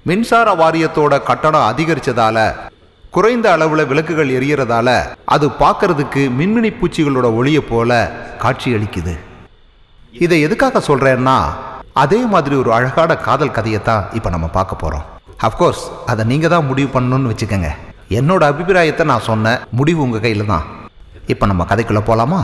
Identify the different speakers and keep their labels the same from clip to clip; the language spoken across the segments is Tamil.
Speaker 1: மின்சார வாரியத்தோட கட்டணம் அதிகரிச்சதால குறைந்த அளவுல விளக்குகள் எரியறதால அது பார்க்கறதுக்கு மின்மினி பூச்சிகளோட ஒளியை போல காட்சியளிக்குது இதை எதுக்காக சொல்றேன்னா அதே மாதிரி ஒரு அழகான காதல் கதையை தான் இப்போ நம்ம பார்க்க போறோம் அஃப்கோர்ஸ் அதை நீங்க தான் முடிவு பண்ணணும்னு வச்சுக்கோங்க என்னோட அபிப்பிராயத்தை நான் சொன்ன முடிவு உங்க கையில தான் இப்போ நம்ம கதைக்குள்ள போலாமா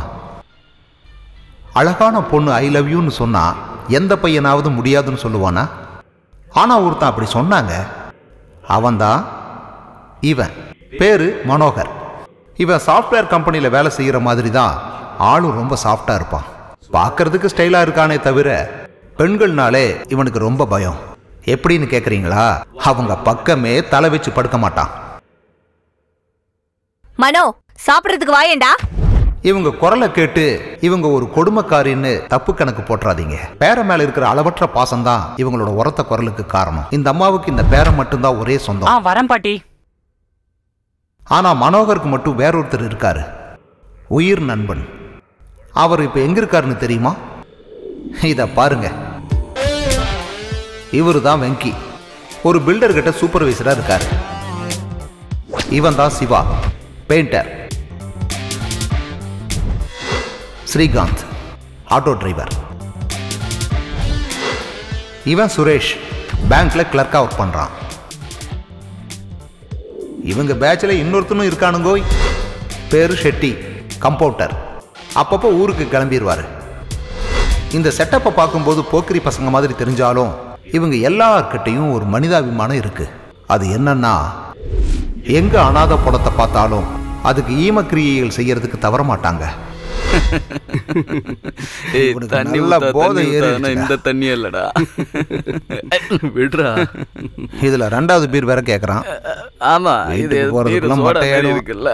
Speaker 1: அழகான பொண்ணு ஐ லவ் யூன்னு சொன்னா எந்த பையனாவது முடியாதுன்னு சொல்லுவானா ஆனா ஒருத்தன் அப்படி சொன்னாங்க அவன்தான் இவன் பேரு மனோகர் இவன் சாஃப்ட்வேர் கம்பெனியில் வேலை செய்கிற மாதிரி தான் ஆளும் ரொம்ப சாஃப்டாக இருப்பான் பார்க்கறதுக்கு ஸ்டைலாக இருக்கானே தவிர பெண்கள்னாலே இவனுக்கு ரொம்ப பயம் எப்படின்னு கேட்குறீங்களா அவங்க பக்கமே தலை வச்சு படுக்க மாட்டான்
Speaker 2: மனோ சாப்பிடுறதுக்கு வாயேண்டா
Speaker 1: இவங்க குரலை கேட்டு இவங்க ஒரு கொடுமைக்காரின்னு தப்பு கணக்கு போட்டுறாதீங்க பேர மேல இருக்கிற அளவற்ற பாசம்தான் இவங்களோட உரத்த குரலுக்கு காரணம் இந்த அம்மாவுக்கு இந்த பேரை மட்டும்தான் ஒரே
Speaker 3: ஆ
Speaker 1: சொந்தம்
Speaker 3: வரேன் பாட்டி
Speaker 1: ஆனா மனோகருக்கு மட்டும் வேறொருத்தர் இருக்காரு உயிர் நண்பன் அவர் இப்ப எங்க இருக்காருன்னு தெரியுமா இத பாருங்க இவரு தான் வெங்கி ஒரு பில்டர் கிட்ட சூப்பர்வைசரா இருக்காரு இவன் தான் Siva painter Srikanth auto driver இவன் சுரேஷ் பேங்க்ல கிளர்க்கா ஒர்க் பண்றான் இவங்க பேட்சில் இன்னொருத்தனும் இருக்கானுங்கோய் பேரு ஷெட்டி கம்பவுண்டர் அப்பப்போ ஊருக்கு கிளம்பிடுவாரு இந்த செட்டப்பை பார்க்கும்போது போக்கிரி பசங்க மாதிரி தெரிஞ்சாலும் இவங்க எல்லார்கிட்டையும் ஒரு மனிதாபிமானம் இருக்கு அது என்னன்னா எங்க அனாதை படத்தை பார்த்தாலும் அதுக்கு ஈமக்கிரியைகள் செய்யறதுக்கு தவற மாட்டாங்க
Speaker 4: ஏய்
Speaker 1: இவனுக்கு
Speaker 4: தண்ணி
Speaker 1: நல்ல
Speaker 4: ஊத்தா,
Speaker 1: போதை
Speaker 4: தண்ணி ஊத்தா, ஆனா
Speaker 1: ஏறிடுச்சுடா.
Speaker 4: இந்த தண்ணி இல்லடா விடுறா
Speaker 1: இதுல ரெண்டாவது பீர் வேற கேட்கறான்
Speaker 4: ஆமா இது
Speaker 1: வீட்டுக்கு போறதுக்குள்ள
Speaker 4: சோடா மாதிரி
Speaker 1: மட்டையாயிடும்.
Speaker 4: இருக்குல்ல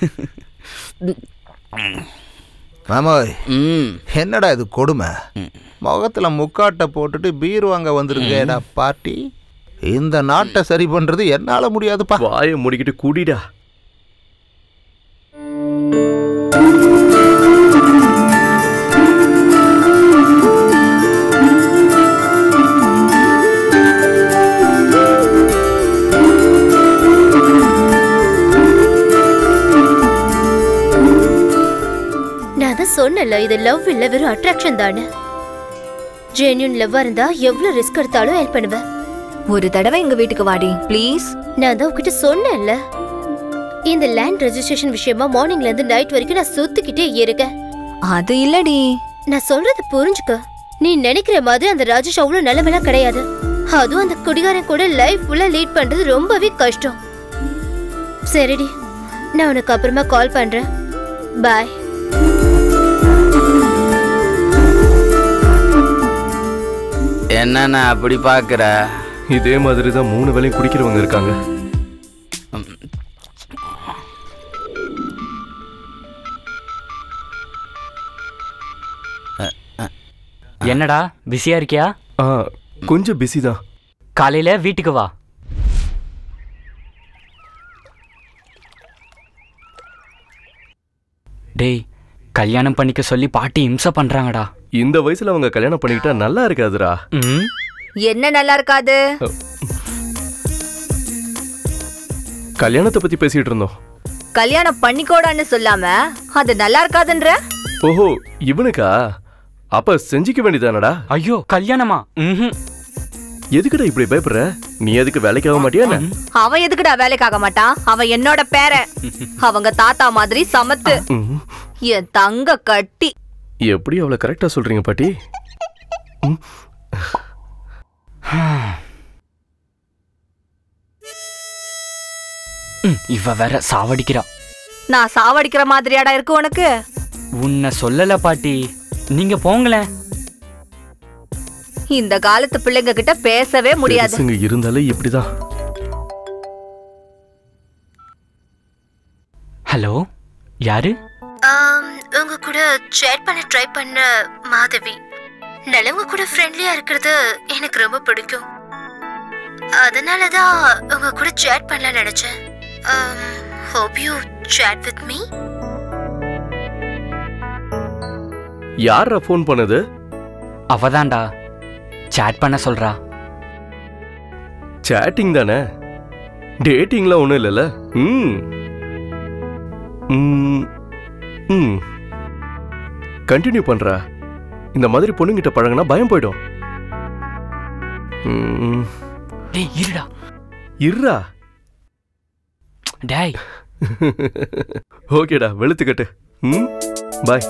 Speaker 1: மாமோய்
Speaker 4: ம்
Speaker 1: என்னடா இது கொடுமை முகத்துல முக்காட்டை போட்டுட்டு பீர் வாங்க வந்திருக்கேடா பாட்டி இந்த நாட்டை சரி பண்றது என்னால முடியாதுப்பா
Speaker 5: வாயை மூடிக்கிட்டு குடிடா
Speaker 6: நான் தான் சொன்னல இது லவ் இல்ல வெறும் அட்ராக்ஷன் தானே ஜென்யூன் லவ்வா இருந்தா எவ்வளவு ரிஸ்க் எடுத்தாலும் ஹெல்ப் பண்ணுவேன்
Speaker 2: ஒரு தடவை எங்க வீட்டுக்கு வாடி ப்ளீஸ்
Speaker 6: நான் தான் உங்ககிட்ட சொன்னேன்ல இந்த லேண்ட் ரெஜிஸ்ட்ரேஷன் விஷயமா மார்னிங்ல இருந்து நைட் வரைக்கும் நான் சுத்திக்கிட்டே இருக்கேன்
Speaker 2: அது இல்லடி
Speaker 6: நான் சொல்றத புரிஞ்சுக்க நீ நினைக்கிற மாதிரி அந்த ராஜேஷ் அவ்வளவு நல்லவெல்லாம் கிடையாது அதுவும் அந்த குடிகாரன் கூட லைஃப் ஃபுல்லா லீட் பண்றது ரொம்பவே கஷ்டம் சரிடி நான் உனக்கு அப்புறமா கால் பண்றேன் பாய்
Speaker 4: என்னண்ணா அப்படி பாக்குற
Speaker 5: இதே மாதிரி தான் மூணு வேளையும் குடிக்கிறவங்க இருக்காங்க
Speaker 3: என்னடா பிஸியா இருக்கியா
Speaker 5: ஆ கொஞ்சம் பிஸி தான்
Speaker 3: காலையில வீட்டுக்கு வா டேய் கல்யாணம் பண்ணிக்க சொல்லி பாட்டி இம்சை பண்றாங்கடா
Speaker 5: இந்த வயசுல அவங்க கல்யாணம் பண்ணிக்கிட்டா நல்லா இருக்காதுடா
Speaker 3: ம்
Speaker 2: என்ன நல்லா இருக்காது
Speaker 5: கல்யாணத்தை பத்தி பேசிட்டு இருந்தோம்
Speaker 2: கல்யாணம் பண்ணிக்கோடான்னு சொல்லாம அது நல்லா இருக்காதுன்ற
Speaker 5: ஓஹோ இவனுக்கா அப்ப செஞ்சுக்க வேண்டியதானடா
Speaker 3: ஐயோ கல்யாணமா ம்ஹும்.
Speaker 5: எதுக்குடா இப்படி பயப்படுற நீ எதுக்கு வேலைக்கு ஆக மாட்டியா என்ன?
Speaker 2: அவன் எதுக்குடா வேலைக்காக மாட்டான் அவன் என்னோட பேரன் அவங்க தாத்தா மாதிரி சமத்து
Speaker 5: ம்.
Speaker 2: என் தங்க கட்டி
Speaker 5: எப்படி அவ்வளவு கரெக்டா சொல்றீங்க பாட்டி
Speaker 3: ம், இவ வேற சாவடிக்கிறா
Speaker 2: நான் சாவடிக்கிற மாதிரியாடா இருக்கு உனக்கு
Speaker 3: உன்னை சொல்லல பாட்டி நீங்க போங்களேன்
Speaker 2: இந்த காலத்து பிள்ளைங்க கிட்ட பேசவே முடியாது
Speaker 5: பெருசுங்க இருந்தாலே இப்படிதான்
Speaker 3: ஹலோ யாரு
Speaker 6: உங்க கூட சேட் பண்ண ட்ரை பண்ண மாதவி நல்லவங்க கூட ஃப்ரெண்ட்லியா இருக்கிறது எனக்கு ரொம்ப பிடிக்கும் அதனால தான் உங்க கூட சேட் பண்ணலாம் நினைச்சேன் hope you chat with me
Speaker 5: யாரா ஃபோன் பண்ணது
Speaker 3: அவதான்டா சேட் பண்ண சொல்றா
Speaker 5: சேட்டிங் தானே டேட்டிங்லாம் ஒன்றும் இல்லைல்ல ம் ம் ம் கண்டினியூ பண்றா இந்த மாதிரி பொண்ணுங்கிட்ட பழகுனா பயம் போயிடும் ம்,
Speaker 3: டேய் இருடா
Speaker 5: இருடா
Speaker 3: டேய்
Speaker 5: ஓகேடா வெளுத்துக்கட்டு ம் பாய்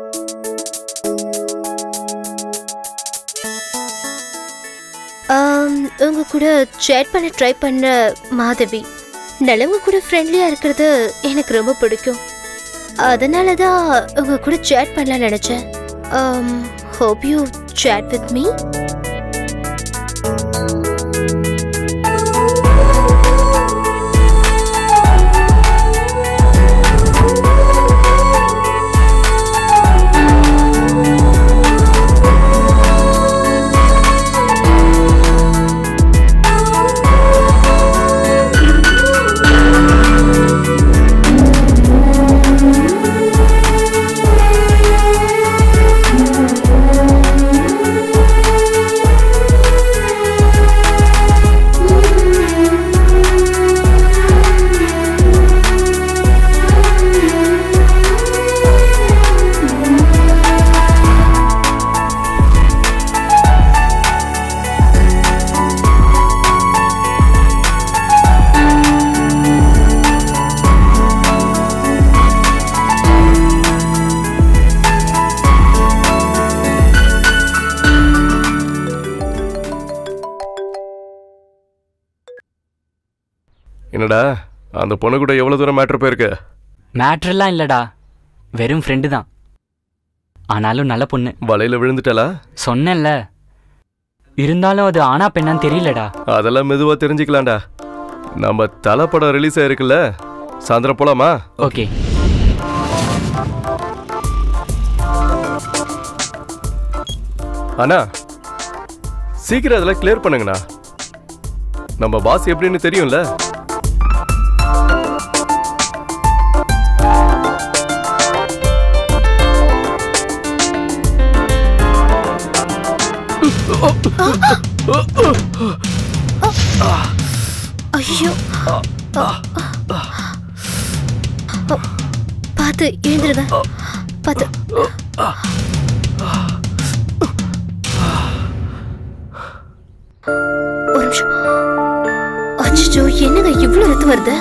Speaker 6: ஆம், உங்க கூட சேட் பண்ண ட்ரை பண்ண மாதவி நல்லவங்க கூட ஃப்ரெண்ட்லியா இருக்கிறது எனக்கு ரொம்ப பிடிக்கும் அதனால தான் உங்க கூட சேட் பண்ணலாம் நினைச்சேன் hope you chat with me
Speaker 5: என்னடா அந்த பொண்ணு கூட எவ்வளவு தூரம் மேட்ரு போயிருக்கு
Speaker 3: மேட்ரெல்லாம் இல்லடா வெறும் ஃப்ரெண்டு தான் ஆனாலும் நல்ல பொண்ணு
Speaker 5: வலையில விழுந்துட்டலா
Speaker 3: சொன்னேன்ல இருந்தாலும் அது ஆனா பெண்ணான்னு தெரியலடா
Speaker 5: அதெல்லாம் மெதுவா தெரிஞ்சுக்கலாம்டா நம்ம தலை படம் ரிலீஸ் ஆயிருக்குல்ல சாயந்தரம் போலாமா
Speaker 3: ஓகே
Speaker 5: அண்ணா சீக்கிரம் அதெல்லாம் கிளியர் பண்ணுங்கண்ணா நம்ம பாஸ் எப்படின்னு தெரியும்ல
Speaker 6: ஐயோ பார்த்து எழுந்துருங்க பார்த்து ஒரு நிமிஷம் அச்சோ என்னங்க இவ்வளவு ரத்து வருது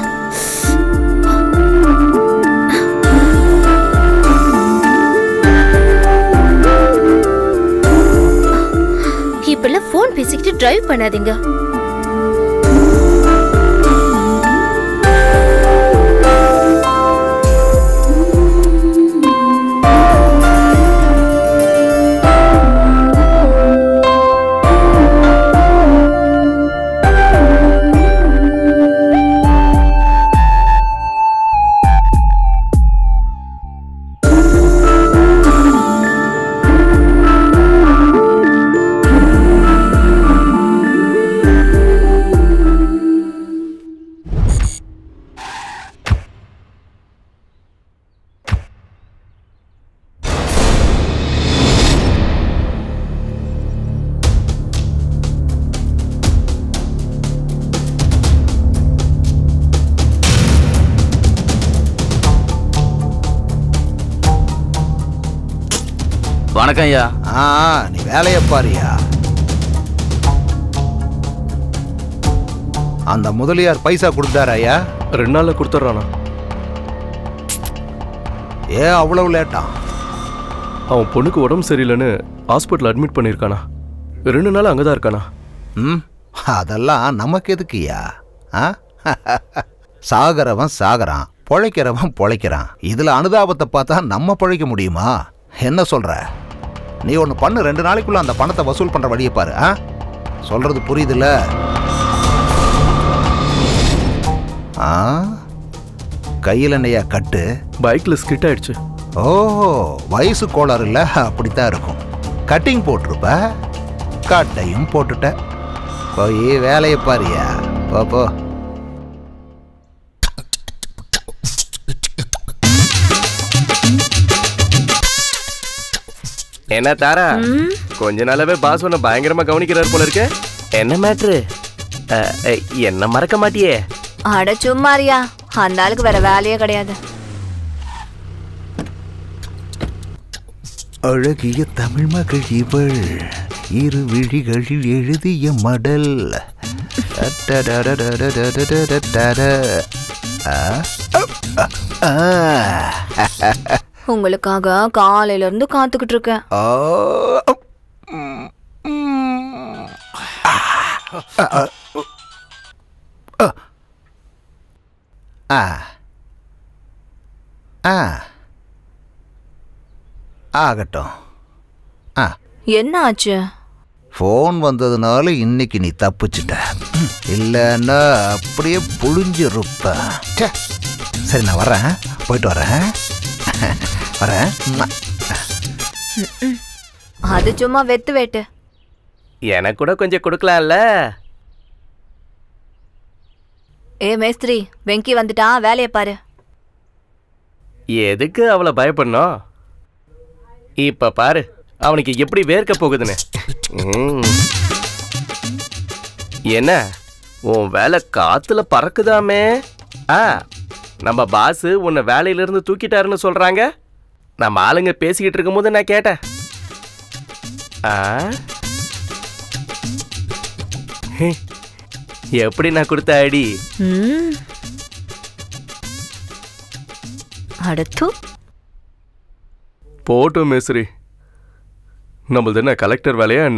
Speaker 6: இப்பெல்லாம் ஃபோன் பேசிக்கிட்டு டிரைவ் பண்ணாதீங்க
Speaker 4: வணக்கம் ஐயா
Speaker 1: ஆ நீ வேலையை பாரியா அந்த முதலியார் பைசா கொடுத்தாரு ஐயா
Speaker 5: ரெண்டு நாள்ல கொடுத்துட்றானா
Speaker 1: ஏன் அவ்வளவு லேட்டா
Speaker 5: அவன் பொண்ணுக்கு உடம்பு சரியில்லைன்னு ஹாஸ்பிட்டல் அட்மிட் பண்ணியிருக்கானா ரெண்டு நாள் அங்கே தான் இருக்கானா
Speaker 1: ம் அதெல்லாம் நமக்கு எதுக்குயா ஆ சாகிறவன் சாகறான் பொழைக்கிறவன் பொழைக்கிறான் இதுல அனுதாபத்தை பார்த்தா நம்ம பொழைக்க முடியுமா என்ன சொல்ற நீ ஒன்று பண்ணு ரெண்டு நாளைக்குள்ள அந்த பணத்தை வசூல் பண்ற வழியை பாரு ஆ சொல்றது புரியுதுல்ல ஆ கையில் என்னையா கட்டு
Speaker 5: பைக்கில் ஸ்கிட் ஆயிடுச்சு
Speaker 1: ஓ வயசு கோளாறு இல்ல அப்படித்தான் இருக்கும் கட்டிங் போட்டிருப்ப கட்டையும் போட்டுட்ட போய் வேலையை பாரியா போ போ
Speaker 5: என்ன தாரா கொஞ்ச நாளாவே பாஸ் உன்னை பயங்கரமா கவனிக்கிறார் போல இருக்க என்ன மேட்ரு அஹ், அஹ், என்ன மறக்க மாட்டியே
Speaker 2: அட சும்மாரியா அந்த ஆளுக்கு வேற வேலையே கிடையாது
Speaker 1: அழகிய தமிழ் மகள் இவள் இரு விழிகளில் எழுதிய மடல் அட்டடடடடடடடடட. ஆ? ஆ.
Speaker 2: உங்களுக்காக காலையில இருந்து காத்துக்கிட்டு இருக்கேன்
Speaker 1: ஆ. ஆ ஆ ஆகட்டும் ஆ
Speaker 2: என்ன ஆச்சு
Speaker 1: ஃபோன் வந்ததுனால இன்னைக்கு நீ தப்பிச்சிட்ட இல்லைன்னா அப்படியே புழிஞ்சிருப்ப ச்சே. சரி நான் வரேன் போயிட்டு வரேன் வரேன் ம்மா.
Speaker 2: அது சும்மா வெத்து வேட்டு
Speaker 5: எனக்கு கூட கொஞ்சம் கொடுக்கலாம்ல
Speaker 2: ஏ மேஸ்திரி வெங்கி வந்துட்டான் வேலையை பாரு
Speaker 5: எதுக்கு அவளை பயப்படணும் இப்ப பாரு அவனுக்கு எப்படி வேர்க்க போகுதுன்னு ம். என்ன உன் வேலை காத்துல பறக்குதாமே ஆ நம்ம பாஸ் உன்னை வேலையிலிருந்து தூக்கிட்டாருன்னு சொல்றாங்க நம்ம ஆளுங்க பேசிக்கிட்டு இருக்கும்போது நான் கேட்டேன் ஆ ஹே, எப்படி நான் கொடுத்த அடி
Speaker 2: ம். அடுத்து
Speaker 5: போட்டும் மேஸ்திரி நம்மளது என்ன கலெக்டர் வேலையா என்ன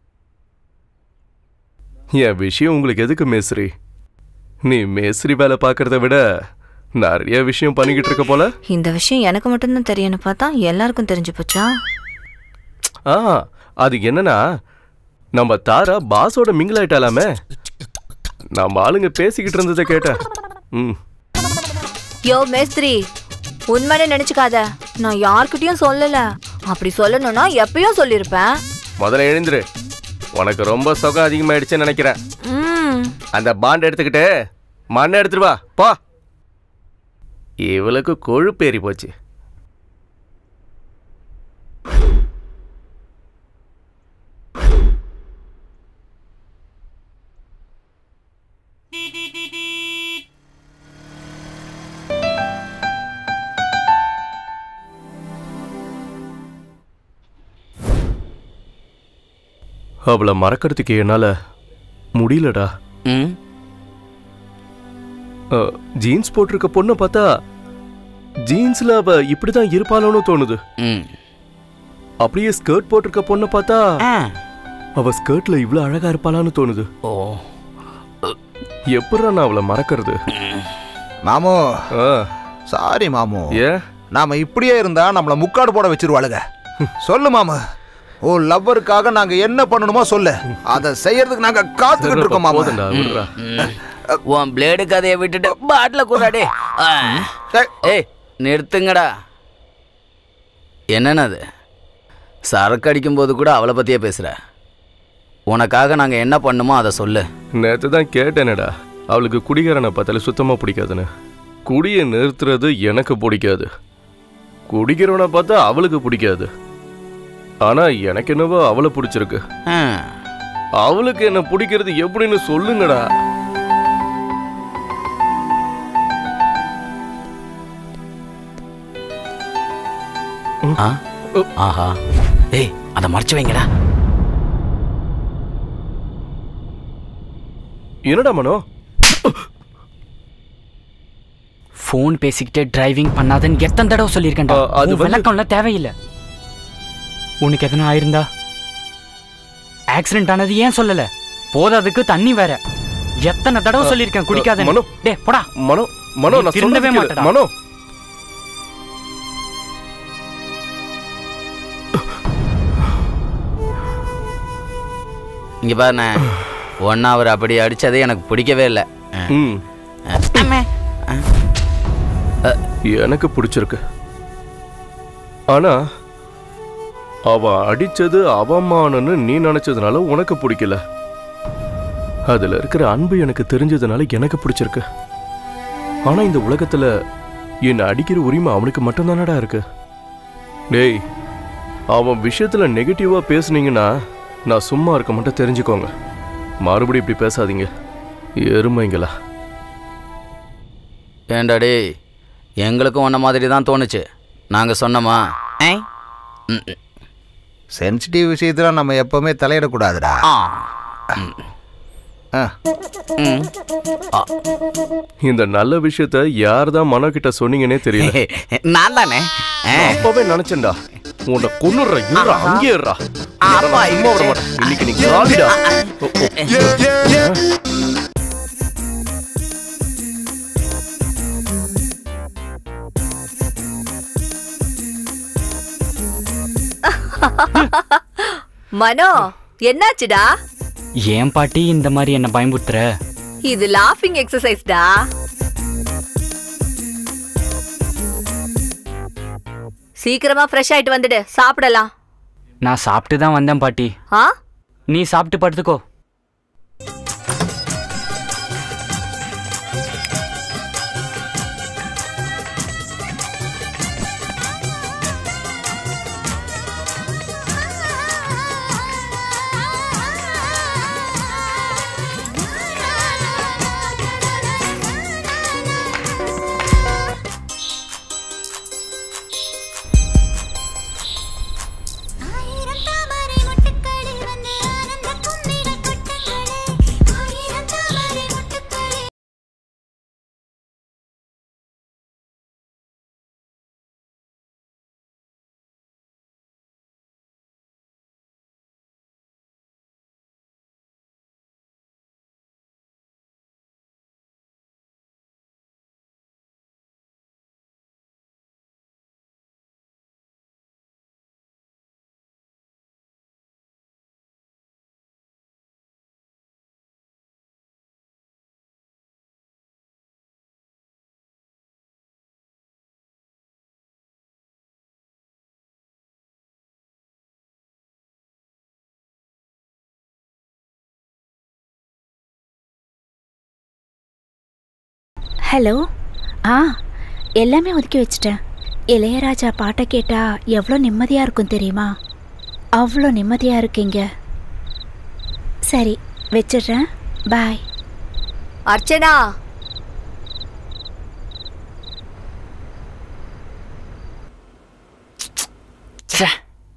Speaker 5: என் விஷயம் உங்களுக்கு எதுக்கு மேஸ்திரி நீ மேஸ்திரி வேலை பார்க்கறத விட நிறைய விஷயம் பண்ணிக்கிட்டு இருக்க போல
Speaker 2: இந்த விஷயம் எனக்கு மட்டும்தான் தெரியும்னு பார்த்தா எல்லாருக்கும் தெரிஞ்சு போச்சா
Speaker 5: ஆ அது என்னன்னா நம்ம தாரா பாஸோட மிங்கிள் ஆயிட்டாலாமே நம்ம ஆளுங்க பேசிக்கிட்டு இருந்ததை கேட்டேன் ம்
Speaker 2: யோ மேஸ்திரி உண்மைன்னு நினைச்சுக்காத நான் யார்கிட்டயும் சொல்லல அப்படி சொல்லணும்னா எப்பயும் சொல்லியிருப்பேன்
Speaker 5: முதல்ல எழுந்துரு உனக்கு ரொம்ப சுகம் அதிகமாயிடுச்சுன்னு நினைக்கிறேன்
Speaker 2: ம்
Speaker 5: அந்த பாண்ட் எடுத்துக்கிட்டு மண்ணை எடுத்துட்டு வா போ இவளுக்கு கொழுப்பேறி போச்சு அவளை மறக்கிறதுக்கு என்னால முடியலடா
Speaker 4: ம்
Speaker 5: அஹ், ஜீன்ஸ் போட்டிருக்க பொண்ணை பார்த்தா ஜீன்ஸ்ல அவ இப்படிதான் இருப்பாளோன்னு தோணுது
Speaker 4: ம்
Speaker 5: அப்படியே ஸ்கர்ட் போட்டிருக்க பொண்ணை பார்த்தா
Speaker 4: ஆ
Speaker 5: அவ ஸ்கர்ட்ல இவ்ளோ அழகா இருப்பாளான்னு தோணுது
Speaker 4: ஓ
Speaker 5: எப்படா நான் அவளை மறக்கிறது
Speaker 1: மாமு
Speaker 5: ஆ,
Speaker 1: சாரி மாமு
Speaker 5: ஏன்
Speaker 1: நாம இப்படியே இருந்தா நம்மள முக்காடு போட வச்சிருவாளுங்க சொல்லு மாமு ஓ லவ்வருக்காக நாங்க என்ன பண்ணணுமோ சொல்லு அதை செய்யறதுக்கு நாங்க காத்துக்கிட்டு இருக்கோம் மாமா
Speaker 5: போதும்டா, விடுறா.
Speaker 4: ம். உன் பிளேடு கதையை விட்டுட்டு பாட்டில கூடாடே
Speaker 1: சரி.
Speaker 4: ஏய் நிறுத்துங்கடா என்னன்னு அது சரக்கு அடிக்கும்போது கூட அவளை பத்தியே பேசுற உனக்காக நாங்க என்ன பண்ணுமோ அதை சொல்லு
Speaker 5: நேத்து தான் கேட்டேனடா அவளுக்கு குடிகாரனை பார்த்தாலே சுத்தமா பிடிக்காதுன்னு குடியை நிறுத்துறது எனக்கு பிடிக்காது குடிக்கிறவனை பார்த்தா அவளுக்கு பிடிக்காது ஆனா எனக்கு என்னவோ அவளை பிடிச்சிருக்கு
Speaker 4: ஆ.
Speaker 5: அவளுக்கு என்ன பிடிக்கிறது எப்படின்னு சொல்லுங்கடா
Speaker 4: ஆ? ஆஹா ஏய் அதை மறைச்சு வைங்கடா
Speaker 5: என்னடா மனோ
Speaker 3: ஃபோன் பேசிக்கிட்டே டிரைவிங் பண்ணாதன்னு எத்தனை தடவை சொல்லியிருக்கேன்டா
Speaker 5: ஆ, அது
Speaker 3: உன்
Speaker 5: வந்து-
Speaker 3: விளக்கம்லாம் தேவையில்லை உனக்கு எதனா ஆயிருந்தா ஆக்சிடென்ட் ஆனது ஏன் சொல்லல போதாதுக்கு தண்ணி வேற எத்தனை தடவை சொல்லியிருக்கேன் குடிக்காத
Speaker 5: மனோ.
Speaker 3: டே போடா
Speaker 5: மனோ மனோ
Speaker 3: நீ
Speaker 5: நான்
Speaker 3: திருந்தவே
Speaker 5: சொல்றத கேளு.
Speaker 3: மாட்டடா.
Speaker 5: மனோ
Speaker 4: இங்க பாருண்ணே ஒன்னா அவர் அப்படி அடிச்சதே எனக்கு பிடிக்கவே இல்லை
Speaker 5: ம் எனக்கு பிடிச்சிருக்கு ஆனா அவ அடிச்சது அவமானம்னு நீ நினைச்சதுனால உனக்கு பிடிக்கல அதுல இருக்கிற அன்பு எனக்கு தெரிஞ்சதுனால எனக்கு பிடிச்சிருக்கு ஆனா இந்த உலகத்துல என்னை அடிக்கிற உரிமை அவனுக்கு மட்டும்தானடா இருக்கு டேய் அவன் விஷயத்துல நெகட்டிவா பேசுனீங்கன்னா நான் சும்மா இருக்க மட்டும் தெரிஞ்சுக்கோங்க மறுபடியும் இப்படி பேசாதீங்க எருமைங்களா
Speaker 4: ஏண்டா டேய் எங்களுக்கும் உன்ன மாதிரி தான் தோணுச்சு நாங்கள் சொன்னோமா ஏ? ம், ம்.
Speaker 1: சென்சிட்டிவ் விஷயத்தில் நம்ம எப்பவுமே தலையிடக்கூடாதுடா
Speaker 4: ஆ
Speaker 1: ஆ
Speaker 4: ம்.
Speaker 5: இந்த நல்ல விஷயத்த யார் தான் மனோ கிட்ட சொன்னீங்கன்னே தெரியல
Speaker 4: நான் தானே ஆ.
Speaker 5: நான் அப்பவே நினைச்சேன்டா உன்னை கொன்னுடுற இருடா அங்கே இருடா
Speaker 4: அப்பா,
Speaker 5: சும்மா விட மாட்டேன் இன்னைக்கு நீ காலிடா ஓ, ஓ.
Speaker 2: மனோ என்னாச்சுடா
Speaker 3: ஏன் பாட்டி இந்த மாதிரி என்ன பயமுறுத்துற
Speaker 2: இது லாஃபிங் எக்ஸசைஸ்டா சீக்கிரமா ஃப்ரெஷ் ஆயிட்டு வந்துடு சாப்பிடலாம்
Speaker 3: நான் சாப்பிட்டு தான் வந்தேன் பாட்டி
Speaker 2: ஆ
Speaker 3: நீ சாப்பிட்டு படுத்துக்கோ
Speaker 7: ஆயிரம் தாமரை மொட்டுக்களில் வந்து ஆனந்த கும்மிட கொட்டுங்களே ஆயிரம் தாமரை மொட்டுக்களில்
Speaker 8: ஹலோ ஆ எல்லாமே ஒதுக்கி வச்சிட்டேன் இளையராஜா பாட்டை கேட்டா எவ்வளோ நிம்மதியாக இருக்கும் தெரியுமா அவ்வளோ நிம்மதியாக இருக்கீங்க சரி வச்சிடுறேன் பாய்
Speaker 2: அர்ச்சனா
Speaker 3: ச்சே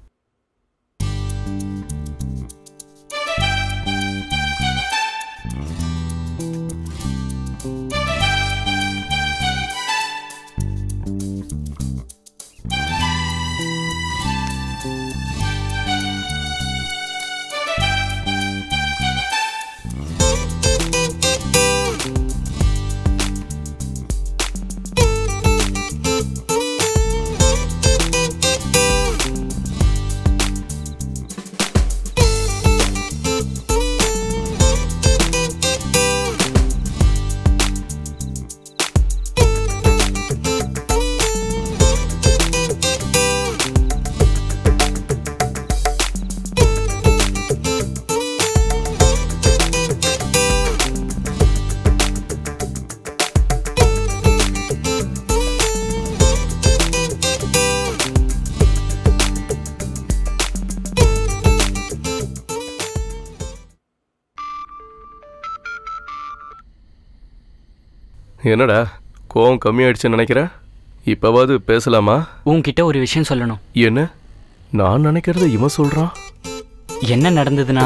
Speaker 5: என்னடா கோவம் கம்மியாயிடுச்சுன்னு நினைக்கிறேன் இப்பவாவது பேசலாமா
Speaker 3: உன்கிட்ட ஒரு விஷயம் சொல்லணும்
Speaker 5: என்ன நான் நினைக்கிறத இவன் சொல்றான்
Speaker 3: என்ன நடந்ததுன்னா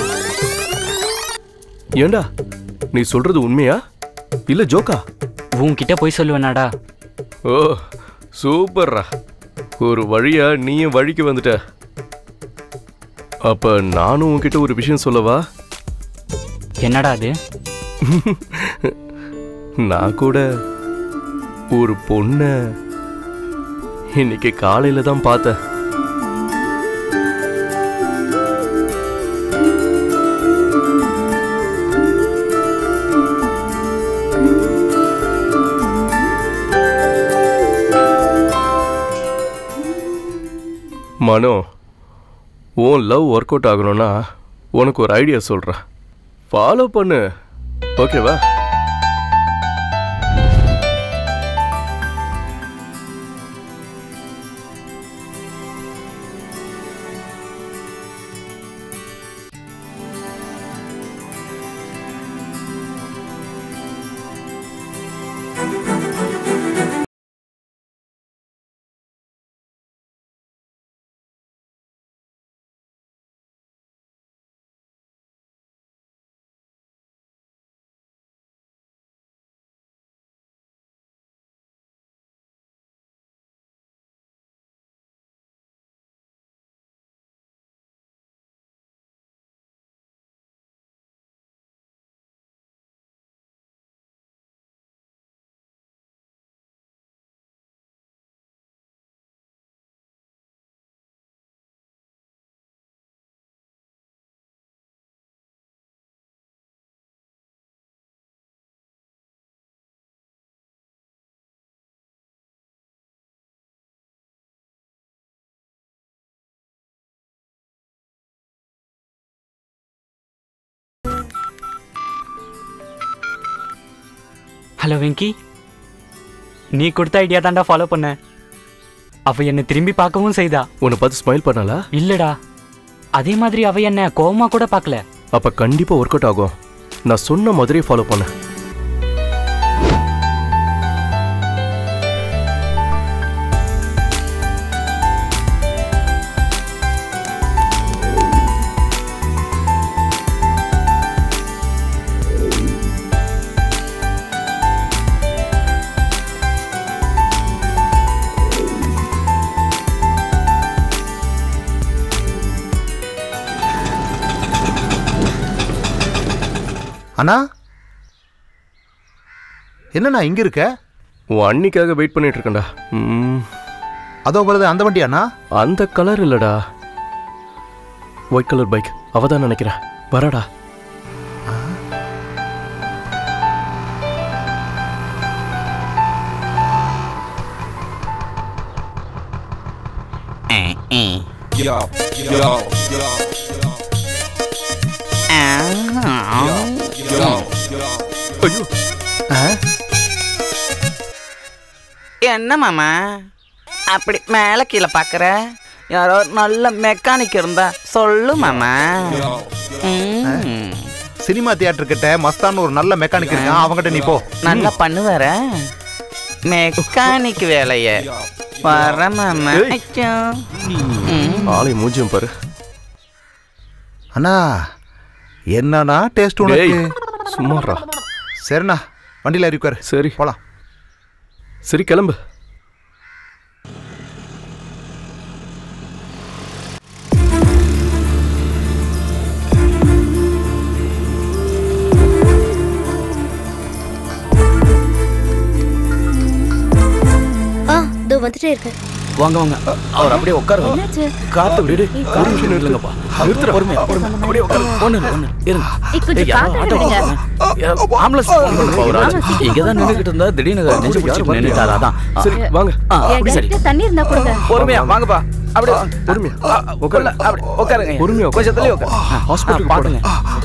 Speaker 5: ஏண்டா நீ சொல்றது உண்மையா இல்ல ஜோக்கா
Speaker 3: உன்கிட்ட போய் சொல்லுவேனாடா
Speaker 5: ஓ சூப்பர்ரா ஒரு வழியா நீயும் வழிக்கு வந்துட்ட அப்ப நானும் உன்கிட்ட ஒரு விஷயம் சொல்லவா
Speaker 3: என்னடா அது
Speaker 5: நான் கூட ஒரு பொண்ண இன்னைக்கு காலையில தான் பார்த்தேன் மனோ உன் லவ் ஒர்க் அவுட் ஆகணும்னா உனக்கு ஒரு ஐடியா சொல்கிறேன் ஃபாலோ பண்ணு ஓகேவா
Speaker 3: ஹலோ வெங்கி நீ கொடுத்த ஐடியா தான்டா ஃபாலோ பண்ண அவ என்னை திரும்பி பார்க்கவும் செய்தா
Speaker 5: உன்னை பார்த்து ஸ்மைல் பண்ணாளா
Speaker 3: இல்லடா அதே மாதிரி அவ என்ன கோவமா கூட பார்க்கல
Speaker 5: அப்ப கண்டிப்பா ஒர்க் அவுட் ஆகும் நான் சொன்ன மாதிரியே ஃபாலோ பண்ண
Speaker 1: அண்ணா என்னண்ணா இங்க இருக்க
Speaker 5: உன் அன்னிக்காக வெயிட் பண்ணிட்டு இருக்கேன்டா ம்,
Speaker 1: அதோ வருது அந்த வண்டி அண்ணா
Speaker 5: அந்த கலர் இல்லடா ஒயிட் கலர் பைக் அவ தான் நினைக்கிறேன் வரடா ஐயோ
Speaker 9: என்ன மாமா அப்படி மேலே கீழே பார்க்குற யாரோ நல்ல மெக்கானிக் இருந்தா சொல்லு மாமா ம்,
Speaker 1: சினிமா தியேட்டர் கிட்ட மஸ்தான் ஒரு நல்ல மெக்கானிக் இருக்கான் அவங்ககிட்ட நீ போ
Speaker 9: நல்லா பண்ணுவார மெக்கானிக் வேலைய வர மாமா
Speaker 5: ஏய்.
Speaker 9: ஐயோ. ம்,
Speaker 5: ஆளை மூஞ்சியும் பாரு
Speaker 1: அண்ணா என்னண்ணா டேஸ்ட்
Speaker 5: டேய்
Speaker 1: உனக்கு
Speaker 5: சும்மாறா
Speaker 1: சரிண்ணா வண்டியில் இருக்காரு
Speaker 5: சரி
Speaker 1: போலாம்
Speaker 5: சரி கிளம்பு
Speaker 6: ஆ இதோ வந்துட்டே இருக்கேன்
Speaker 4: வாங்க வாங்க அவர் அப்படியே உட்காருங்க
Speaker 8: என்னாச்சு
Speaker 4: காத்து விடு ஒரு நிமிஷம் நிறுத்துங்கப்பா நிறுத்துற பொறுமையா பொறுமையா அப்படியே உட்காரு ஒண்ணு இல்ல, ஒண்ணு இல்ல, இருங்க
Speaker 8: ஏய், கொஞ்சம்
Speaker 4: ஏய், யாரோ
Speaker 8: காத்து
Speaker 4: ஆட்டோ
Speaker 8: விடுங்க.
Speaker 4: ஓட்டுறாங்க. யாரோ ஆம்புலன்ஸ் phone பண்ணுப்பா ஒரு ஆளு. இங்கதான் நின்னுகிட்டு இருந்தா திடீர்னு நெஞ்சு பிடிச்சிட்டு நின்னுட்டாரா அதான் ஆ,
Speaker 5: சரி வாங்க
Speaker 4: ஆ, அப்படி சரி
Speaker 8: என்கிட்ட தண்ணி இருந்தா கொடுங்க
Speaker 4: பொறுமையா வாங்கப்பா அப்படியே வாங்க.
Speaker 5: பொறுமையா
Speaker 4: ஆ, உட்காரு. அப்படி உட்காருங்க
Speaker 5: பொறுமையா உட்காரு.
Speaker 4: கொஞ்சம் தள்ளி உட்காரு ஆ,
Speaker 5: ஹாஸ்பிட்டலுக்கு
Speaker 4: ஆ, பாத்துங்க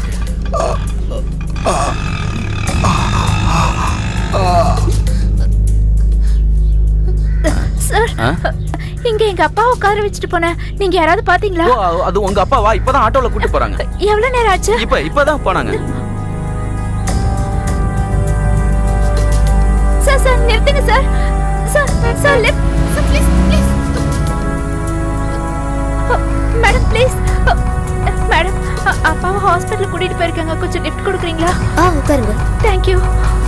Speaker 8: சார்
Speaker 4: ஆ?
Speaker 8: இங்க எங்க அப்பாவை உட்கார வச்சுட்டு போனேன் நீங்க யாராவது பாத்தீங்களா
Speaker 4: ஓ, அது உங்க அப்பாவா இப்பதான் ஆட்டோல கூட்டி போறாங்க
Speaker 8: எவ்வளவு நேரம் ஆச்சு
Speaker 4: இப்ப இப்பதான் போனாங்க
Speaker 8: சார் சார் நிறுத்துங்க sir sir sir lift sir please please madam please madam அப்பாவை ஹாஸ்பிட்டல் கூட்டிட்டு போயிருக்காங்க கொஞ்சம் லிஃப்ட் கொடுக்குறீங்களா
Speaker 6: ஆ உட்காருங்க
Speaker 8: தேங்க்யூ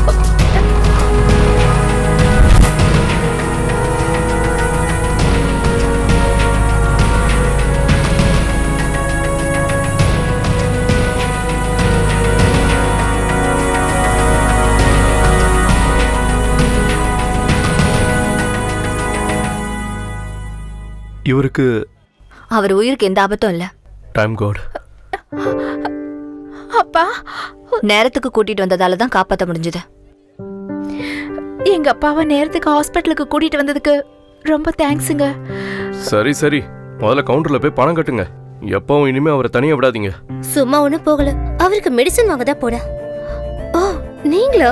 Speaker 5: இவருக்கு
Speaker 2: அவர் உயிருக்கு எந்த ஆபத்தும் இல்ல
Speaker 5: டைம் காட்
Speaker 8: அப்பா
Speaker 2: நேரத்துக்கு கூட்டிட்டு வந்ததால தான் காப்பாத்த முடிஞ்சது
Speaker 8: எங்க அப்பாவை நேரத்துக்கு ஹாஸ்பிட்டலுக்கு கூட்டிட்டு வந்ததுக்கு ரொம்ப தேங்க்ஸுங்க
Speaker 5: சரி சரி முதல்ல கவுண்டர்ல போய் பணம் கட்டுங்க எப்பவும் இனிமே அவரை தனியா விடாதீங்க
Speaker 6: சும்மா ஒன்றும் போகல அவருக்கு மெடிசன் வாங்க தான் போனேன் ஓ நீங்களா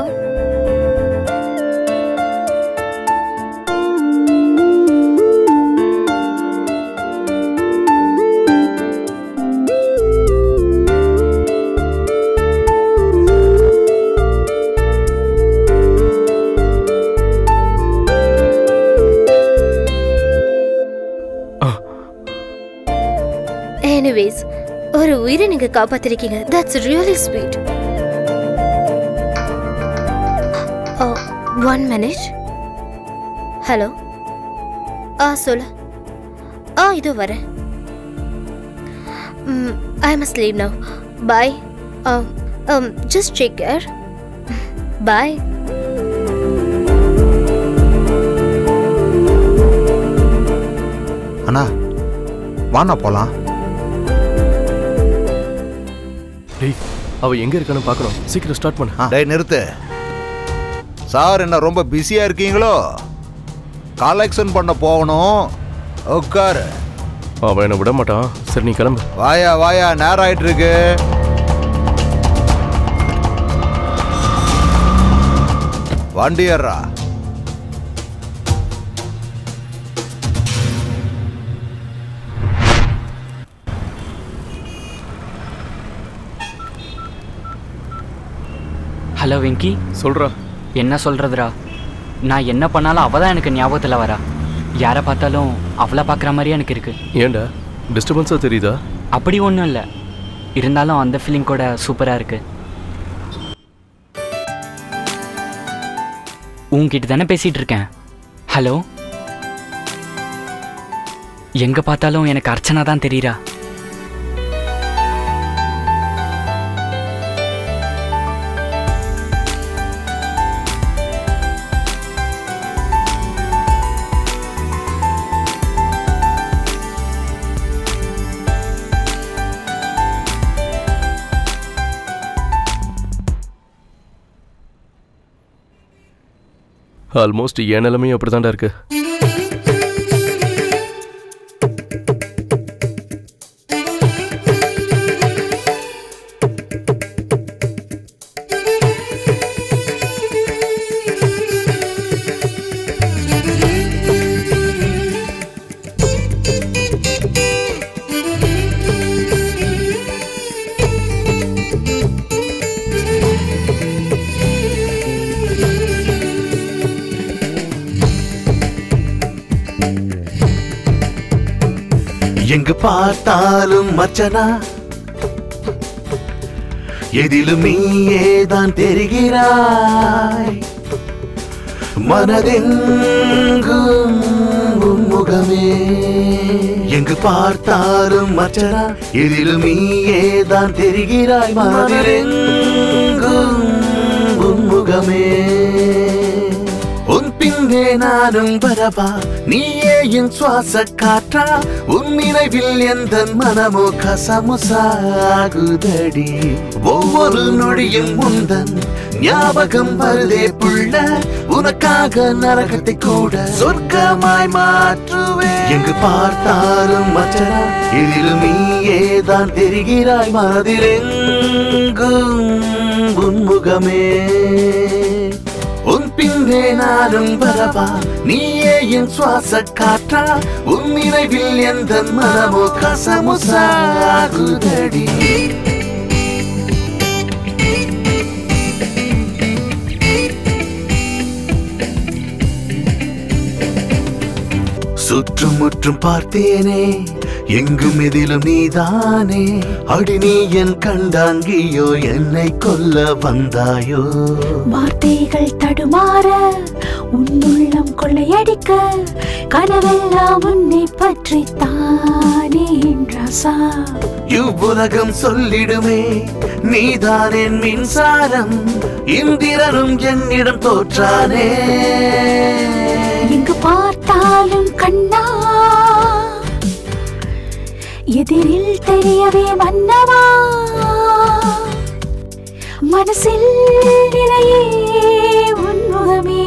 Speaker 6: எனிவேஸ் ஒரு உயிரை நீங்க காப்பாத்திருக்கீங்க that's really sweet one minute hello ஆ சொல்லு ஆ இதோ வரேன் I must leave now bye just take care bye
Speaker 1: அண்ணா வாண்ணா போலாம்
Speaker 5: டேய் அவ எங்க இருக்கான்னு பார்க்கணும் சீக்கிரம் ஸ்டார்ட் பண்ணு
Speaker 1: டேய் நிறுத்து சார் என்ன ரொம்ப பிஸியா இருக்கீங்களோ கலெக்ஷன் பண்ண போகணும் உட்காரு
Speaker 5: அவன் என்ன விட மாட்டான் சரி நீ கிளம்பு
Speaker 1: வாயா வாயா நேரம் ஆயிட்டு இருக்கு வண்டியர்றா
Speaker 3: ஹலோ வெங்கி
Speaker 5: சொல்றா
Speaker 3: என்ன சொல்கிறதுடா நான் என்ன பண்ணாலும் அவள் தான் எனக்கு ஞாபகத்தில் வரா யாரை பார்த்தாலும் அவளை பார்க்குற மாதிரியே எனக்கு இருக்குது
Speaker 5: ஏன்டா டிஸ்டர்பன்ஸாக தெரியுதா
Speaker 3: அப்படி ஒன்றும் இல்லை இருந்தாலும் அந்த ஃபீலிங் கூட சூப்பராக இருக்கு உன்கிட்ட தானே பேசிகிட்டு இருக்கேன் ஹலோ எங்கே பார்த்தாலும் எனக்கு அர்ச்சனா தான் தெரியுறா
Speaker 5: ஆல்மோஸ்ட் என் நிலைமையும் அப்படிதான்டா இருக்கு
Speaker 10: எங்கு பார்த்தாலும் மச்சனா எதிலும் நீயேதான் தெரிகிறாய் மனதெங்கும் உன் முகமே எங்கு பார்த்தாலும் மச்சனா எதிலும் நீயேதான் தெரிகிறாய் மனதிலெங்கும் உன் முகமே உன் பின்னே நானும் வரவா நீயே என் சுவாச காற்றா உன் நினைவில் எந்த மனமோ கசமுசாகுதடி ஒவ்வொரு நொடியும் முந்தன் ஞாபகம் வருதே புள்ள உனக்காக நரகத்தை கூட சொர்க்கமாய் மாற்றுவே எங்கு பார்த்தாலும் மச்சனா இதிலும் நீயேதான் தெரிகிறாய் மனதிலெங்கும் உன் முகமே உன் பின்னே நானும் வரவா நீயே என் சுவாச காற்றா உன் நினைவில் எந்த மனமோ கசமுசாகுதடி சுற்றும் முற்றும் பார்த்தேனே எங்கும் எதிலும் நீதானே அடி நீ என் கண்டாங்கியோ என்னை கொல்ல வந்தாயோ
Speaker 8: வார்த்தைகள் தடுமாற உன்னுள்ளம் கொள்ளையடிக்க கனவெல்லாம் உன்னை பற்றி தானே ராசா
Speaker 10: இவ்வுலகம் சொல்லிடுமே நீதான் என் மின்சாரம் இந்திரனும் என்னிடம் தோற்றானே
Speaker 8: எங்கு பார்த்தாலும் கண்ணா எதிரில் தெரியவே மன்னவா மனசில் நிறையே உன்முகமே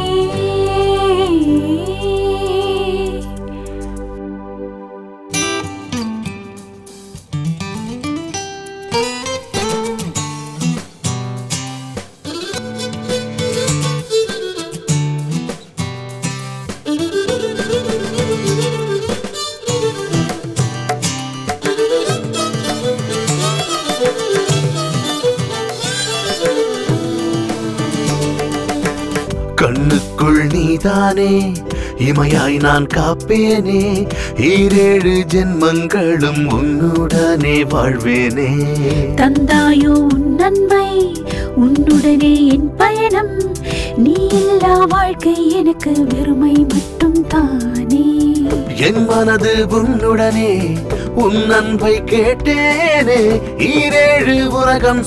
Speaker 10: கண்ணுக்குள் நீதானே இமையாய் நான் காப்பேனே ஈரேழு ஜென்மங்களும் உன்னுடனே வாழ்வேனே
Speaker 8: தந்தாயோ உன் நன்மை உன்னுடனே என் பயணம் நீ இல்லா வாழ்க்கை எனக்கு வெறுமை மட்டும் தானே
Speaker 10: என் மனது உன்னுடனே உன் அன்பை கேட்டேனே ஈரேழு உலகம்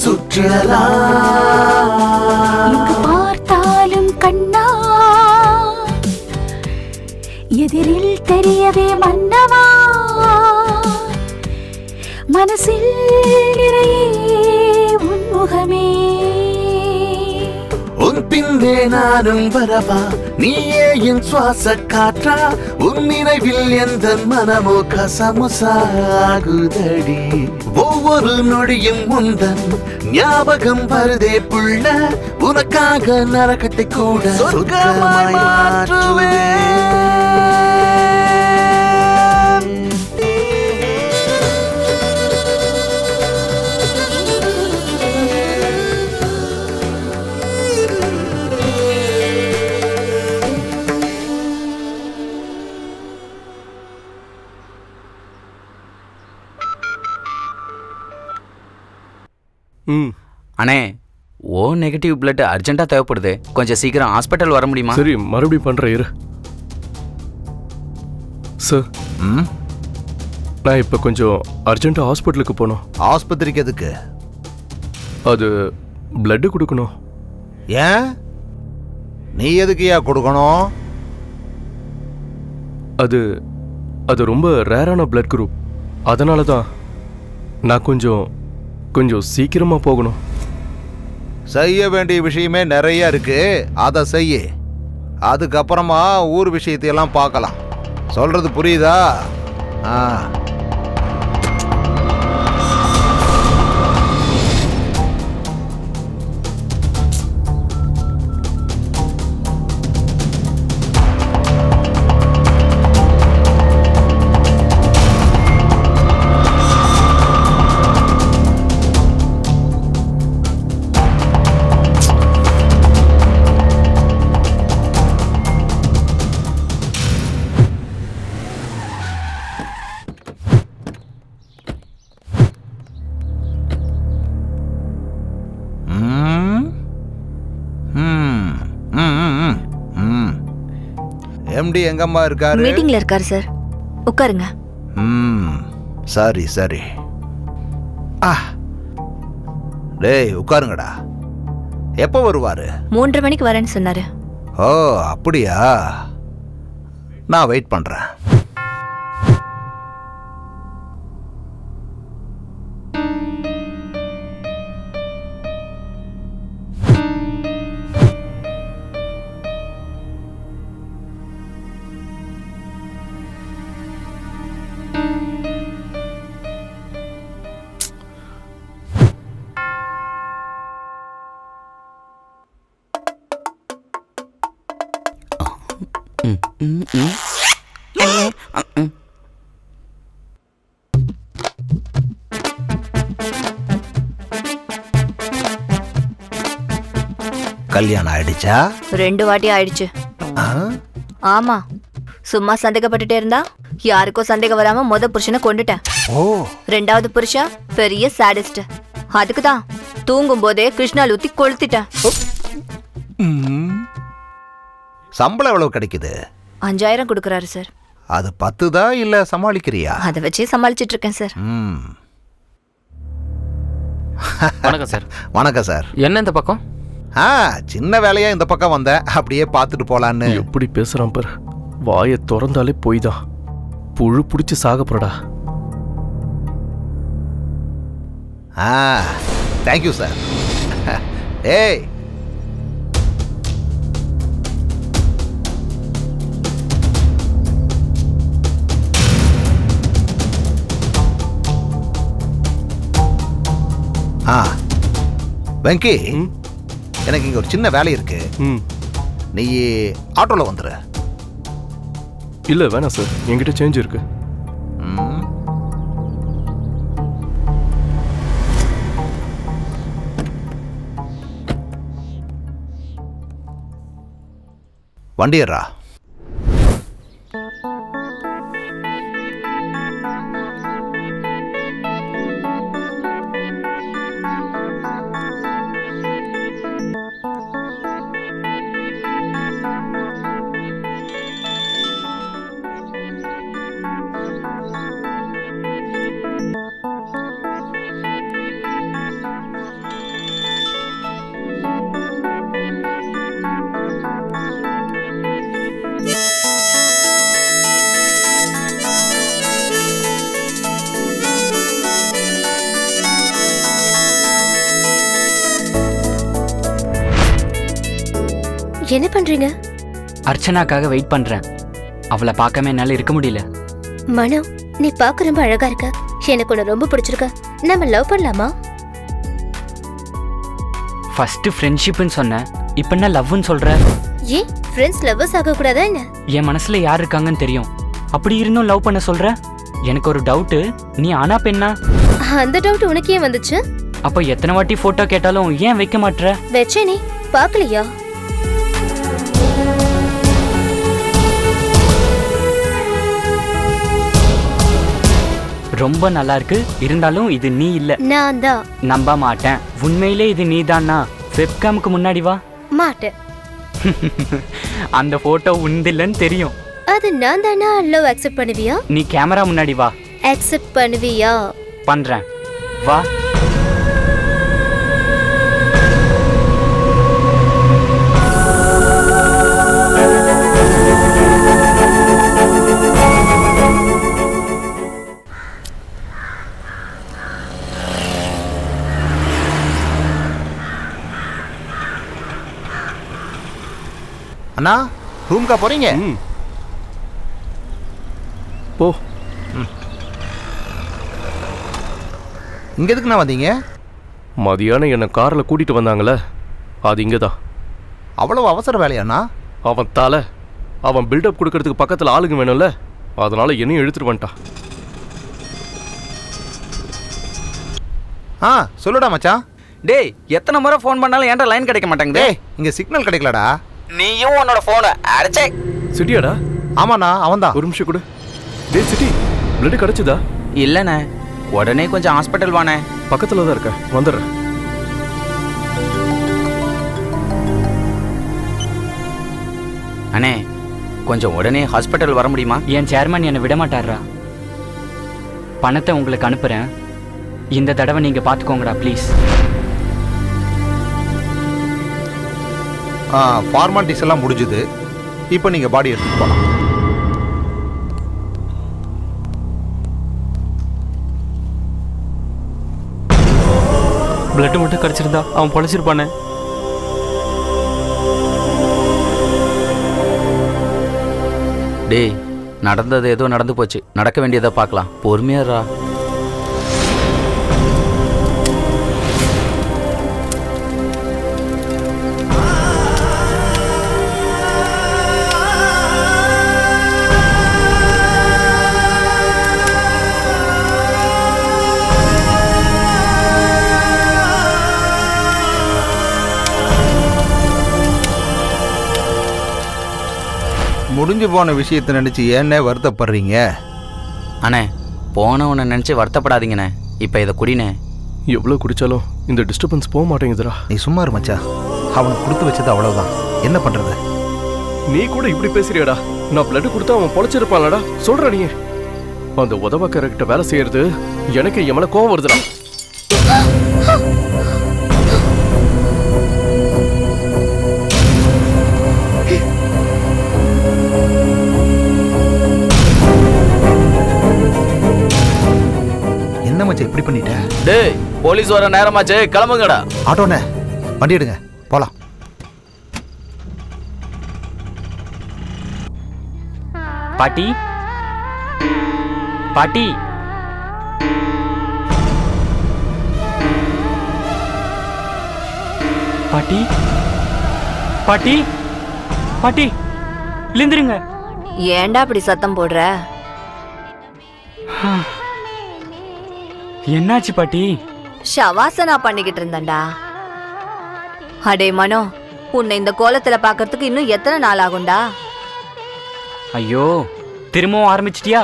Speaker 10: சுற்றலாம்
Speaker 8: எங்கு பார்த்தாலும் கண்ணா எதிரில் தெரியவே மன்னவா மனசில் நிறையே உன்முகமே
Speaker 10: உன் பின்னே நானும் வரவா நீயே என் சுவாச காற்றா உன் நினைவில் எந்த மனமோ கசமுசாகுதடி ஒவ்வொரு நொடியும் முந்தன் ஞாபகம் வருதே புள்ள உனக்காக நரகத்தை கூட சொர்க்கமாய் மாற்றுவேன்
Speaker 5: ம்
Speaker 4: அண்ணே ஓ நெகட்டிவ் பிளட் அர்ஜென்ட்டாக தேவைப்படுது கொஞ்சம் சீக்கிரம் ஹாஸ்பிட்டல் வர முடியுமா
Speaker 5: சரி மறுபடியும் பண்ணுறேன் இரு சார்
Speaker 1: ம்
Speaker 5: நான் இப்போ கொஞ்சம் அர்ஜென்ட்டாக ஹாஸ்பிட்டலுக்கு போகணும்
Speaker 1: ஆஸ்பத்திரிக்கு எதுக்கு
Speaker 5: அது பிளட்டு கொடுக்கணும்
Speaker 1: ஏன் நீ எதுக்குயா கொடுக்கணும்
Speaker 5: அது அது ரொம்ப ரேரான பிளட் குரூப் அதனால தான் நான் கொஞ்சம் கொஞ்சம் சீக்கிரமாக போகணும்
Speaker 1: செய்ய வேண்டிய விஷயமே நிறைய இருக்கு அதை செய்ய அதுக்கப்புறமா ஊர் விஷயத்தையெல்லாம் பார்க்கலாம் சொல்றது புரியுதா ஆ ம் ம் ம் ம், ம் ம் எம்டி எங்கம்மா இருக்காரு
Speaker 2: மீட்டிங்ல இருக்காரு சார் உட்காருங்க
Speaker 1: ம் சரி சரி ஆ டேய் உட்காருங்கடா எப்போ வருவாரு
Speaker 2: மூன்றரை மணிக்கு வரேன்னு சொன்னாரு
Speaker 1: ஓ அப்படியா நான் வெயிட் பண்றேன்
Speaker 4: ம், ம், ம். ம்.
Speaker 1: கல்யாணம் ஆயிடுச்சா
Speaker 2: ரெண்டு வாட்டி ஆயிடுச்சு
Speaker 1: ஆ?
Speaker 2: ஆமா சும்மா சந்தேகப்பட்டுட்டே இருந்தா யாருக்கோ சந்தேகம் வராம முத புருஷனை கொண்டுட்டேன்
Speaker 1: ஓ
Speaker 2: ரெண்டாவது புருஷன் பெரிய சாடிஸ்ட் அதுக்கு தான் தூங்கும் போதே கிருஷ்ணால் ஊத்தி கொளுத்திட்டேன்
Speaker 1: ம். சம்பளம் எவ்வளவு கிடைக்குது
Speaker 2: அஞ்சாயிரம் கொடுக்குறாரு சார்
Speaker 1: அது பத்துதா இல்ல சமாளிக்கிறியா
Speaker 2: அதை வச்சே சமாளிச்சிட்டு இருக்கேன் சார்
Speaker 1: ம்
Speaker 11: வணக்கம் சார்
Speaker 1: வணக்கம் சார்
Speaker 11: என்ன இந்த பக்கம்
Speaker 1: ஆ சின்ன வேலையா இந்த பக்கம் வந்தேன் அப்படியே பார்த்துட்டு போலான்னு
Speaker 5: எப்படி பேசுகிறான் பாரு வாயை திறந்தாலே போய் தான் புழு பிடிச்சி சாக போறடா
Speaker 1: ஆ தேங்க்யூ சார் ஏய் ஆ வெங்கி
Speaker 5: ம்
Speaker 1: எனக்கு இங்க ஒரு சின்ன வேலை இருக்கு
Speaker 5: ம்
Speaker 1: நீ ஆட்டோல வந்துரு
Speaker 5: இல்லை வேணாம் சார் என்கிட்ட சேஞ்ச் இருக்கு
Speaker 1: ம். வண்டியரா
Speaker 6: என்ன பண்றீங்க
Speaker 3: அர்ச்சனாக்காக வெயிட் பண்றேன் அவளை பார்க்காம என்னால இருக்க முடியல
Speaker 6: மனோ நீ பார்க்க ரொம்ப அழகா இருக்க எனக்கு உன்னை ரொம்ப பிடிச்சிருக்க நம்ம லவ் பண்ணலாமா
Speaker 3: ஃபர்ஸ்ட் ஃப்ரெண்ட்ஷிப்னு சொன்னேன் இப்போ என்ன லவ்னு சொல்ற
Speaker 6: ஏன் ஃப்ரெண்ட்ஸ் லவ்வர்ஸ் ஆக கூடாதா என்ன
Speaker 3: என் மனசுல யார் இருக்காங்கன்னு தெரியும் அப்படி இருந்தும் லவ் பண்ண சொல்ற எனக்கு ஒரு டவுட்டு நீ ஆனா பெண்ணா
Speaker 6: அந்த டவுட் உனக்கு ஏன் வந்துச்சு
Speaker 3: அப்போ எத்தனை வாட்டி போட்டோ கேட்டாலும் ஏன் வைக்க மாட்ற
Speaker 6: வச்சே நீ பார்க்கலையா
Speaker 3: ரொம்ப நல்லா இருக்கு இருந்தாலும் இது நீ இல்ல
Speaker 6: நான் தான்
Speaker 3: நம்ப மாட்டேன் உண்மையிலே இது நீதானா வெப்காமுக்கு முன்னாடி வா
Speaker 6: மாட்டேன்
Speaker 3: அந்த போட்டோ உந்தில்லன்னு தெரியும்
Speaker 6: அது நான் தானா லவ் அக்செப்ட் பண்ணுவியா
Speaker 3: நீ கேமரா முன்னாடி வா
Speaker 6: அக்செப்ட் பண்ணுவியா
Speaker 3: பண்றேன் வா
Speaker 1: அண்ணா ரூம்க்கா போறீங்க
Speaker 5: ம் போ
Speaker 1: இங்க எதுக்குண்ணா வந்தீங்க
Speaker 5: மதியானம் என்னை காரில் கூட்டிட்டு வந்தாங்களே அது இங்கே தான்
Speaker 1: அவ்வளவு அவசர வேலையாண்ணா
Speaker 5: அவன் தலை அவன் பில்டப் கொடுக்கறதுக்கு பக்கத்தில் ஆளுங்க வேணும்ல அதனால என்னையும் இழுத்துட்டு வந்துட்டான்
Speaker 1: ஆ சொல்லுடா மச்சான்
Speaker 9: டேய் எத்தனை முறை ஃபோன் பண்ணாலும் ஏன்டா லைன் கிடைக்க மாட்டேங்குது
Speaker 1: டேய் இங்க சிக்னல் கிடைக்கலடா
Speaker 9: நீயும் உன்னோட ஃபோனை அடிச்சே
Speaker 5: சிட்டியாடா
Speaker 1: ஆமாண்ணா அவன்தான்
Speaker 5: ஒரு நிமிஷம் கூட டேய் சிட்டி பிளட் கிடைச்சதா
Speaker 9: இல்லைண்ணே உடனே கொஞ்சம் ஹாஸ்பிட்டல் வானே
Speaker 5: பக்கத்தில் தான் இருக்க வந்துடுறேன்
Speaker 9: அண்ணே கொஞ்சம் உடனே ஹாஸ்பிட்டல் வர முடியுமா
Speaker 3: என் சேர்மன் என்னை விட மாட்டாரா பணத்தை உங்களுக்கு அனுப்புறேன் இந்த தடவை நீங்க பாத்துக்கோங்கடா ப்ளீஸ்
Speaker 1: ஆ ஃபார்மாலிட்டிஸ் எல்லாம் முடிஞ்சுது இப்போ நீங்க பாடி எடுத்துட்டு போகலாம்
Speaker 3: பிளட் மட்டும் கிடைச்சிருந்தா அவன் பொழைச்சிருப்பானே
Speaker 9: டேய் நடந்தது ஏதோ நடந்து போச்சு நடக்க வேண்டியதை பார்க்கலாம் பொறுமையாரா
Speaker 1: முடிஞ்சு போன விஷயத்தை நினைச்சு ஏன்னே வருத்தப்படுறீங்க
Speaker 9: அண்ணே போனவனை நினச்சி வருத்தப்படாதீங்கண்ணே இப்போ இதை குடினே
Speaker 5: எவ்வளோ குடிச்சாலும் இந்த டிஸ்டர்பன்ஸ் போக மாட்டேங்குதுடா
Speaker 1: நீ சும்மா இரு மச்சான் அவனுக்கு கொடுத்து வச்சது அவ்வளவுதான் என்ன பண்றது
Speaker 5: நீ கூட இப்படி பேசுறியாடா நான் பிளட் கொடுத்தா அவன் பொழைச்சிருப்பான்லடா சொல்ற நீ அந்த உதவக்காரர்கிட்ட வேலை செய்யறது எனக்கு என் மேல கோவம் வருதுடா
Speaker 1: என்ன மச்சான் இப்படி பண்ணிட்ட
Speaker 4: டேய் போலீஸ் வர நேரமாச்சு கிளம்புங்கடா
Speaker 1: ஆட்டோண்ணே வண்டி எடுங்க போலாம்
Speaker 3: பாட்டி பாட்டி பாட்டி பாட்டி பாட்டி எழுந்திருங்க
Speaker 2: ஏன்டா அப்படி சத்தம் போடுற
Speaker 3: என்னாச்சு பாட்டி
Speaker 2: ஷவாசனா பண்ணிக்கிட்டு இருந்தேன்டா அடே மனோ உன்னை இந்த கோலத்துல பார்க்கறதுக்கு இன்னும் எத்தனை நாள் ஆகும்டா
Speaker 3: ஐயோ திரும்பவும் ஆரம்பிச்சிட்டியா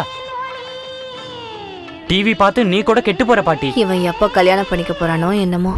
Speaker 3: டிவி பார்த்து நீ கூட கெட்டு போற பாட்டி
Speaker 2: இவன் எப்போ கல்யாணம் பண்ணிக்க போறானோ என்னமோ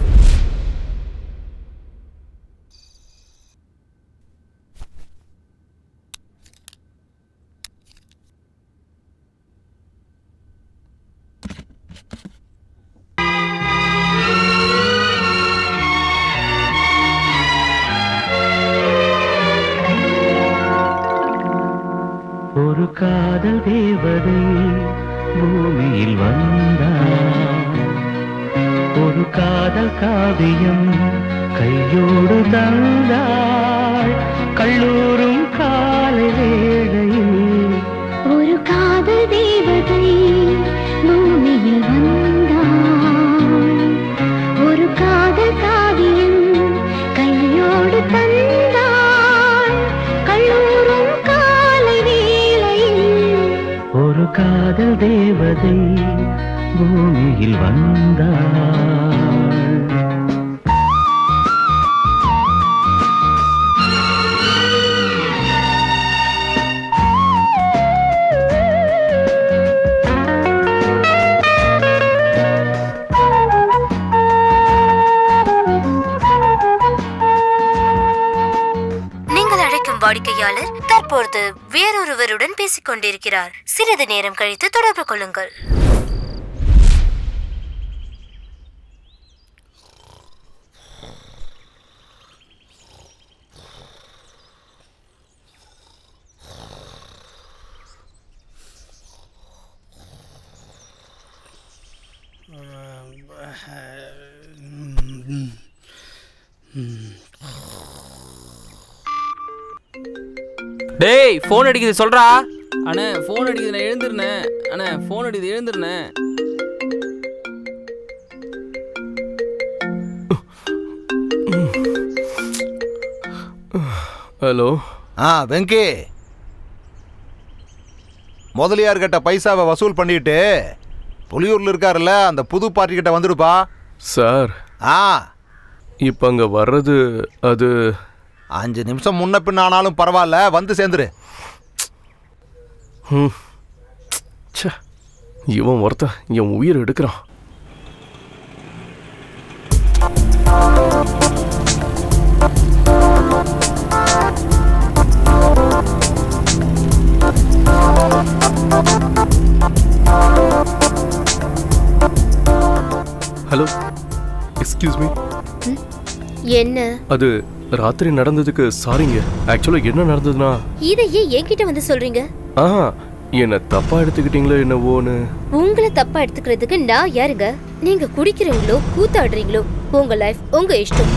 Speaker 11: ஒரு காதல் தேவதை பூமியில் வந்தார் ஒரு காதல் காவியம் கையோடு தந்தாள் கல்லூரும் காலை வேளையில்
Speaker 7: ஒரு காதல் தேவதை பூமியில் வந்தாள் ஒரு காதல் காவியம் கையோடு தந்தாள் கல்லூரும் காலை வேளையில்
Speaker 11: ஒரு காதல் தேவதை பூமியில் வந்தாள்
Speaker 6: நீங்கள் அழைக்கும் வாடிக்கையாளர் தற்பொழுது வேறொருவருடன் பேசிக் கொண்டிருக்கிறார் சிறிது நேரம் கழித்து தொடர்பு கொள்ளுங்கள்
Speaker 12: டேய் ஃபோன் அடிக்குது சொல்றா அண்ணே ஃபோன் அடிக்குது நான் எழுந்துருனேன் அண்ணே ஃபோன் அடிக்குது எழுந்துருனேன்
Speaker 5: ஹலோ
Speaker 1: ஆ வெங்கி முதலியார்கிட்ட பைசாவை வசூல் பண்ணிட்டு புலியூர்ல இருக்காருல்ல அந்த புது பார்ட்டி கிட்ட வந்துடுப்பா
Speaker 5: சார்
Speaker 1: ஆ
Speaker 5: இப்போ அங்கே வர்றது அது
Speaker 1: அஞ்சு நிமிஷம் முன்ன பின்ன ஆனாலும் பரவாயில்ல வந்து சேர்ந்துரு
Speaker 5: ம். ச்சே இவன் ஒருத்தன் என் உயிர் எடுக்கிறான் ஹலோ எக்ஸ்கியூஸ் மீ
Speaker 6: என்ன
Speaker 5: அது ராத்திரி நடந்ததுக்கு சாரிங்க ஆக்சுவலாக என்ன நடந்ததுன்னா
Speaker 6: இதையே என்கிட்ட வந்து சொல்றீங்க
Speaker 5: ஆஹா என்ன தப்பா எடுத்துக்கிட்டீங்களோ என்னவோன்னு
Speaker 6: உங்களை தப்பா எடுத்துக்கிறதுக்கு நான் யாருங்க நீங்க குடிக்கிறீங்களோ கூத்தாடுறீங்களோ உங்க லைஃப் உங்க இஷ்டம்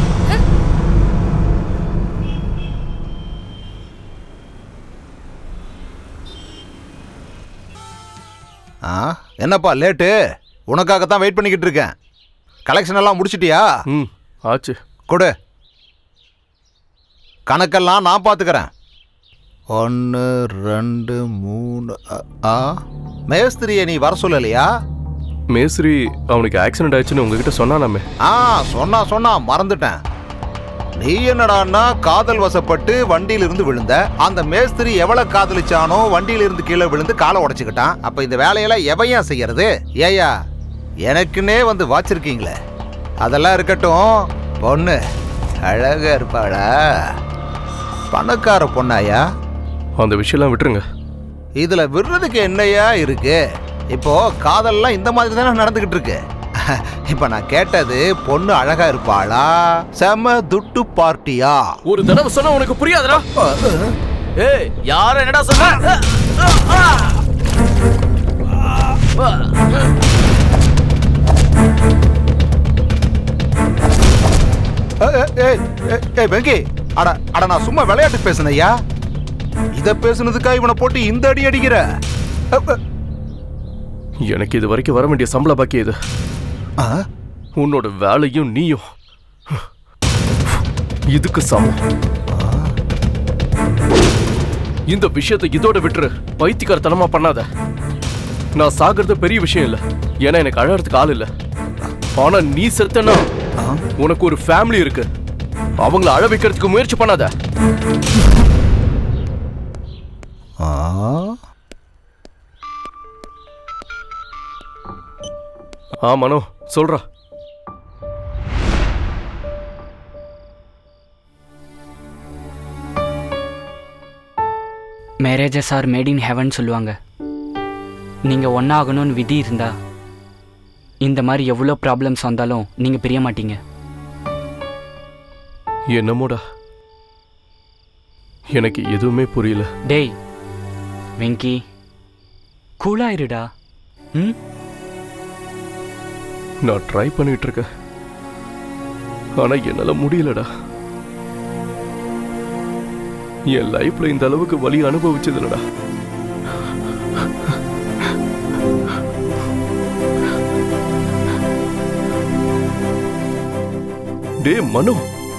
Speaker 1: ஆ என்னப்பா லேட்டு உனக்காகத்தான் வெயிட் பண்ணிக்கிட்டு இருக்கேன் கலெக்ஷன் எல்லாம் முடிச்சிட்டியா
Speaker 5: ம் ஆச்சு
Speaker 1: கொடு கணக்கெல்லாம் நான் பார்த்துக்கிறேன் ஒன்று ரெண்டு மூணு அ- ஆ மேஸ்திரியை நீ வர சொல்லலையா
Speaker 5: மேஸ்திரி அவனுக்கு ஆக்சிடென்ட் ஆயிடுச்சுன்னு உங்ககிட்ட சொன்னானாமே
Speaker 1: ஆ சொன்னா சொன்னா மறந்துட்டேன் நீ என்னடான்னா காதல் வசப்பட்டு வண்டியில இருந்து விழுந்த அந்த மேஸ்திரி எவ்வளவு காதலிச்சானோ வண்டியில இருந்து கீழே விழுந்து காலை உடைச்சுக்கிட்டான் அப்ப இந்த வேலையெல்லாம் எவையா செய்யறது ஏயா எனக்குன்னே வந்து வாச்சிருக்கீங்களே அதெல்லாம் இருக்கட்டும் பொண்ணு அழகா இருப்பாளா பணக்கார பொண்ணாயா
Speaker 5: அந்த விஷயம்லாம் விட்டுருங்க
Speaker 1: இதுல விடுறதுக்கு என்னையா இருக்கு இப்போ காதல்லாம் இந்த மாதிரி தானே நடந்துகிட்டு இருக்கு இப்ப நான் கேட்டது பொண்ணு அழகா இருப்பாளா செம துட்டு பார்ட்டியா
Speaker 12: ஒரு தடவை சொன்னா உனக்கு புரியாதுடா
Speaker 4: ஏய் யார என்னடா சொன்ன
Speaker 1: ஏய், ஏய், ஏய், ஏய், ஏய் வெங்கி அட அட நான் சும்மா விளையாட்டு பேசுனேன் ஐயா இத பேசுனதுக்கா இவனை போட்டு இந்த அடி அடிக்கிற அ, அ,
Speaker 5: எனக்கு இது வரைக்கும் வர வேண்டிய சம்பள பாக்கி இது
Speaker 1: ஆ?
Speaker 5: உன்னோட வேலையும் நீயும் இதுக்கு சமம் இந்த விஷயத்தை இதோட விட்டுரு பைத்தியக்காரத்தனமா பண்ணாத நான் சாகிறது பெரிய விஷயம் இல்ல ஏன்னா எனக்கு அழறதுக்கு ஆள் இல்ல ஆனா நீ செத்தனா உனக்கு ஒரு ஃபேமிலி இருக்கு அவங்கள அழ வைக்கிறதுக்கு முயற்சி பண்ணாத
Speaker 1: ஆ?
Speaker 5: ஆ மனோ சொல்றா
Speaker 3: marriages are made in heaven சொல்லுவாங்க நீங்கள் ஒன்றாகணும்னு விதி இருந்தா இந்த மாதிரி எவ்வளோ ப்ராப்ளம்ஸ் வந்தாலும் நீங்கள் பிரிய மாட்டீங்க
Speaker 5: என்னமோடா எனக்கு எதுவுமே புரியல
Speaker 3: டேய் வெங்கி கூலாயிருடா ம்
Speaker 5: நான் ட்ரை பண்ணிட்டு இருக்கேன் ஆனா என்னால முடியலடா என் லைஃப்ல இந்த அளவுக்கு வலி அனுபவிச்சது இல்லடா டே மனோ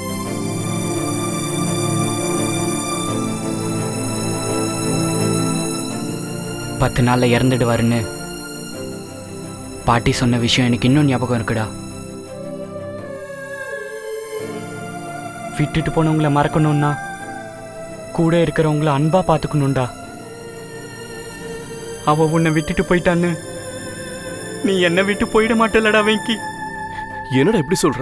Speaker 3: பத்து நாளில் இறந்துடுவாருன்னு பாட்டி சொன்ன விஷயம் எனக்கு இன்னும் ஞாபகம் இருக்குடா விட்டுட்டு போனவங்கள மறக்கணும்னா கூட இருக்கிறவங்கள அன்பா பார்த்துக்கணும்டா அவ உன்னை விட்டுட்டு போயிட்டான்னு நீ என்ன விட்டு போயிட மாட்டலடா வெங்கி
Speaker 5: என்னடா இப்படி சொல்ற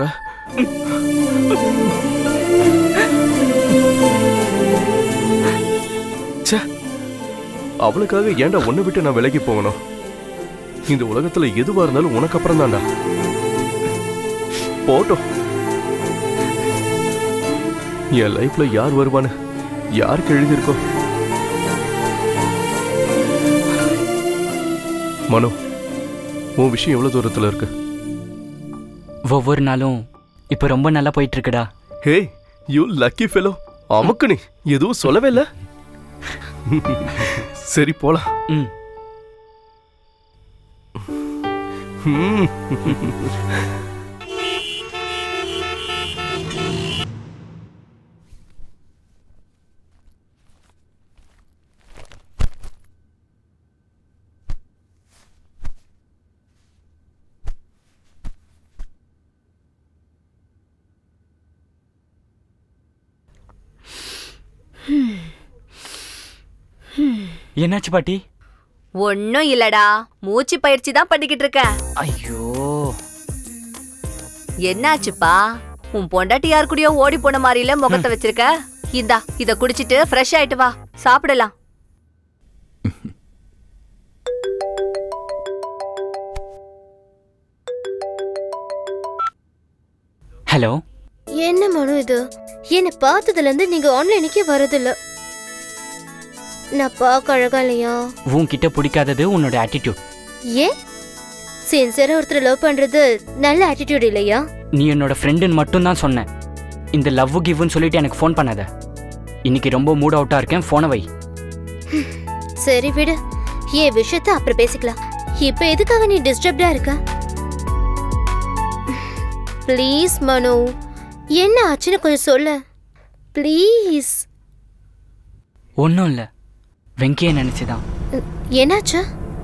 Speaker 5: ச்சே அவளுக்காக ஏன்டா உன்னை விட்டு நான் விலகி போகணும் இந்த உலகத்துல எதுவா இருந்தாலும் உனக்கு அப்புறம் தான்டா போட்டோம் என் லைஃப்ல யார் வருவான்னு யாருக்கு எழுதியிருக்கோ மனோ உன் விஷயம் எவ்வளவு தூரத்துல இருக்கு
Speaker 3: ஒவ்வொரு நாளும் இப்போ ரொம்ப நல்லா போயிட்டு இருக்குடா
Speaker 5: ஹே யூ லக்கி ஃபெலோ அமுக்கு நீ எதுவும் சொல்லவே இல்ல சரி போலாம்
Speaker 3: ம்
Speaker 5: ம்.
Speaker 3: என்னாச்சு பாட்டி
Speaker 2: ஒன்னும் இல்லடா மூச்சு பயிற்சி தான் பண்ணிக்கிட்டு இருக்க
Speaker 3: ஐயோ
Speaker 2: என்னாச்சுப்பா உன் பொண்டாட்டி யார் கூடயோ ஓடி போன மாதிரில முகத்தை வச்சிருக்க இந்தா இத குடிச்சிட்டு ஃப்ரெஷ் ஆயிட்டு வா சாப்பிடலாம்
Speaker 3: ஹலோ
Speaker 6: என்ன மனு இது என்னை பார்த்ததுல இருந்து நீங்க ஆன்லைனுக்கே வரதில்ல நான் பார்க்க அழகா இல்லையா
Speaker 3: உன்கிட்ட பிடிக்காதது உன்னோட ஆட்டிடியூட்
Speaker 6: ஏன் சின்சியரா ஒருத்தர் லவ் பண்றது நல்ல ஆட்டிடியூட் இல்லையா
Speaker 3: நீ என்னோட ஃப்ரெண்டுன்னு மட்டும்தான் சொன்னேன் இந்த லவ் கிவ்னு சொல்லிட்டு எனக்கு ஃபோன் பண்ணாத இன்னைக்கு ரொம்ப மூட் அவுட்டா இருக்கேன் ஃபோனை வை
Speaker 6: சரி விடு என் விஷயத்த அப்புறம் பேசிக்கலாம் இப்ப எதுக்காக நீ டிஸ்டர்ப்டா இருக்க ப்ளீஸ் மனு என்ன ஆச்சுன்னு கொஞ்சம் சொல்ல ப்ளீஸ்
Speaker 3: ஒன்றும் இல்லை வெங்கியை நினச்சிதான்
Speaker 6: என்னாச்சு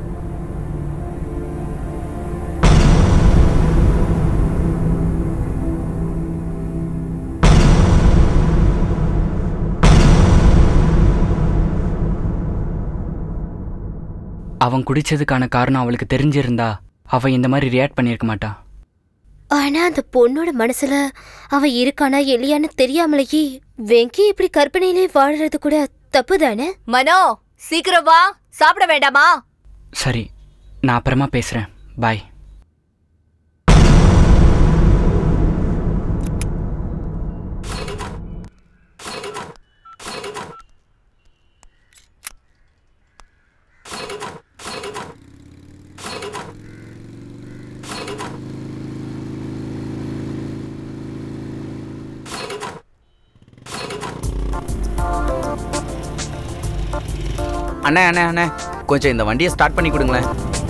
Speaker 3: அவன் குடிச்சதுக்கான காரணம் அவளுக்கு தெரிஞ்சிருந்தா அவ இந்த மாதிரி ரியாக்ட் பண்ணியிருக்க மாட்டா
Speaker 6: ஆனா அந்த பொண்ணோட மனசுல அவ இருக்கானா இல்லையான்னு தெரியாமலேயே வெங்கி இப்படி கற்பனையிலே வாழறது கூட தப்பு தானே
Speaker 2: மனோ சீக்கிரம் வா சாப்பிட வேண்டாமா
Speaker 3: சரி நான் அப்புறமா பேசுகிறேன் பாய்
Speaker 9: அண்ணே அண்ணே அண்ணே கொஞ்சம் இந்த வண்டியை ஸ்டார்ட் பண்ணி கொடுங்களேன்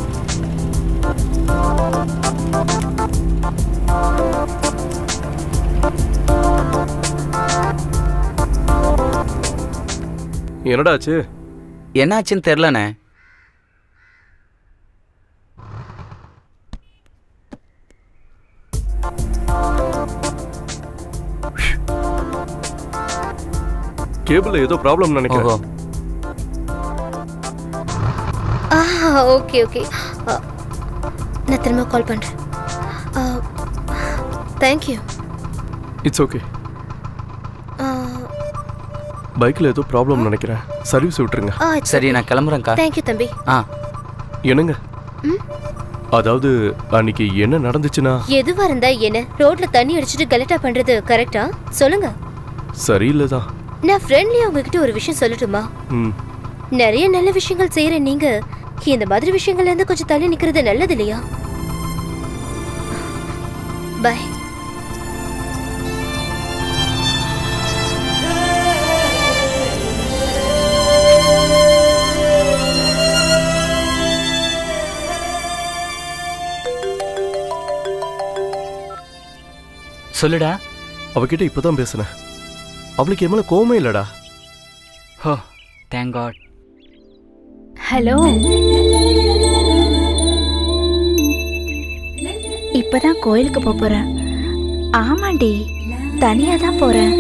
Speaker 5: என்னடா ஆச்சு
Speaker 9: என்னாச்சுன்னு தெரிலண்ணே
Speaker 5: கேபிள்ல ஏதோ ப்ராப்ளம் நினைக்கிறேன்
Speaker 6: ஆ ஓகே ஓகே நான் திரும்ப கால் பண்றேன் தேங்க்யூ
Speaker 5: இட்ஸ் ஓகே பைக்ல ஏதோ ப்ராப்ளம் நினைக்கிறேன் சர்வீஸ் விட்டுருங்க
Speaker 6: ஆ
Speaker 9: சரி நான் கிளம்புறேன்க்கா
Speaker 6: தேங்க்யூ தம்பி
Speaker 9: ஆ
Speaker 5: என்னங்க
Speaker 6: ம்?
Speaker 5: அதாவது அன்னைக்கு என்ன நடந்துச்சுன்னா
Speaker 6: எதுவா இருந்தா என்ன ரோட்ல தண்ணி அடிச்சிட்டு கலெக்டா பண்றது கரெக்டா சொல்லுங்க
Speaker 5: சரியில்லைதான்
Speaker 6: நான் ஃப்ரெண்ட்லியா உங்ககிட்ட ஒரு விஷயம் சொல்லட்டுமா
Speaker 5: ம்
Speaker 6: நிறைய நல்ல விஷயங்கள் செய்யற நீங்க இந்த மாதிரி விஷயங்கள்ல இருந்து கொஞ்சம் தள்ளி நிக்கிறது நல்லது இல்லையா பை
Speaker 3: சொல்லுடா
Speaker 5: அவகிட்ட இப்பதான் பேசுனேன் அவளுக்கு என் மேல கோவமே இல்லடா
Speaker 3: ஹோ தேங்க் காட்
Speaker 8: ஹலோ இப்பதான் கோயிலுக்கு போப் போறேன் ஆமாண்டி தனியா தான் போறேன்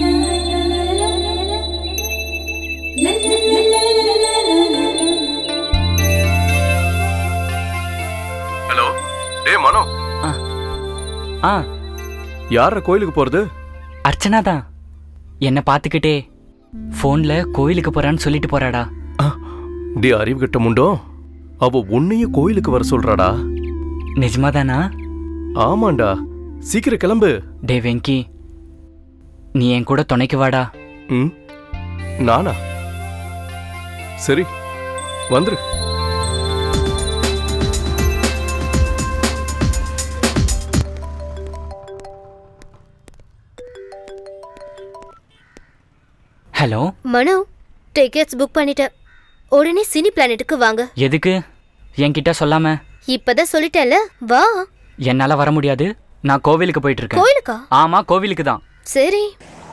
Speaker 5: ஹலோ டேய் மனோ
Speaker 3: ஆ
Speaker 5: யார கோயிலுக்கு போறது
Speaker 3: அர்ச்சனா தான் என்னை பார்த்துக்கிட்டே ஃபோனில் கோயிலுக்கு போகிறான்னு சொல்லிட்டு போறாடா
Speaker 5: டே அறிவு கட்ட முண்டோ அவ உன்னையும் கோயிலுக்கு வர சொல்றாடா
Speaker 3: நிஜமாதானா
Speaker 5: ஆமாண்டா சீக்கிரம் கிளம்பு
Speaker 3: டே வெங்கி நீ என் கூட துணைக்கு வாடா
Speaker 5: ம் நானா சரி வந்துரு
Speaker 3: ஹலோ
Speaker 6: மனு டிக்கெட்ஸ் புக் பண்ணிட்டேன் உடனே சினி பிளானெட்டுக்கு வாங்க
Speaker 3: எதுக்கு என்கிட்ட சொல்லாம
Speaker 6: இப்பதான் சொல்லிட்டேன்ல வா
Speaker 3: என்னால வர முடியாது நான் கோவிலுக்கு போயிட்டு இருக்கேன்
Speaker 6: கோயிலுக்கா
Speaker 3: ஆமா கோவிலுக்கு தான்
Speaker 6: சரி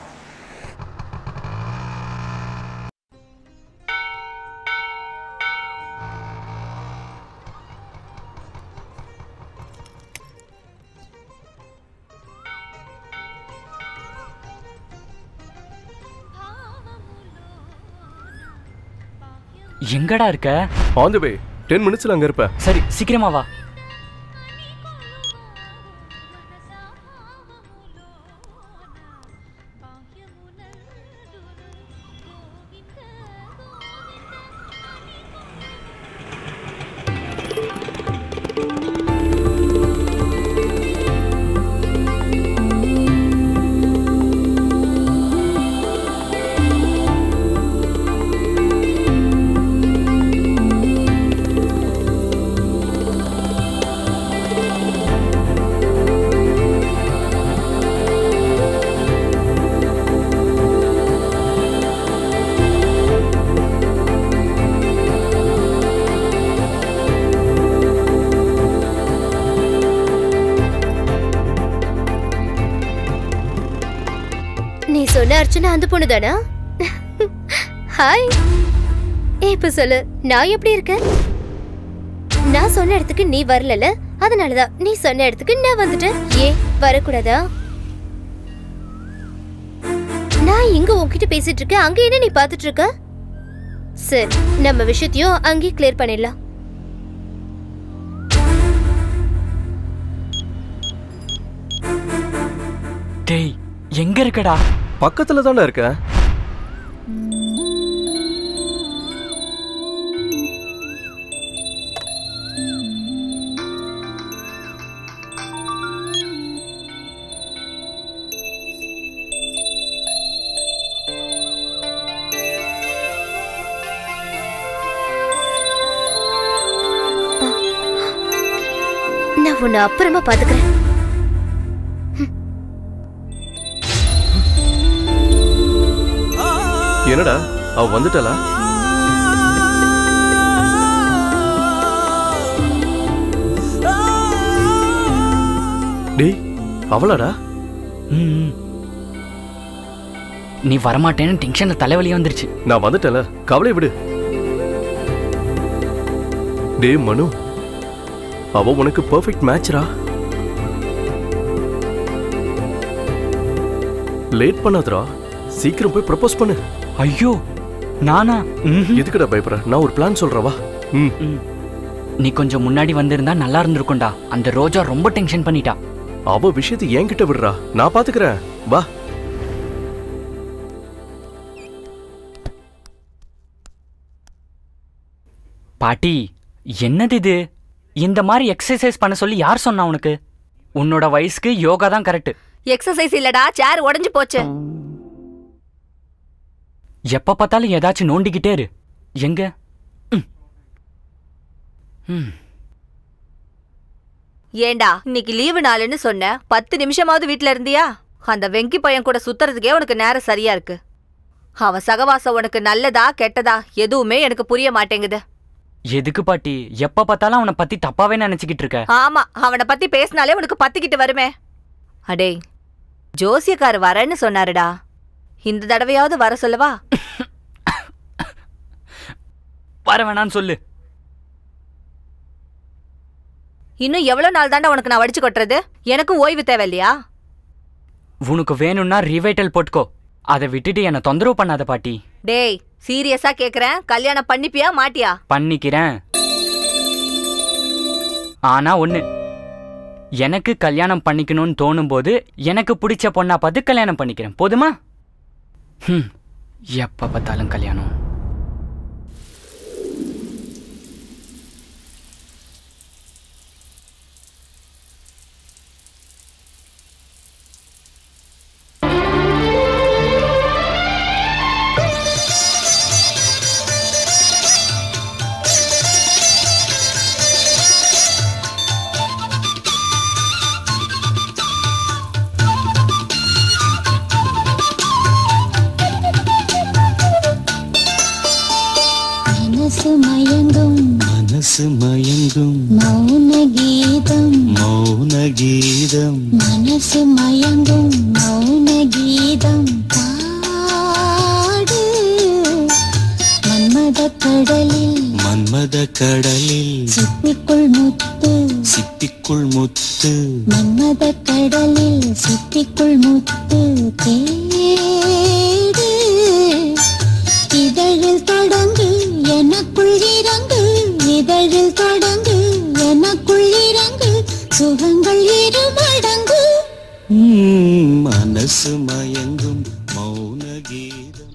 Speaker 3: எங்கடா இருக்க
Speaker 5: ஆன் தி வே டென் மினிட்ஸ்ல அங்க இருப்ப
Speaker 3: சரி சீக்கிரமா வா
Speaker 6: நீ சொன்ன அர்ச்சனா அந்த பொண்ணு தானா ஹாய் இப்ப சொல்லு நான் எப்படி இருக்கேன் நான் சொன்ன இடத்துக்கு நீ வரலல அதனாலதான் நீ சொன்ன இடத்துக்கு நான் வந்துட்டேன் ஏன் வரக்கூடாதா நான் இங்க உன்கிட்ட பேசிட்டு இருக்கேன் அங்க என்ன நீ பாத்துட்டு இருக்க சரி நம்ம விஷயத்தையும் அங்கேயே கிளியர் பண்ணிடலாம்
Speaker 3: டேய் எங்க இருக்கடா
Speaker 5: பக்கத்துல தானே இருக்க
Speaker 6: நான் உன்னை அப்புறமா பாத்துக்கிறேன்
Speaker 5: என்னடா அவ வந்துட்டாளா டேய் அவளாடா
Speaker 3: ம் நீ வரமாட்டேன்னு டென்ஷன்ல தலைவலி வந்துருச்சு
Speaker 5: நான் வந்துட்டேன்ல கவலை விடு டேய் மனு அவ உனக்கு பெர்ஃபெக்ட் மேட்ச்ரா லேட் பண்ணாதடா சீக்கிரம் போய் ப்ரப்போஸ் பண்ணு
Speaker 3: ஐயோ நானா
Speaker 5: எதுக்குடா பயப்படுற நான் ஒரு பிளான் சொல்றேன் வா ம்
Speaker 3: நீ கொஞ்சம் முன்னாடி வந்திருந்தா நல்லா இருந்திருக்கும்டா அந்த ரோஜா ரொம்ப டென்ஷன் பண்ணிட்டா
Speaker 5: அவ விஷயத்தை என்கிட்ட விடுறா நான் பாத்துக்கிறேன் வா
Speaker 3: பாட்டி என்னது இது இந்த மாதிரி எக்ஸசைஸ் பண்ண சொல்லி யார் சொன்னா உனக்கு உன்னோட வயசுக்கு யோகா தான் கரெக்ட்
Speaker 2: எக்ஸசைஸ் இல்லடா சேர் உடைஞ்சு போச்சு
Speaker 3: எப்ப பார்த்தாலும் ஏதாச்சும் நோண்டிக்கிட்டே இரு எங்க ம். ம்.
Speaker 2: ஏண்டா இன்னைக்கு லீவு நாளுன்னு சொன்ன பத்து நிமிஷமாவது வீட்ல இருந்தியா அந்த வெங்கி பையன் கூட சுத்துறதுக்கே உனக்கு நேரம் சரியா இருக்கு அவன் சகவாசம் உனக்கு நல்லதா கெட்டதா எதுவுமே எனக்கு புரிய மாட்டேங்குது
Speaker 3: எதுக்கு பாட்டி எப்ப பார்த்தாலும் அவனை பத்தி தப்பாவே நினைச்சுக்கிட்டு இருக்க
Speaker 2: ஆமா அவனை பத்தி பேசினாலே உனக்கு பத்திக்கிட்டு வருமே அடே ஜோசியக்கார் வரேன்னு சொன்னாருடா இந்த தடவையாவது வர சொல்லவா
Speaker 3: வர வேணான்னு சொல்லு
Speaker 2: இன்னும் எவ்வளவு நாள் தாண்டா உனக்கு நான் வடிச்சு கொட்டுறது எனக்கும் ஓய்வு தேவை இல்லையா
Speaker 3: உனக்கு வேணும்னா ரிவைட்டல் போட்டுக்கோ அதை விட்டுட்டு என்னை தொந்தரவு பண்ணாத பாட்டி
Speaker 2: டேய் சீரியஸா கேக்குறேன் கல்யாணம் பண்ணிப்பியா மாட்டியா
Speaker 3: பண்ணிக்கிறேன் ஆனா ஒண்ணு எனக்கு கல்யாணம் பண்ணிக்கணும்னு தோணும்போது எனக்கு பிடிச்ச பொண்ணா பார்த்து கல்யாணம் பண்ணிக்கிறேன் போதுமா ம் எப்ப பார்த்தாலும் கல்யாணம்
Speaker 7: மனசு மயங்கும்
Speaker 11: மனசு மயங்கும்
Speaker 7: மௌன கீதம்
Speaker 11: மௌன கீதம்
Speaker 7: மனசு மயங்கும் மௌன கீதம் பாடு மன்மத கடலில்
Speaker 11: மன்மத கடலில்
Speaker 7: சிப்பிக்குள் முத்து
Speaker 11: சிப்பிக்குள் முத்து
Speaker 7: மன்மத கடலில் சிப்பிக்குள் முத்து தேடு இதழில் தொடங்கு எனக்குள் இறங்கு இதழில் தொடங்கு எனக்குள் இறங்கு சுகங்கள் இரு மடங்கு
Speaker 11: ம், மனசு மயங்கும் மௌன கீதம்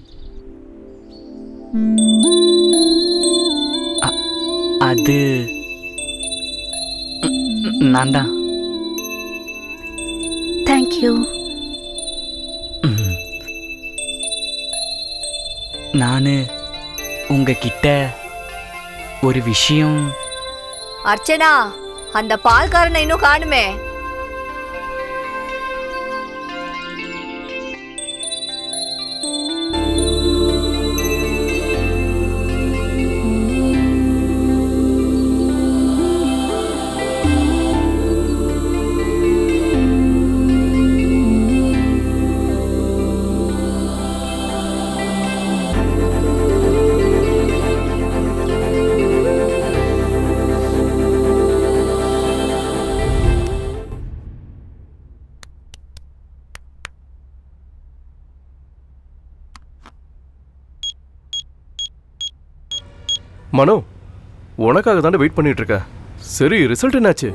Speaker 3: அது நான் தான்
Speaker 8: தேங்க்யூ
Speaker 3: நான் உங்ககிட்ட ஒரு விஷயம்
Speaker 2: அர்ச்சனா அந்த பால்காரனை இன்னும் காணுமே
Speaker 5: மனோ உனக்காக தானே வெயிட் பண்ணிட்டு இருக்க சரி ரிசல்ட் என்னாச்சு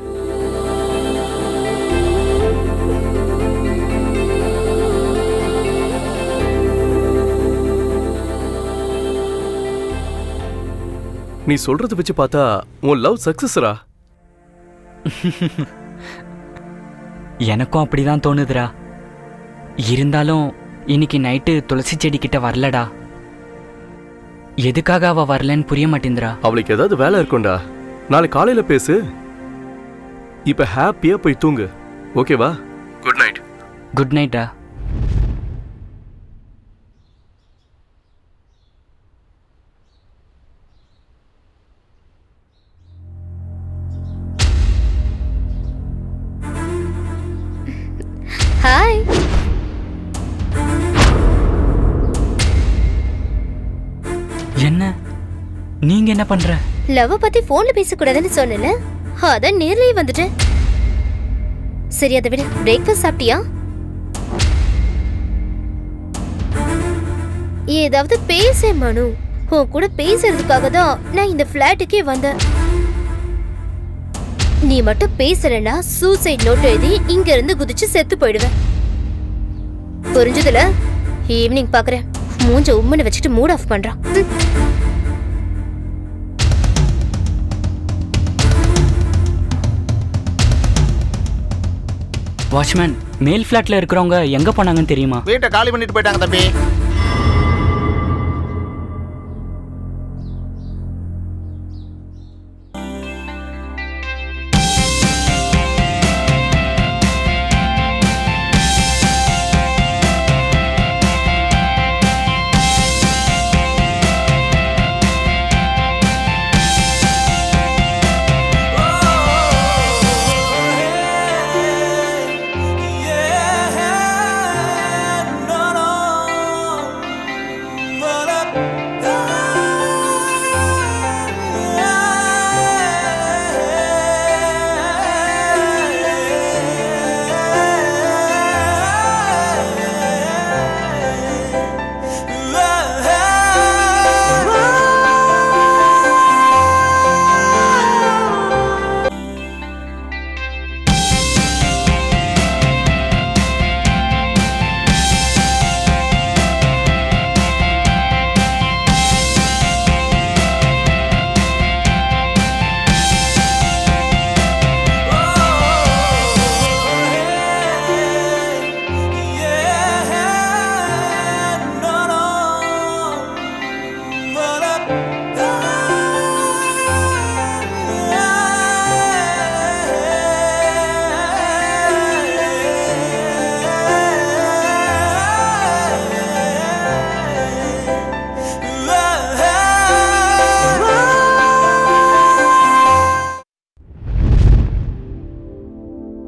Speaker 5: நீ சொல்றத வச்சு பார்த்தா உன் லவ் சக்சஸ்ரா
Speaker 3: எனக்கும் அப்படிதான் தோணுதுடா இருந்தாலும் இன்னைக்கு நைட்டு துளசி செடி கிட்ட வரலடா எதுக்காக அவ வரலன்னு புரிய மாட்டேங்குதுடா
Speaker 5: அவளுக்கு ஏதாவது வேலை இருக்கும்டா நாளைக்கு காலையில பேசு இப்ப ஹாப்பியா போய் தூங்கு ஓகேவா குட் நைட்
Speaker 3: குட் நைட்டா
Speaker 6: ஹாய்
Speaker 3: என்ன நீங்க என்ன பண்ற
Speaker 6: லவ் பத்தி போன்ல பேசக்கூடாதுன்னு சொன்னல அதான் நேர்லயே வந்துட்டேன் சரி அதை விட பிரேக்ஃபாஸ்ட் சாப்பிட்டியா ஏதாவது பேச மனு உன் கூட பேசுறதுக்காக தான் நான் இந்த ஃபிளாட்டுக்கே வந்தேன் நீ மட்டும் பேசலன்னா சூசைட் நோட் எழுதி இங்க இருந்து குதிச்சு செத்து போயிடுவேன் புரிஞ்சதுல ஈவினிங் பாக்குறேன் மூஞ்ச உம்மனை வச்சுட்டு மூட் ஆஃப் பண்றான் ம்.
Speaker 3: வாட்ச்மேன் மேல் ஃப்ளாட்ல இருக்கிறவங்க எங்க போனாங்கன்னு தெரியுமா
Speaker 1: வீட்டை காலி பண்ணிட்டு போயிட்டாங்க தம்பி
Speaker 13: Yeah.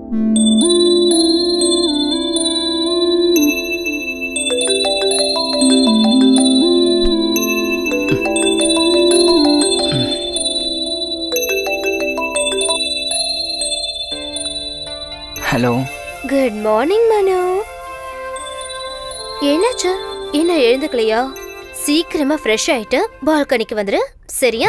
Speaker 3: ஹலோ
Speaker 6: குட் மார்னிங் மனு என்னாச்சு இன்னும் எழுந்துக்கலையா சீக்கிரமா ஃப்ரெஷ் ஆயிட்டு பால்கனிக்கு வந்துரு சரியா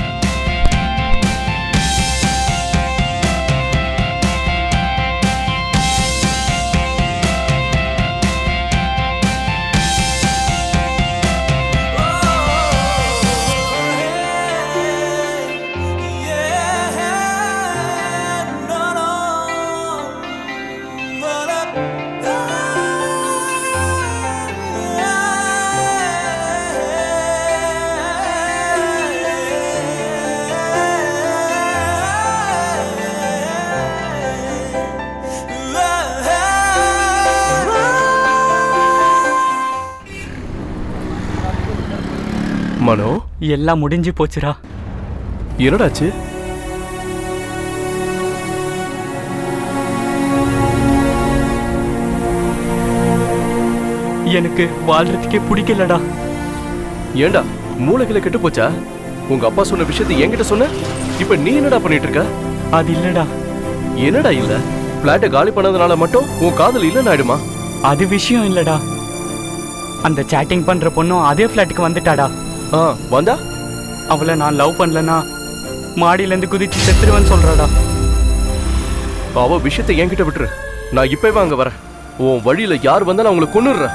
Speaker 5: மனோ
Speaker 3: எல்லாம் முடிஞ்சு போச்சுடா
Speaker 5: என்னடாச்சு
Speaker 3: எனக்கு வாழ்றதுக்கே பிடிக்கலடா
Speaker 5: ஏண்டா மூளைகளை கெட்டு போச்சா உங்க அப்பா சொன்ன விஷயத்தை என்கிட்ட சொன்ன இப்ப நீ என்னடா பண்ணிட்டு இருக்க
Speaker 3: அது இல்லடா
Speaker 5: என்னடா இல்ல பிளாட்டை காலி பண்ணதுனால மட்டும் உன் காதல் இல்லைன்னு ஆயிடுமா
Speaker 3: அது விஷயம் இல்லடா அந்த சேட்டிங் பண்ற பொண்ணும் அதே ஃப்ளாட்டுக்கு வந்துட்டாடா
Speaker 5: ஆ வந்தா
Speaker 3: அவளை நான் லவ் பண்ணலனா மாடியில இருந்து குதிச்சு செத்துருவேன்னு சொல்றாடா
Speaker 5: அவ விஷயத்தை என்கிட்ட விட்டுரு நான் இப்பவே அங்க வரேன் உன் வழியில யார் வந்தா நான் உங்களை கொன்னுடுறேன்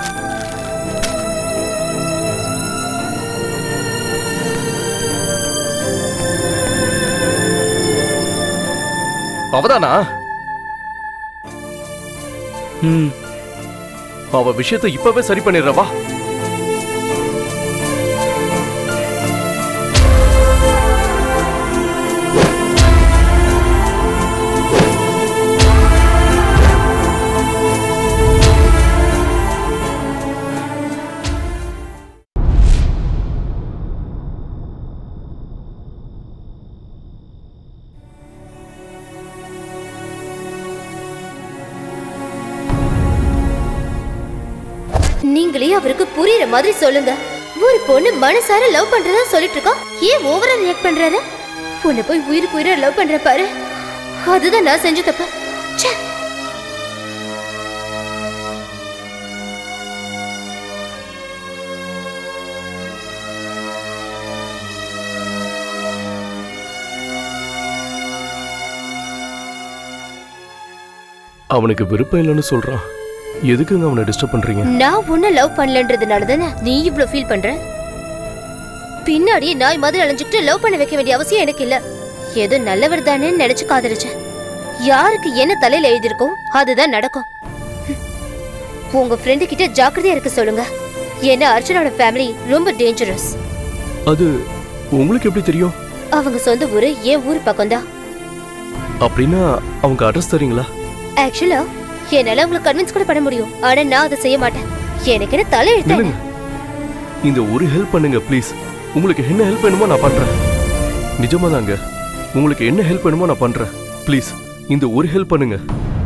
Speaker 5: அவதானா
Speaker 3: ம்
Speaker 5: அவ விஷயத்தை இப்பவே சரி பண்ணிடுறவா
Speaker 6: நீங்களே அவருக்கு புரியுற மாதிரி சொல்லுங்க ஒரு பொண்ணு மனசார லவ் பண்றதா சொல்லிட்டு இருக்கா ஏன் ஓவரா ரியாக்ட் பண்றாரு பொண்ணு போய் உயிருக்கு உயிரை லவ் பண்ற பாரு அதுதான் நான் செஞ்ச தப்பு ச்சே.
Speaker 5: அவனுக்கு விருப்பம் இல்லைன்னு சொல்றான் எதுக்குங்க அவனை டிஸ்டர்ப் பண்றீங்க
Speaker 6: நான் உன்னை லவ் பண்ணலன்றதுனால தானே நீ இவ்ளோ ஃபீல் பண்ற பின்னாடியே நாய் மாதிரி அலைஞ்சுக்கிட்டு லவ் பண்ண வைக்க வேண்டிய அவசியம் எனக்கு இல்ல ஏதோ நல்லவர் தானே நினைச்சு காதலிச்சேன் யாருக்கு என்ன தலையில எழுதியிருக்கோ அதுதான் நடக்கும் உங்க ஃப்ரெண்டு கிட்ட ஜாக்கிரதையா இருக்க சொல்லுங்க ஏன்னா அர்ச்சனாவோட ஃபேமிலி ரொம்ப டேஞ்சரஸ்
Speaker 5: அது உங்களுக்கு எப்படி தெரியும்
Speaker 6: அவங்க சொந்த ஊரு என் ஊர் பக்கம்தான்
Speaker 5: அப்படின்னா அவங்க அட்ரஸ் தரீங்களா
Speaker 6: ஆக்சுவலா என்னால உங்களுக்கு கன்வின்ஸ் கூட பண்ண முடியும் ஆனா நான் அதை செய்ய மாட்டேன் எனக்கு என்ன தலை எழுத்த
Speaker 5: நில்லுங்க இந்த ஒரு ஹெல்ப் பண்ணுங்க ப்ளீஸ் உங்களுக்கு என்ன ஹெல்ப் வேணுமோ நான் பண்றேன் நிஜமா தாங்க உங்களுக்கு என்ன ஹெல்ப் வேணுமோ நான் பண்றேன் ப்ளீஸ் இந்த ஒரு ஹெல்ப் பண்ணுங்க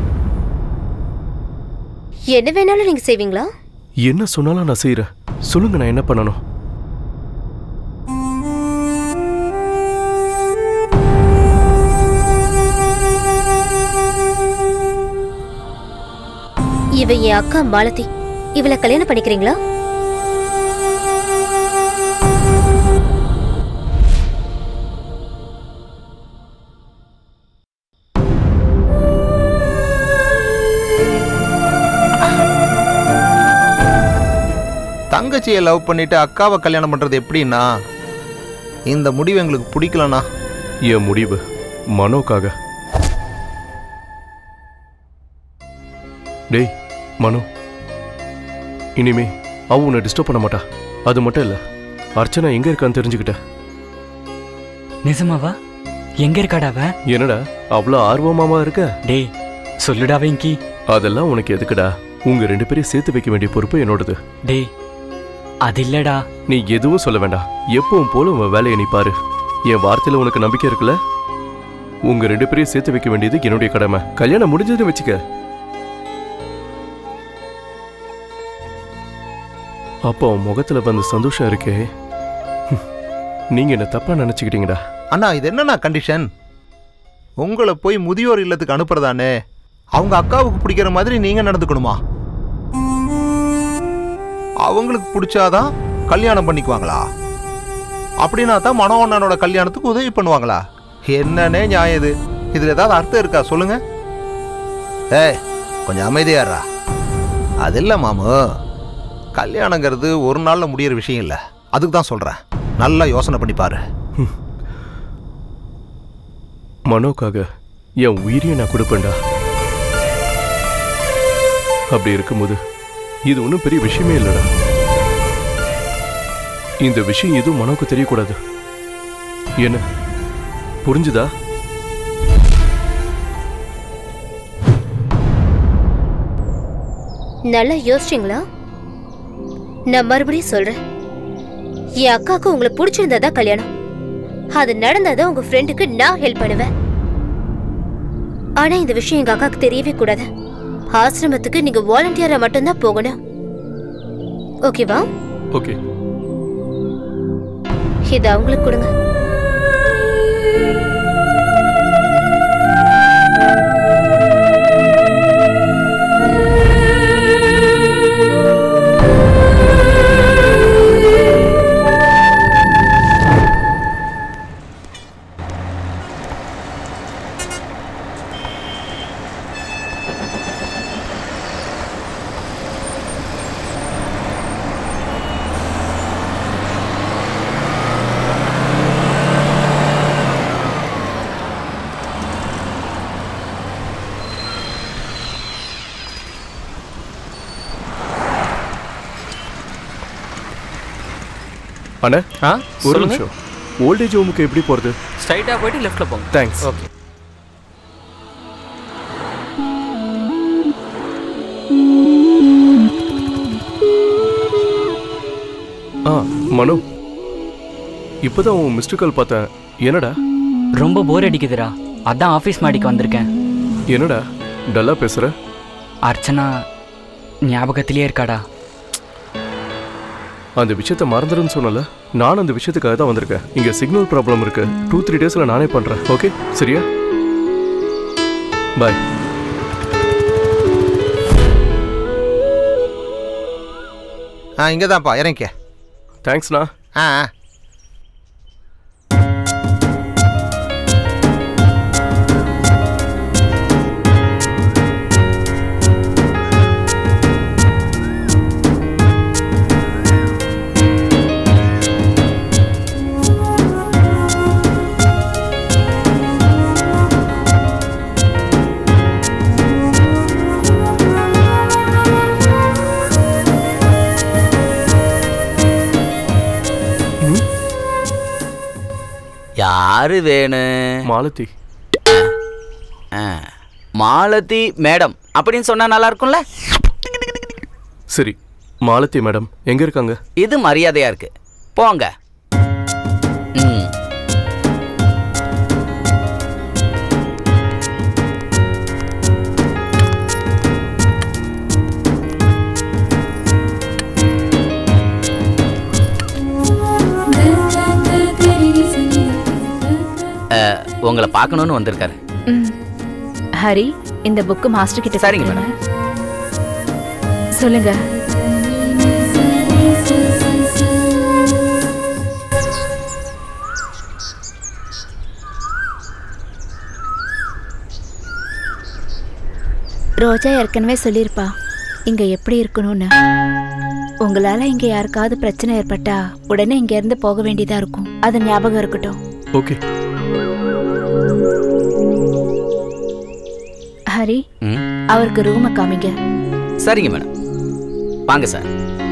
Speaker 6: என்ன வேணாலும் நீங்க செய்வீங்களா
Speaker 5: என்ன சொன்னாலும் நான் செய்றேன் சொல்லுங்க நான் என்ன பண்ணணும்
Speaker 6: இவ என் அக்கா மாலதி இவளை கல்யாணம் பண்ணிக்கிறீங்களா
Speaker 1: தங்கச்சியை லவ் பண்ணிட்டு அக்காவை கல்யாணம் பண்ணுறது எப்படின்னா இந்த முடிவு எங்களுக்கு பிடிக்கலண்ணா
Speaker 5: என் முடிவு மனோக்காக டேய் மனோ இனிமே அவ உன்னை டிஸ்டர்ப் பண்ண மாட்டா அது மட்டும் இல்ல அர்ச்சனா எங்க இருக்கான்னு தெரிஞ்சுக்கிட்டேன்
Speaker 3: நிஜமாவா எங்க இருக்காடா அவ
Speaker 5: என்னடா அவ்வளோ ஆர்வமாவா இருக்க
Speaker 3: டேய் சொல்லுடா வெங்கி
Speaker 5: அதெல்லாம் உனக்கு எதுக்குடா உங்க ரெண்டு பேரையும் சேர்த்து வைக்க வேண்டிய பொறுப்பு என்னோடது
Speaker 3: டேய் அது இல்லடா
Speaker 5: நீ எதுவும் சொல்ல வேண்டாம் எப்பவும் போல உன் வேலையை நீ பாரு என் வார்த்தையில உனக்கு நம்பிக்கை இருக்குல்ல உங்க ரெண்டு பேரையும் சேர்த்து வைக்க வேண்டியது என்னுடைய கடமை கல்யாணம் முடிஞ்சதுன்னு வச்சுக்க அப்போ உன் முகத்துல வந்த சந்தோஷம் இருக்கே ஹம், நீங்க என்ன தப்பா நினைச்சுக்கிட்டீங்கடா
Speaker 1: அண்ணா இது என்னண்ணா கண்டிஷன் உங்களை போய் முதியோர் இல்லத்துக்கு அனுப்புறதானே அவங்க அக்காவுக்கு பிடிக்கிற மாதிரி நீங்க நடந்துக்கணுமா அவங்களுக்கு பிடிச்சாதான் கல்யாணம் பண்ணிக்குவாங்களா அப்படின்னா தான் மனோண்ணனோட கல்யாணத்துக்கு உதவி பண்ணுவாங்களா என்னன்னே நியாயம் இது இதுல ஏதாவது அர்த்தம் இருக்கா சொல்லுங்க ஏய் கொஞ்சம் அமைதியாடுறா அது இல்லை மாமு கல்யாணங்கிறது ஒரு நாளில் முடியிற விஷயம் இல்லை அதுக்கு தான் சொல்கிறேன் நல்லா யோசனை பண்ணி பாரு
Speaker 5: மனோக்காக என் உயிரையும் நான் கொடுப்பேன்டா அப்படி இருக்கும்போது இது ஒன்றும் பெரிய விஷயமே இல்லைடா இந்த விஷயம் எதுவும் மனோக்கு தெரியக்கூடாது என்ன புரிஞ்சுதா
Speaker 6: நல்லா யோசிச்சிங்களா நான் மறுபடியும் சொல்றேன் என் அக்காவுக்கு உங்களை பிடிச்சிருந்ததா கல்யாணம் அது நடந்தாதான் உங்க ஃப்ரெண்டுக்கு நான் ஹெல்ப் பண்ணுவேன் ஆனா இந்த விஷயம் எங்க அக்காவுக்கு தெரியவே கூடாது ஆசிரமத்துக்கு நீங்க வாலண்டியரா மட்டும்தான் போகணும் ஓகேவா
Speaker 5: ஓகே
Speaker 6: இது அவங்களுக்கு கொடுங்க
Speaker 5: அண்ணா
Speaker 12: ஆ
Speaker 5: ஒரு
Speaker 12: சொல்லுங்க
Speaker 5: நிமிஷம் ஓல்டேஜ் ஹோமுக்கு எப்படி போறது
Speaker 12: ஸ்ட்ரைட்டாக போயிட்டு லெஃப்ட்டில் போங்க
Speaker 5: தேங்க்ஸ்
Speaker 12: ஓகே
Speaker 5: ஆ மனோ இப்போதான் உன் மிஸ்டு கால் பார்த்தேன் என்னடா
Speaker 3: ரொம்ப போர் அடிக்குதுடா அதான் ஆஃபீஸ் மாடிக்கு வந்திருக்கேன்
Speaker 5: என்னடா டல்லா பேசுற
Speaker 3: அர்ச்சனா ஞாபகத்திலே இருக்காடா
Speaker 5: அந்த விஷயத்த மறந்துடுன்னு சொன்னல நான் அந்த விஷயத்துக்காக தான் வந்திருக்கேன் இங்க சிக்னல் ப்ராப்ளம் இருக்கு டூ த்ரீ டேஸ்ல நானே பண்றேன் ஓகே சரியா பாய்
Speaker 1: ஆ இங்கே தான்ப்பா இறங்கிக்க
Speaker 5: தேங்க்ஸ்ண்ணா
Speaker 1: ஆ ஆ.
Speaker 4: யாரு வேணும்
Speaker 5: மாலதி
Speaker 4: ஆ, மாலதி மேடம் அப்படின்னு சொன்னா நல்லா இருக்கும்ல
Speaker 5: சரி மாலதி மேடம் எங்க இருக்காங்க
Speaker 4: இது மரியாதையா இருக்கு போங்க ம் அஹ், உங்களை பார்க்கணும்னு வந்திருக்காரு
Speaker 8: ம். ஹரி இந்த புக்கு மாஸ்டர் கிட்ட
Speaker 4: சரிங்க
Speaker 8: கொடுங்க. சொல்லுங்க ரோஜா ஏற்கனவே சொல்லியிருப்பா இங்க எப்படி இருக்கணும்னு உங்களால இங்க யாருக்காவது பிரச்சனை ஏற்பட்டா உடனே இங்க இருந்து போக வேண்டியதா இருக்கும் அது ஞாபகம் இருக்கட்டும்
Speaker 5: ஓகே
Speaker 8: ஹரி
Speaker 4: ம்
Speaker 8: அவருக்கு ரூமை காமிங்க
Speaker 4: சரிங்க மேடம் வாங்க sir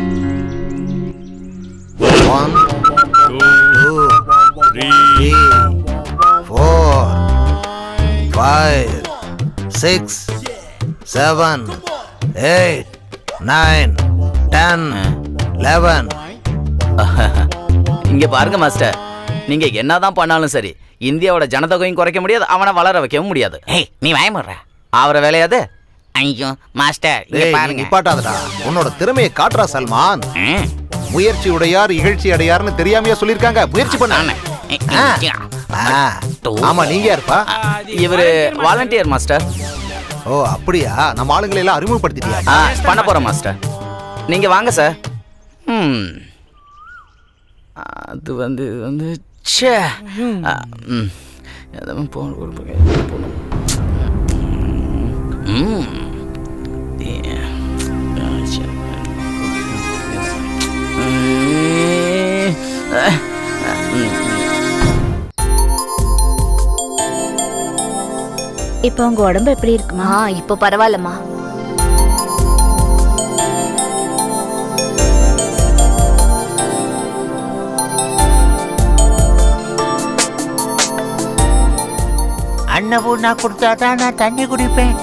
Speaker 1: One, two, three, four, five, six, seven, eight, nine, ten, eleven.
Speaker 4: இங்க பாருங்க மாஸ்டர் நீங்க என்னதான் பண்ணாலும் சரி இந்தியாவோட ஜனதொகையும் குறைக்க முடியாது அவனை வளர வைக்கவும் முடியாது
Speaker 13: ஏய் நீ வாயமுடுற
Speaker 4: அவரை வேலையாது
Speaker 13: ஐயோ மாஸ்டர் இங்க
Speaker 1: டேய், நீ
Speaker 13: பாருங்க
Speaker 1: நிப்பாட்டாதடா உன்னோட திறமையை காட்டுறா சல்மான் முயற்சி உடையார் இகழ்ச்சி அடையார்னு தெரியாமையா சொல்லிருக்காங்க முயற்சி பண்ண ஆ. ஆமா நீங்க யாருப்பா
Speaker 4: இவரு வாலண்டியர் மாஸ்டர்
Speaker 1: ஓ அப்படியா நம்ம ஆளுங்களை எல்லாம் அறிமுகப்படுத்திட்டியா
Speaker 4: ஆ, பண்ண போறேன் மாஸ்டர் நீங்க வாங்க சார் ம் அது வந்து இது வந்து ச்சே ஆ, ம் எதுவும் போன கொடுப்பேன் போகணும் ம் ஏ, ஆ, சரி. ம், ஆ, ஆ, ம்.
Speaker 8: இப்போ உங்க உடம்பு எப்படி இருக்குமா
Speaker 2: ஆ இப்போ பரவாயில்லம்மா
Speaker 13: அன்னபூர்ணா கொடுத்தா தான் நான் தண்ணி குடிப்பேன்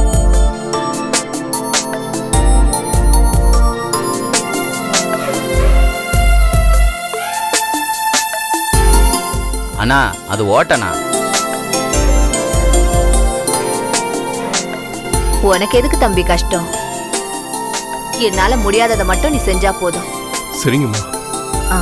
Speaker 4: அண்ணா அது ஓட்டண்ணா
Speaker 2: உனக்கு எதுக்கு தம்பி கஷ்டம் என்னால முடியாததை மட்டும் நீ செஞ்சா போதும்
Speaker 5: சரிங்கம்மா
Speaker 2: ஆ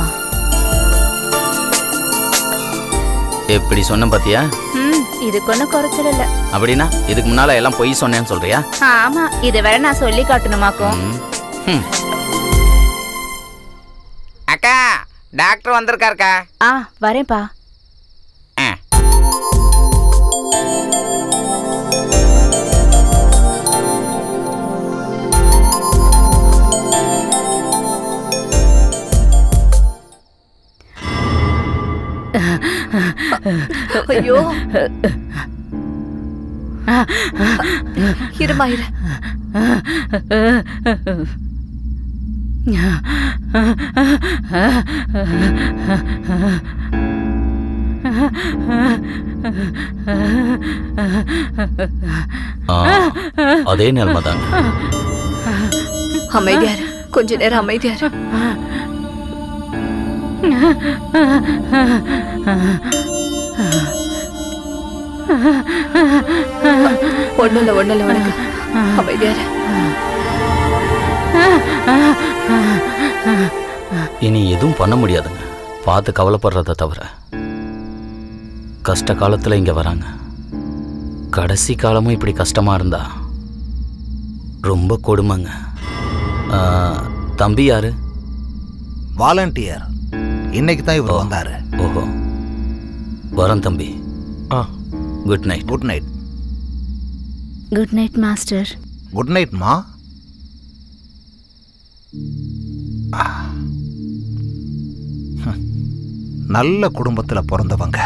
Speaker 4: எப்படி சொன்ன பாத்தியா
Speaker 8: ம் இதுக்கு ஒன்றும் குறைச்சல் இல்ல
Speaker 4: அப்படின்னா இதுக்கு முன்னால எல்லாம் பொய் சொன்னேன்னு சொல்றியா
Speaker 8: ஆமா இதை வேற நான் சொல்லி காட்டணுமாக்கும்
Speaker 4: ம்.
Speaker 13: அக்கா டாக்டர் வந்திருக்காருக்கா
Speaker 8: ஆ வரேன்ப்பா
Speaker 2: ஐயோ இருமா இரு
Speaker 4: ஆ, அதே நிலைமை தாங்க
Speaker 2: அமைதியா இரு கொஞ்ச நேரம் அமைதியா இரு ஒண்ணும் இல்ல ஒண்ணும் இல்ல உனக்கு அமைதியா இரு
Speaker 4: இனி எதுவும் பண்ண முடியாதுங்க பார்த்து கவலைப்படுறத தவிர கஷ்ட காலத்தில் இங்கே வராங்க கடைசி காலமும் இப்படி கஷ்டமாக இருந்தா ரொம்ப கொடுமைங்க ஆ, தம்பி யாரு
Speaker 1: வாலண்டியர் இன்னைக்கு தான் இவர் வந்தாரு
Speaker 4: ஓஹோ வரேன் தம்பி
Speaker 5: ஆ
Speaker 4: good night
Speaker 1: good night
Speaker 8: good night master
Speaker 1: good நைட்மா நல்ல குடும்பத்துல பிறந்தவங்க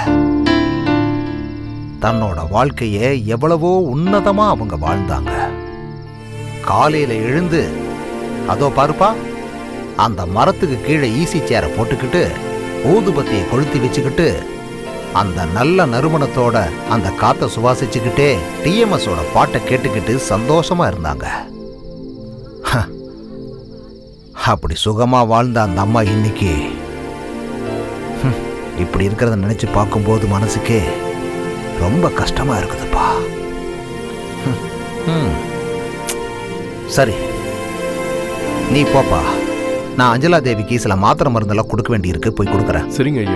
Speaker 1: தன்னோட வாழ்க்கையை எவ்வளவோ உன்னதமா அவங்க வாழ்ந்தாங்க காலையில எழுந்து அதோ பாருப்பா அந்த மரத்துக்கு கீழே ஈசி சேரை போட்டுக்கிட்டு ஊதுபத்தியை கொளுத்தி வச்சுக்கிட்டு அந்த நல்ல நறுமணத்தோட அந்த காத்தை சுவாசிச்சுக்கிட்டே டிஎம்எஸோட பாட்டை கேட்டுக்கிட்டு சந்தோஷமா இருந்தாங்க ஹ. அப்படி சுகமா வாழ்ந்த அந்த அம்மா இன்னைக்கு ஹம், இப்படி இருக்கிறத நினைச்சு பார்க்கும்போது மனசுக்கே ரொம்ப கஷ்டமா இருக்குதுப்பா ஹம், ஹம். சரி நீ போப்பா நான் அஞ்சலா தேவிக்கு சில மாத்திரை மருந்தெல்லாம் கொடுக்க வேண்டியிருக்கு போய் கொடுக்குறேன்
Speaker 5: சரிங்க ஐயா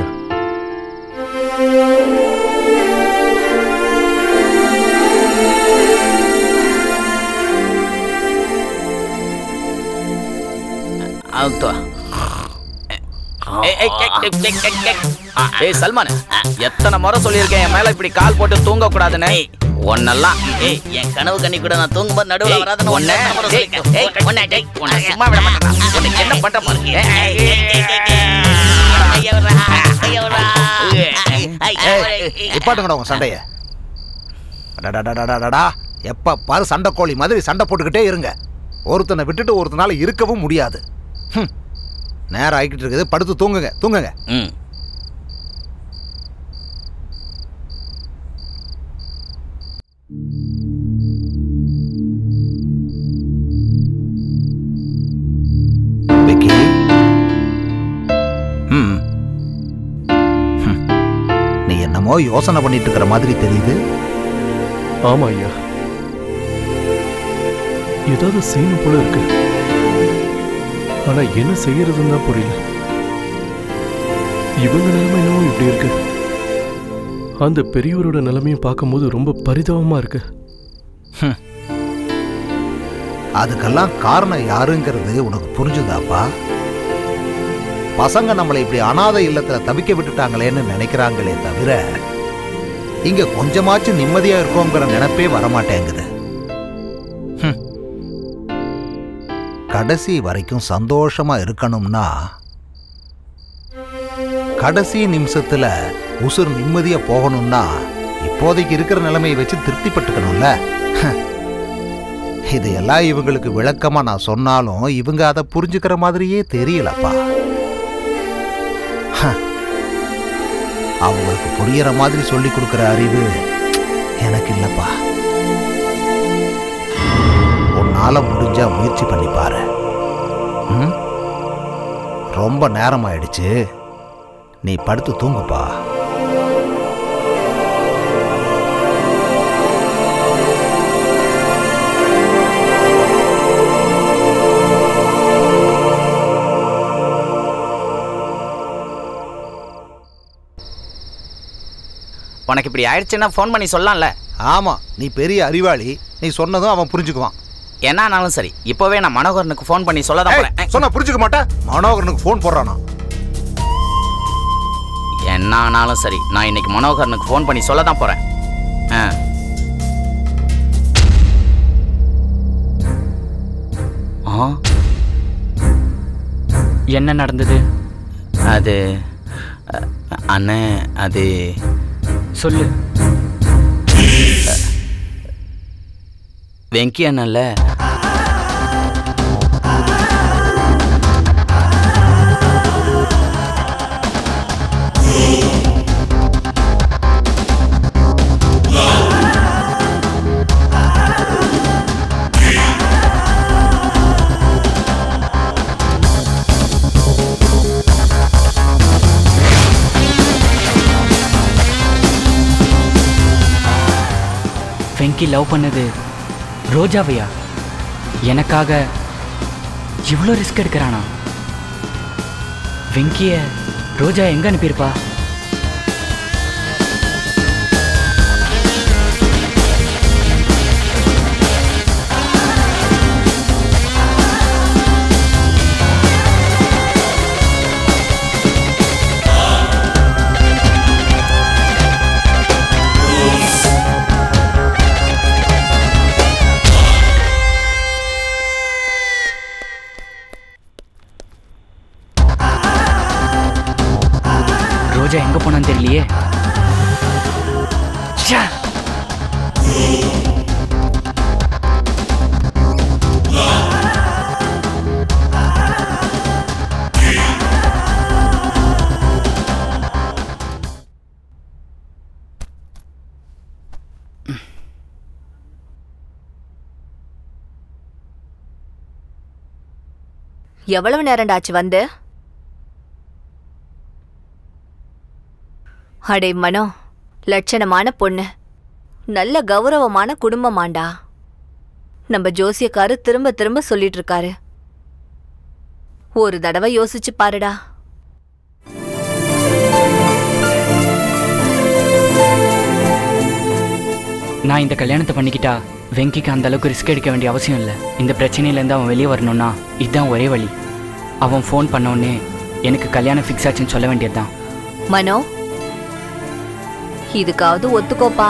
Speaker 4: அத்தா. ஏய், ஏய், ஏய், ஏய், ஏய், ஏய், ஏய். ஏய் சல்மான் எத்தனை முறை சொல்லியிருக்கேன் என் மேல இப்படி கால் போட்டு தூங்க கூடாதுன்னு ஒன்னெல்லாம்
Speaker 13: ஏய் என் கனவு கண்ணி கூட நான் தூங்கும்போது நடுவுல
Speaker 4: ஏய்,
Speaker 13: வராதுன்னு
Speaker 4: உன்னை,
Speaker 13: ஒண்ணே நம்பர்
Speaker 4: டேய்,
Speaker 13: சொல்லிருக்கேன்.
Speaker 4: டேய், உன்னை, டேய், உன்னை சும்மா விட மாட்டேன் நான். உன்னை என்ன பண்ற பாரு. ஏய், ஏய், ஏய், ஏய், ஏய்,
Speaker 13: ஐயா விட்றா, ஐயா விட்றா. ஐயா விட்றா.
Speaker 1: நிப்பாட்டுங்கடா உங்க சண்டைய அடடடடடடடா. எப்ப பாரு சண்டை கோழி மாதிரி சண்டை போட்டுக்கிட்டே இருங்க ஒருத்தனை விட்டுட்டு ஒருத்தனால இருக்கவும் முடியாது ஹம். நேரம் ஆகிக்கிட்டு இருக்குது படுத்து தூங்குங்க தூங்குங்க
Speaker 4: ம்
Speaker 1: விக்கி ம் ம். என்னமோ யோசனை பண்ணிட்டு இருக்கிற மாதிரி தெரியுது
Speaker 5: ஆமா ஐயா ஏதாவது செய்யணும் போல இருக்கு ஆனா என்ன செய்யறதுன்னு தான் புரியல இவங்க நிலைமை என்னவோ இப்படி இருக்கு அந்த பெரியவரோட நிலைமையும் பார்க்கும்போது ரொம்ப பரிதாபமா இருக்கு
Speaker 1: அதுக்கெல்லாம் காரணம் யாருங்கிறது உனக்கு புரிஞ்சுதாப்பா பசங்க நம்மளை இப்படி அனாதை இல்லத்துல தவிக்க விட்டுட்டாங்களேன்னு நினைக்கிறாங்களே தவிர இங்க கொஞ்சமாச்சும் நிம்மதியா இருக்கோங்கிற நினைப்பே வரமாட்டேங்குது ஹம். கடைசி வரைக்கும் சந்தோஷமா இருக்கணும்னா கடைசி நிமிஷத்துல உசுர் நிம்மதியா போகணும்னா இப்போதைக்கு இருக்கிற நிலைமையை வச்சு திருப்திப்பட்டுக்கணும்ல ஹம். இதையெல்லாம் இவங்களுக்கு விளக்கமா நான் சொன்னாலும் இவங்க அதை புரிஞ்சுக்கிற மாதிரியே தெரியலப்பா ஹ. அவங்களுக்கு புரியற மாதிரி சொல்லி கொடுக்கிற அறிவு எனக்கு இல்லப்பா உன்னால முடிஞ்சா முயற்சி பண்ணி பாரு ம்? ரொம்ப நேரம் ஆயிடுச்சு நீ படுத்து தூங்குப்பா
Speaker 4: உனக்கு இப்படி ஆயிடுச்சுன்னா ஃபோன் பண்ணி சொல்லலாம்ல
Speaker 1: ஆமா நீ பெரிய அறிவாளி நீ சொன்னதும் அவன் புரிஞ்சுக்குவான்
Speaker 4: என்னானாலும் சரி இப்போவே நான் மனோகரனுக்கு ஃபோன் பண்ணி சொல்ல தான் போறேன்
Speaker 1: சொன்னா புரிஞ்சுக்க மாட்டேன் மனோகரனுக்கு ஃபோன் போடுறானா
Speaker 4: என்ன ஆனாலும் சரி நான் இன்னைக்கு மனோகரனுக்கு ஃபோன் பண்ணி சொல்ல தான் போறேன் ஆ ஆ
Speaker 3: என்ன நடந்தது
Speaker 4: அது அ, அண்ணே அது
Speaker 3: சொல்லு
Speaker 4: வெங்கி அண்ணன்ல
Speaker 3: வெங்கி லவ் பண்ணது ரோஜாவையா எனக்காக இவ்வளோ ரிஸ்க் எடுக்கிறானா வெங்கிய ரோஜா எங்க அனுப்பியிருப்பா ரோஜா எங்க போனான்னு தெரியலையே ச்சே.
Speaker 2: எவ்வளவு நேரம்டாச்சு வந்து அடே மனோ லட்சணமான பொண்ணு நல்ல கௌரவமான குடும்பமாண்டா நம்ம ஜோசியக்காரு திரும்ப திரும்ப சொல்லிட்டு இருக்காரு ஒரு தடவை யோசிச்சு பாருடா
Speaker 3: நான் இந்த கல்யாணத்தை பண்ணிக்கிட்டா வெங்கிக்கு அந்த அளவுக்கு ரிஸ்க் எடுக்க வேண்டிய அவசியம் இல்லை இந்த பிரச்சனையிலேருந்து அவன் வெளியே வரணும்னா இதுதான் ஒரே வழி அவன் ஃபோன் பண்ண உடனே எனக்கு கல்யாணம் ஃபிக்ஸ் ஆச்சுன்னு சொல்ல வேண்டியதுதான்
Speaker 2: மனோ இதுக்காவது ஒத்துக்கோப்பா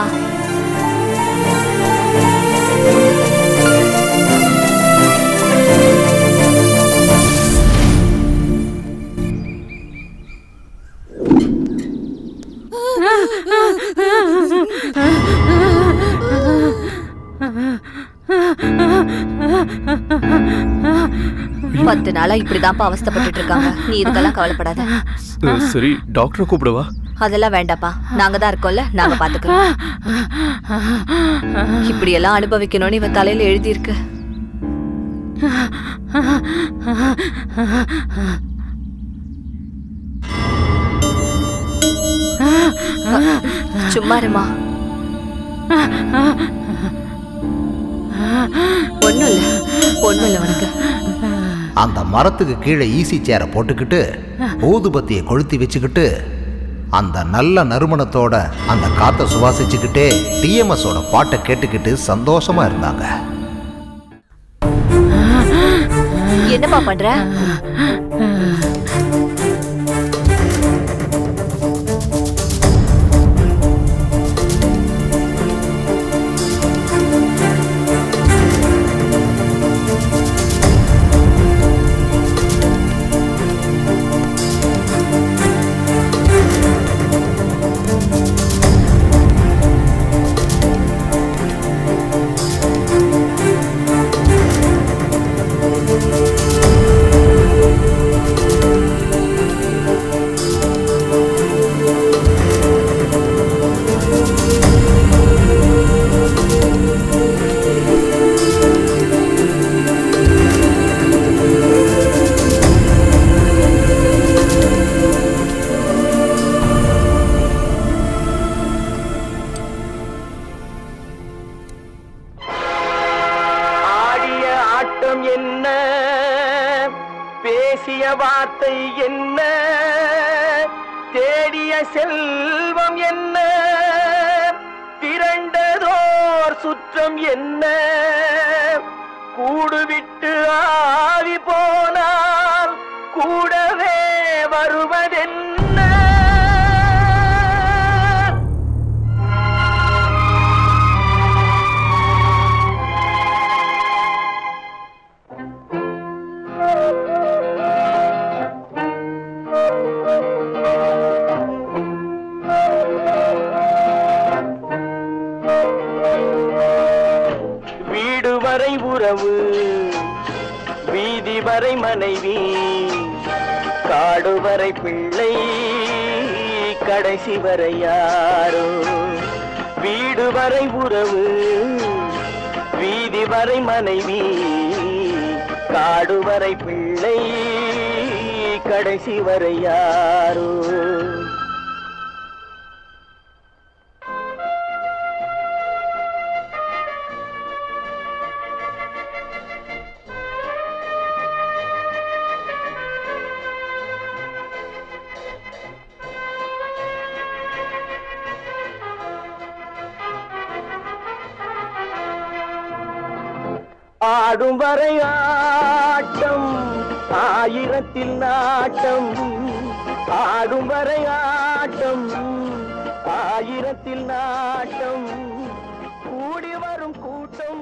Speaker 2: பத்து நாளா இப்படிதான்ப்பா அவஸ்தைப்பட்டுட்டு இருக்காங்க நீ இதுக்கெல்லாம் கவலைப்படாத
Speaker 5: அஹ், சரி டாக்டரை கூப்பிடவா
Speaker 2: அதெல்லாம் வேண்டாப்பா நாங்க தான் இருக்கோம்ல நாங்க பாத்துக்கிறோம் இப்படி எல்லாம் அனுபவிக்கணும்னு இவன் தலையில எழுதியிருக்கு
Speaker 7: ஆ
Speaker 2: சும்மா இருமா ஒண்ணும் இல்ல ஒண்ணும் இல்ல உனக்கு
Speaker 1: அந்த மரத்துக்கு கீழே ஈசி சேரை போட்டுக்கிட்டு ஊதுபத்தியை கொளுத்தி வச்சுக்கிட்டு அந்த நல்ல நறுமணத்தோட அந்த காத்தை சுவாசிச்சுக்கிட்டே டிஎம்எஸோட பாட்டை கேட்டுக்கிட்டு சந்தோஷமா இருந்தாங்க
Speaker 2: என்னப்பா பண்ற
Speaker 14: ஆடிய ஆட்டம் என்ன பேசிய வார்த்தை என்ன தேடிய செல்வம் என்ன திரண்டதோர் சுற்றம் என்ன கூடுவிட்டு ஆவி போனால் கூடவே வருவதென்ன வீடு வரை உறவு வீதி வரை மனைவி காடு வரை பிள்ளை கடைசி வரை யாரோ வீடு வரை உறவு வீதி வரை மனைவி காடு வரை பிள்ளை கடைசி வரை யாரோ ஆடும் வரை ஆட்டம் ஆயிரத்தில் நாட்டம் ஆடும் வரை ஆட்டம் ஆயிரத்தில் நாட்டம் கூடி வரும் கூட்டம்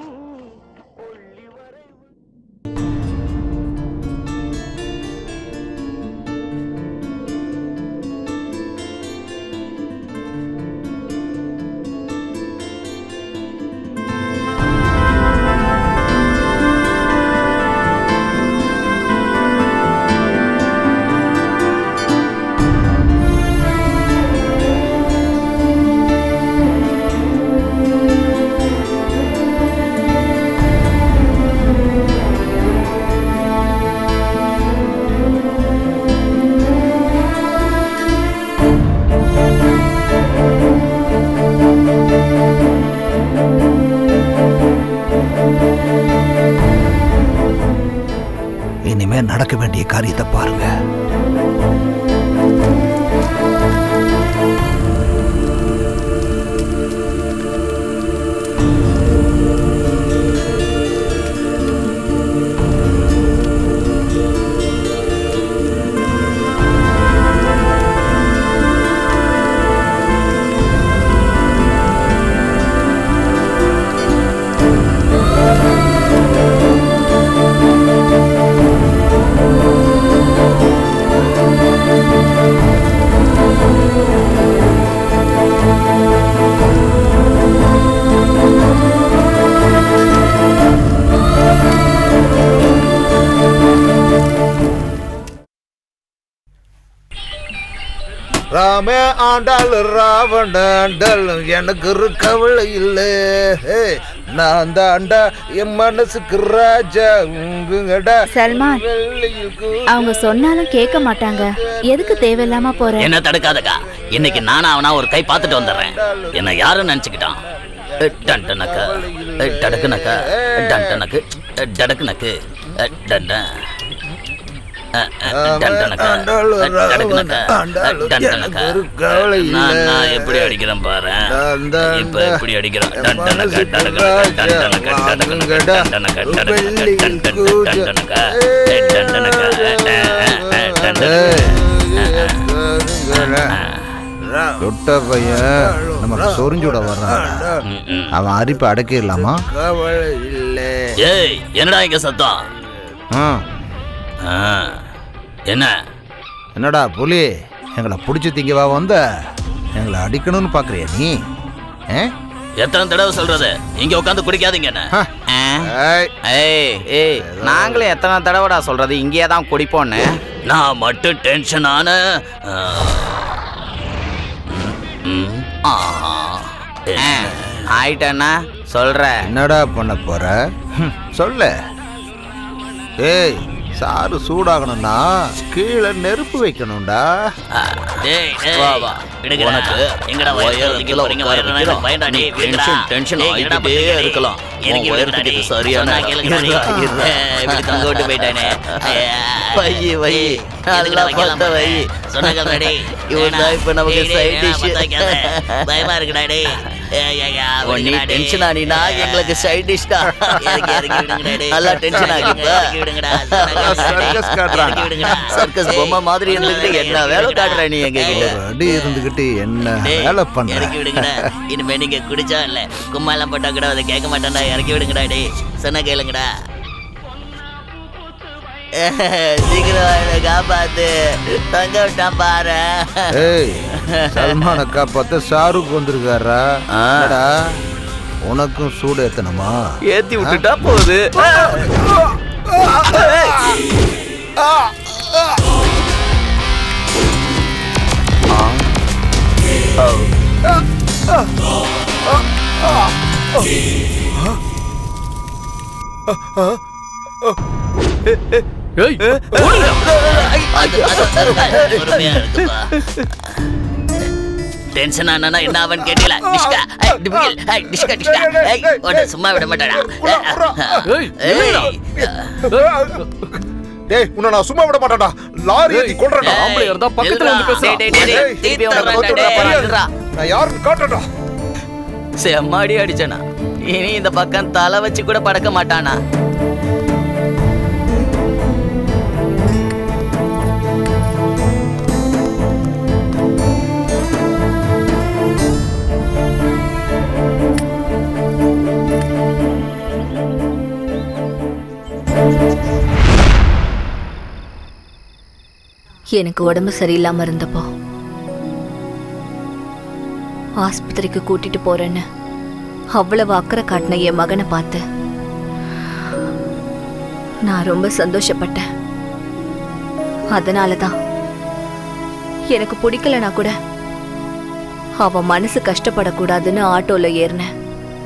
Speaker 1: இனிமே நடக்க வேண்டிய காரியத்தை பாருங்க
Speaker 14: ஆ
Speaker 1: ராமே ஆண்டாள் ராவண ஆண்டாள் எனக்கு ஒரு கவலை இல்லை ஏய், நான் தாண்டா என் மனசுக்கு ராஜா உங்குங்கடா
Speaker 8: சல்மான்
Speaker 1: வெள்ளையில் கூ-
Speaker 8: அவங்க சொன்னாலும் கேட்க மாட்டாங்க எதுக்கு தேவையில்லாம போற
Speaker 4: என்ன தடுக்காதக்கா இன்னைக்கு நானா அவனா ஒரு கை பார்த்துட்டு வந்துடுறேன் என்ன யாரும் நினைச்சுக்கிட்டான் டண்டனக்கா டடக்குனக்கா டண்டனக்கு டடக்குனக்கு டண்டன் டண்டனக்கா டடக்குனக்கா டண்டனக்கா நான் நான் எப்படி அடிக்கிறேன் பாரு இப்ப எப்படி அடிக்கிறேன் டண்டனக்கா டடக்குனக்கா டண்டனக்கா டடக்குனக்கா டண்டனக்கா டடக்குனக்கா டண்டனக்கா
Speaker 1: தொட்ட பையன் நமக்கு சொரிஞ்சுட வர்றான் அவன் அரிப்பை அடக்கிடலாமா
Speaker 14: கவலை இல்லை
Speaker 4: ஏய் என்னடா இங்க சத்தம்
Speaker 1: ஆ
Speaker 4: ஆ, என்ன
Speaker 1: என்னடா புலி எங்களை பிடிச்சி திங்கவா வந்த எங்களை அடிக்கணும்னு பார்க்குறியா நீ ஆ?
Speaker 4: எத்தனை தடவை சொல்றது இங்க உட்காந்து குடிக்காதீங்க என்ன
Speaker 9: ஏய் ஏய் நாங்களும் எத்தனை தடவைடா சொல்றது இங்கேயே தான் குடிப்போன்னு
Speaker 4: நான் மட்டும் டென்ஷன் ஆன
Speaker 9: ஆயிட்டேன்னா சொல்ற
Speaker 1: என்னடா பண்ண போற ஹம், சொல்லு ஏய் சாறு சூடாகணும்னா கீழே நெருப்பு வைக்கணும்டா
Speaker 4: டேய் டேய்
Speaker 1: வா, வா.
Speaker 4: விடுங்கடா.
Speaker 1: உனக்கு
Speaker 4: எங்கடா வயர்
Speaker 1: உயரத்துக்கு
Speaker 4: கீழ போறீங்க
Speaker 1: உட்கார
Speaker 4: வயர்
Speaker 1: வைக்கிறோம்.
Speaker 4: பயண்டா
Speaker 1: நீ
Speaker 4: டேய் விடுங்கடா.
Speaker 1: tension, tension
Speaker 4: டேய், என்னடா
Speaker 1: ஆயிக்கிட்டே
Speaker 4: பண்றீங்க?
Speaker 1: இருக்கலாம்.
Speaker 4: இறக்கி
Speaker 1: உன்
Speaker 4: விடுங்கடா
Speaker 1: உயரத்துக்கு
Speaker 4: டேய்.
Speaker 1: இது சரியான
Speaker 4: சொன்னா கேளுங்கடா டேய்.
Speaker 1: இருடா, இருடா.
Speaker 4: ஏய், இப்படி தொங்க விட்டு போயிட்டானே
Speaker 9: வை, வை. நல்லா பார்த்த வை.
Speaker 4: சொன்னா கேளுடா டேய்.
Speaker 9: இவன் தான் இப்ப நமக்கு
Speaker 4: டேய், டேய்,
Speaker 9: side dish.
Speaker 4: வேணாம், பார்த்தா கேளு. பயமா இருக்குடா டேய் ஏய், ஏய், ஏய்,
Speaker 9: ஓ, நீ
Speaker 4: விடுங்கடா டேய்.
Speaker 9: டென்ஷன் ஆனினா எங்களுக்கு சைட் டிஷ் தான்
Speaker 4: இறக்கி, இறக்கி விடுங்கடா டேய்.
Speaker 9: நல்லா டென்ஷன் ஆகி
Speaker 4: இறக்கி விடுங்கடா. சொன்னா கேளுங்கடா டேய்.
Speaker 9: சர்க்கஸ் காட்டுறான்
Speaker 4: இறக்கி விடுங்கடா.
Speaker 9: சர்க்கஸ் பொம்மை மாதிரி இருந்துக்கிட்டு என்ன வேலை காட்டுற நீ எங்க கிட்ட
Speaker 1: ஒரு அடி இருந்துகிட்டு என்ன
Speaker 4: டேய்,
Speaker 1: வேலை பண்ற
Speaker 4: இறக்கி விடுங்கடா இனிமே நீங்க குடிச்சா இல்ல கும்மாலாம் போட்டா கூட அதை கேட்க மாட்டான்டா இறக்கி விடுங்கடா டேய் சொன்ன கேளுங்கடா சீக்கிரம் என்னை காப்பாத்து தங்க விட்டான் பாரு
Speaker 1: ஏய் சல்மான காப்பாத்த ஷாருக் வந்திருக்காரா என்னடா உனக்கும் சூடு ஏத்தணுமா
Speaker 9: ஏத்தி விட்டுட்டா போகுது
Speaker 4: அது அது அது பொறுமையா இருக்குப்பா டென்ஷன் ஆனா என்ன அவன் கேட்டீங்களா டிஷ்கா ஏய், டிபிகல் ஏய், டிஷ்கா டிஷ்கா ஏய் உன்னை சும்மா விட மாட்டாடா ஏய்
Speaker 1: டேய் உன்னை நான் சும்மா விட மாட்டேன்டா லாரி ஏத்தி கொல்றேன்டா
Speaker 4: ஆம்பளையா இருந்தா பக்கத்துல வந்து பேசுடா. டேய், டேய், டேய், திருப்பி அவனை கொத்து விட போறான்டா.
Speaker 1: நான் யாருன்னு காட்டுறேன்டா
Speaker 9: செம்மாடி அடிச்சனா இனி இந்த பக்கம் தலை வச்சு கூட படக்க மாட்டானா
Speaker 2: எனக்கு உடம்பு சரியில்லாம இருந்தப்போ ஆஸ்பத்திரிக்கு கூட்டிட்டு போறேன்னு அவ்வளவு அக்கறை காட்டின என் மகனை பார்த்து நான் ரொம்ப சந்தோஷப்பட்டேன் அதனால தான் எனக்கு பிடிக்கலனா கூட அவன் மனசு கஷ்டப்படக்கூடாதுன்னு ஆட்டோல ஏறினேன்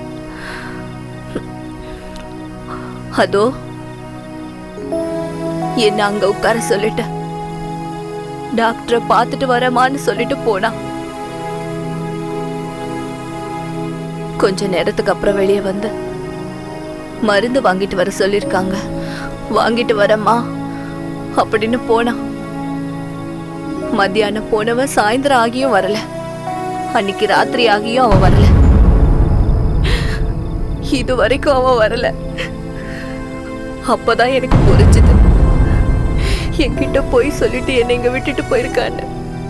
Speaker 2: அதோ என்ன அங்க உட்கார சொல்லிட்டு டாக்டரை பார்த்துட்டு வரமான்னு சொல்லிட்டு போனான் கொஞ்ச நேரத்துக்கு அப்புறம் வெளியே வந்து மருந்து வாங்கிட்டு வர சொல்லிருக்காங்க வாங்கிட்டு வரமா அப்படின்னு போனான் மத்தியானம் போனவன் சாயந்தரம் ஆகியும் வரல அன்னைக்கு ராத்திரி ஆகியும் அவன் வரல இது வரைக்கும் அவன் வரல அப்பதான் எனக்கு புரிஞ்சுது என்கிட்ட போய் சொல்லிட்டு என்னை இங்க விட்டுட்டு போயிருக்கான்னு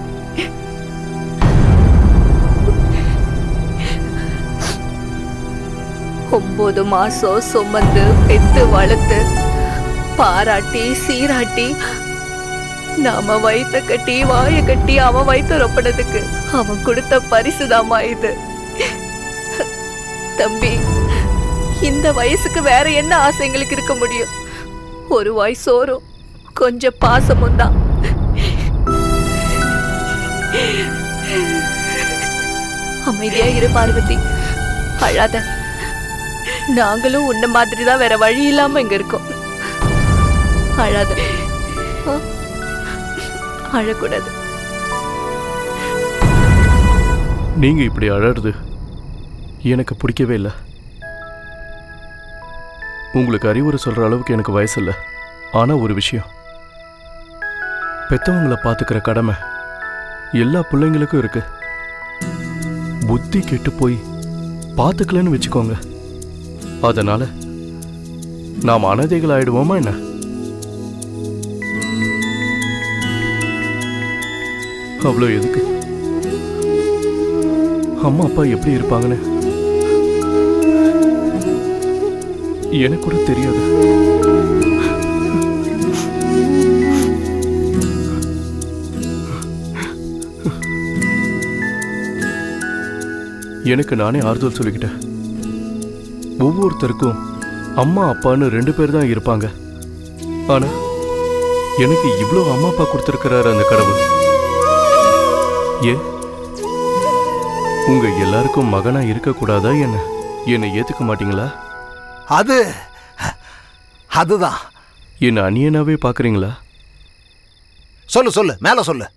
Speaker 2: ஒன்பது மாசம் சுமந்து பெத்து வளர்த்து பாராட்டி சீராட்டி நாம வயித்த கட்டி வாய கட்டி அவன் வயித்த ரொப்பினதுக்கு அவன் கொடுத்த பரிசுதாம்மா இது தம்பி இந்த வயசுக்கு வேற என்ன ஆசைங்களுக்கு இருக்க முடியும் ஒரு வாய் சோறும் கொஞ்சம் பாசமும் தான் அமைதியா இரு பார்வதி அழாத நாங்களும் உன்ன மாதிரி தான் வேற வழி இல்லாம இங்க இருக்கோம் அழாத ஆ? அழக்கூடாது
Speaker 5: நீங்க இப்படி அழறது எனக்கு பிடிக்கவே இல்லை உங்களுக்கு அறிவுரை சொல்ற அளவுக்கு எனக்கு வயசு இல்லை ஆனா ஒரு விஷயம் பெத்தவங்களை பார்த்துக்கிற கடமை எல்லா பிள்ளைங்களுக்கும் இருக்கு புத்தி கெட்டு போய் பார்த்துக்கலன்னு வச்சுக்கோங்க அதனால நாம் அனாதைகள் ஆயிடுவோமா என்ன அவ்வளோ எதுக்கு அம்மா அப்பா எப்படி இருப்பாங்கன்னு எனக்கு கூட தெரியாது எனக்கு நானே ஆறுதல் சொல்லிக்கிட்டேன் ஒவ்வொருத்தருக்கும் அம்மா அப்பான்னு ரெண்டு பேர் தான் இருப்பாங்க ஆனா எனக்கு இவ்வளோ அம்மா அப்பா கொடுத்துருக்கிறாரு அந்த கடவுள் ஏன் உங்க எல்லாருக்கும் மகனா இருக்கக்கூடாதா என்ன என்னை ஏத்துக்க மாட்டீங்களா
Speaker 1: அது அதுதான்
Speaker 5: என்ன அந்நியனாவே பாக்குறீங்களா
Speaker 1: சொல்லு சொல்லு மேல சொல்லு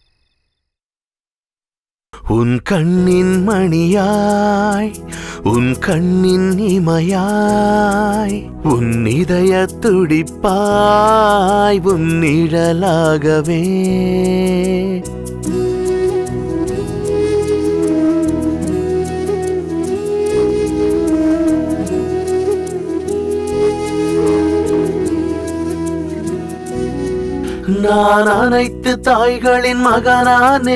Speaker 10: உன் கண்ணின் மணியாய் உன் கண்ணின் இமையாய் உன் இதய துடிப்பாய் உன் நிழலாகவே நான் அனைத்து தாய்களின் மகனானே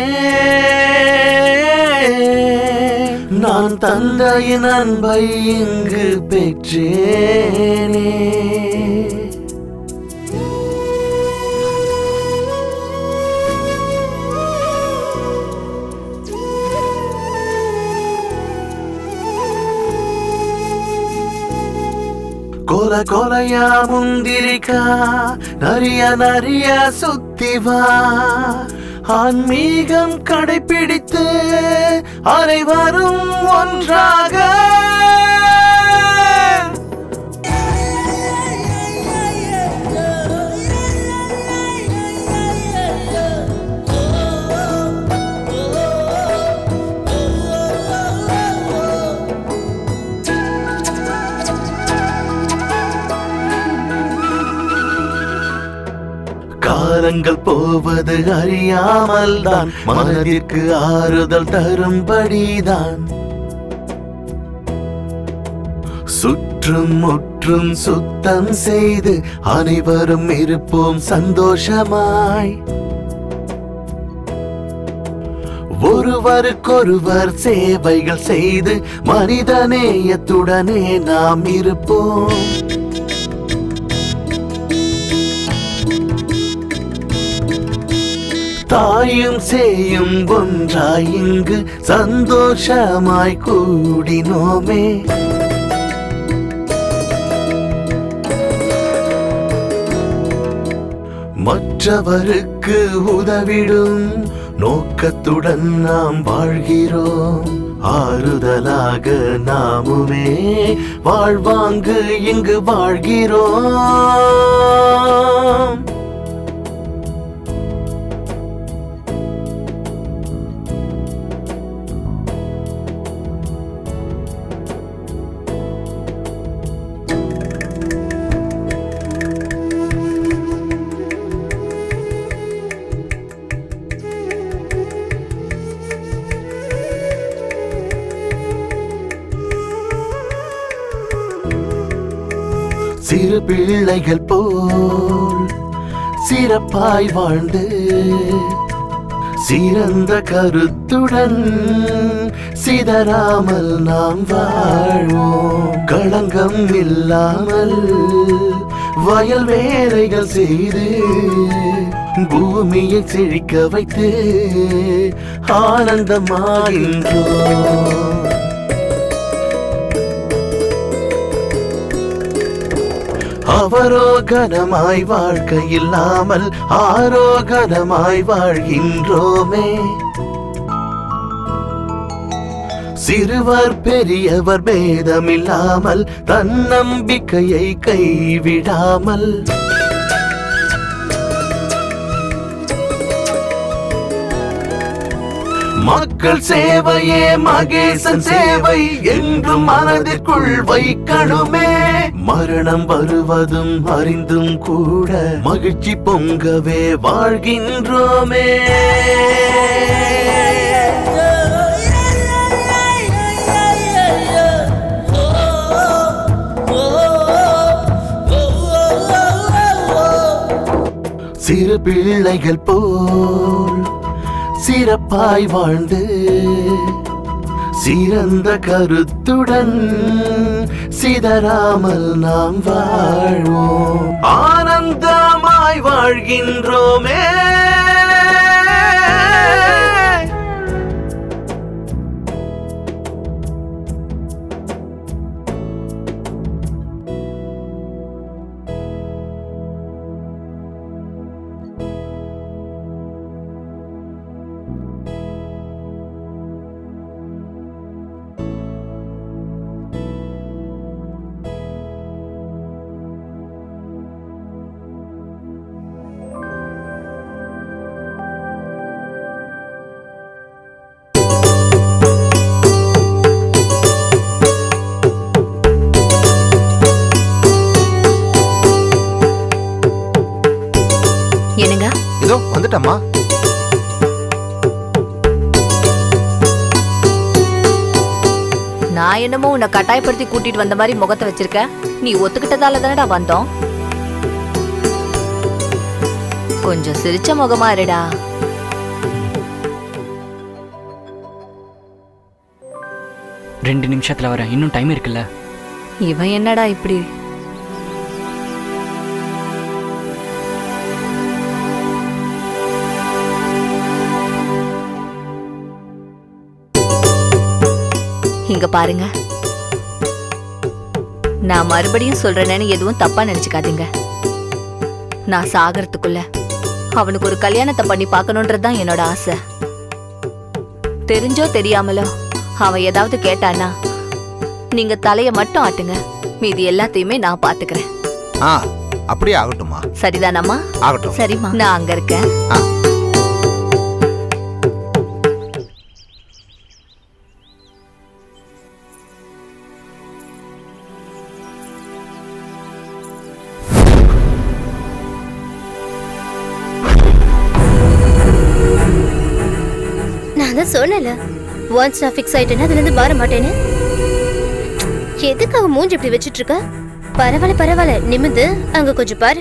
Speaker 10: நான் தந்தையின் அன்பை இங்கு பெற்றேனே கொல கொலையா முந்திரிக்கா நரிய நரிய சுத்திவா ஆன்மீகம் கடைபிடித்து அனைவரும் ஒன்றாக காலங்கள் போவது அறியாமல் தான் மனதிற்கு ஆறுதல் தரும்படிதான் சுற்றும் முற்றும் சுத்தம் செய்து அனைவரும் இருப்போம் சந்தோஷமாய் ஒருவருக்கொருவர் சேவைகள் செய்து மனிதநேயத்துடனே நாம் இருப்போம் தாயும் சேயும் ஒன்றாய் இங்கு சந்தோஷமாய் கூடினோமே மற்றவருக்கு உதவிடும் நோக்கத்துடன் நாம் வாழ்கிறோம் ஆறுதலாக நாமுமே வாழ்வாங்கு இங்கு வாழ்கிறோம் சிறு பிள்ளைகள் போல் சிறப்பாய் வாழ்ந்து சிறந்த கருத்துடன் சிதறாமல் நாம் வாழ்வோம் களங்கம் இல்லாமல் வயல் வேலைகள் செய்து பூமியை செழிக்க வைத்து ஆனந்தமாகின்றோம் அவரோகனமாய் வாழ்க்கை இல்லாமல் ஆரோகனமாய் வாழ்கின்றோமே சிறுவர் பெரியவர் பேதமில்லாமல் தன்னம்பிக்கையை கைவிடாமல் மக்கள் சேவையே மகேசன் சேவை என்றும் மனதிற்குள் வைக்கணுமே மரணம் வருவதும் அறிந்தும் கூட மகிழ்ச்சி பொங்கவே வாழ்கின்றோமே சிறு பிள்ளைகள் போல் சிறப்பாய் வாழ்ந்து சிறந்த கருத்துடன் சிதறாமல் நாம் வாழ்வோம் ஆனந்தமாய் வாழ்கின்றோமே
Speaker 2: என்னங்க
Speaker 1: இதோ வந்துட்டம்மா
Speaker 2: நான் என்னமோ உன்னை கட்டாயப்படுத்தி கூட்டிட்டு வந்த மாதிரி முகத்தை வச்சிருக்க நீ ஒத்துக்கிட்டதால தானடா வந்தோம் கொஞ்சம் சிரிச்ச முகமா இருடா
Speaker 3: ரெண்டு நிமிஷத்துல வரேன் இன்னும் டைம் இருக்குல்ல
Speaker 2: இவன் என்னடா இப்படி இங்க பாருங்க நான் மறுபடியும் சொல்றேன்னு எதுவும் தப்பா நினைச்சுக்காதீங்க நான் சாகறதுக்குள்ள அவனுக்கு ஒரு கல்யாணத்தை பண்ணி பார்க்கணுன்றதுதான் என்னோட ஆசை தெரிஞ்சோ தெரியாமலோ அவன் ஏதாவது கேட்டானா நீங்க தலைய மட்டும் ஆட்டுங்க மீதி எல்லாத்தையுமே நான் பாத்துக்கிறேன்
Speaker 1: ஆ அப்படியே ஆகட்டுமா
Speaker 2: சரிதானம்மா
Speaker 1: ஆகட்டும்
Speaker 2: சரிம்மா நான் அங்க இருக்கேன்
Speaker 6: நான் தான் சொன்னல ஒன்ஸ் நான் ஃபிக்ஸ் ஆயிட்டேன்னா அதுல இருந்து மாற மாட்டேன்னு எதுக்கு அவன் மூஞ்சி இப்படி வச்சிட்டு இருக்க பரவாயில்ல பரவாயில்ல நிமிந்து அங்க கொஞ்சம் பாரு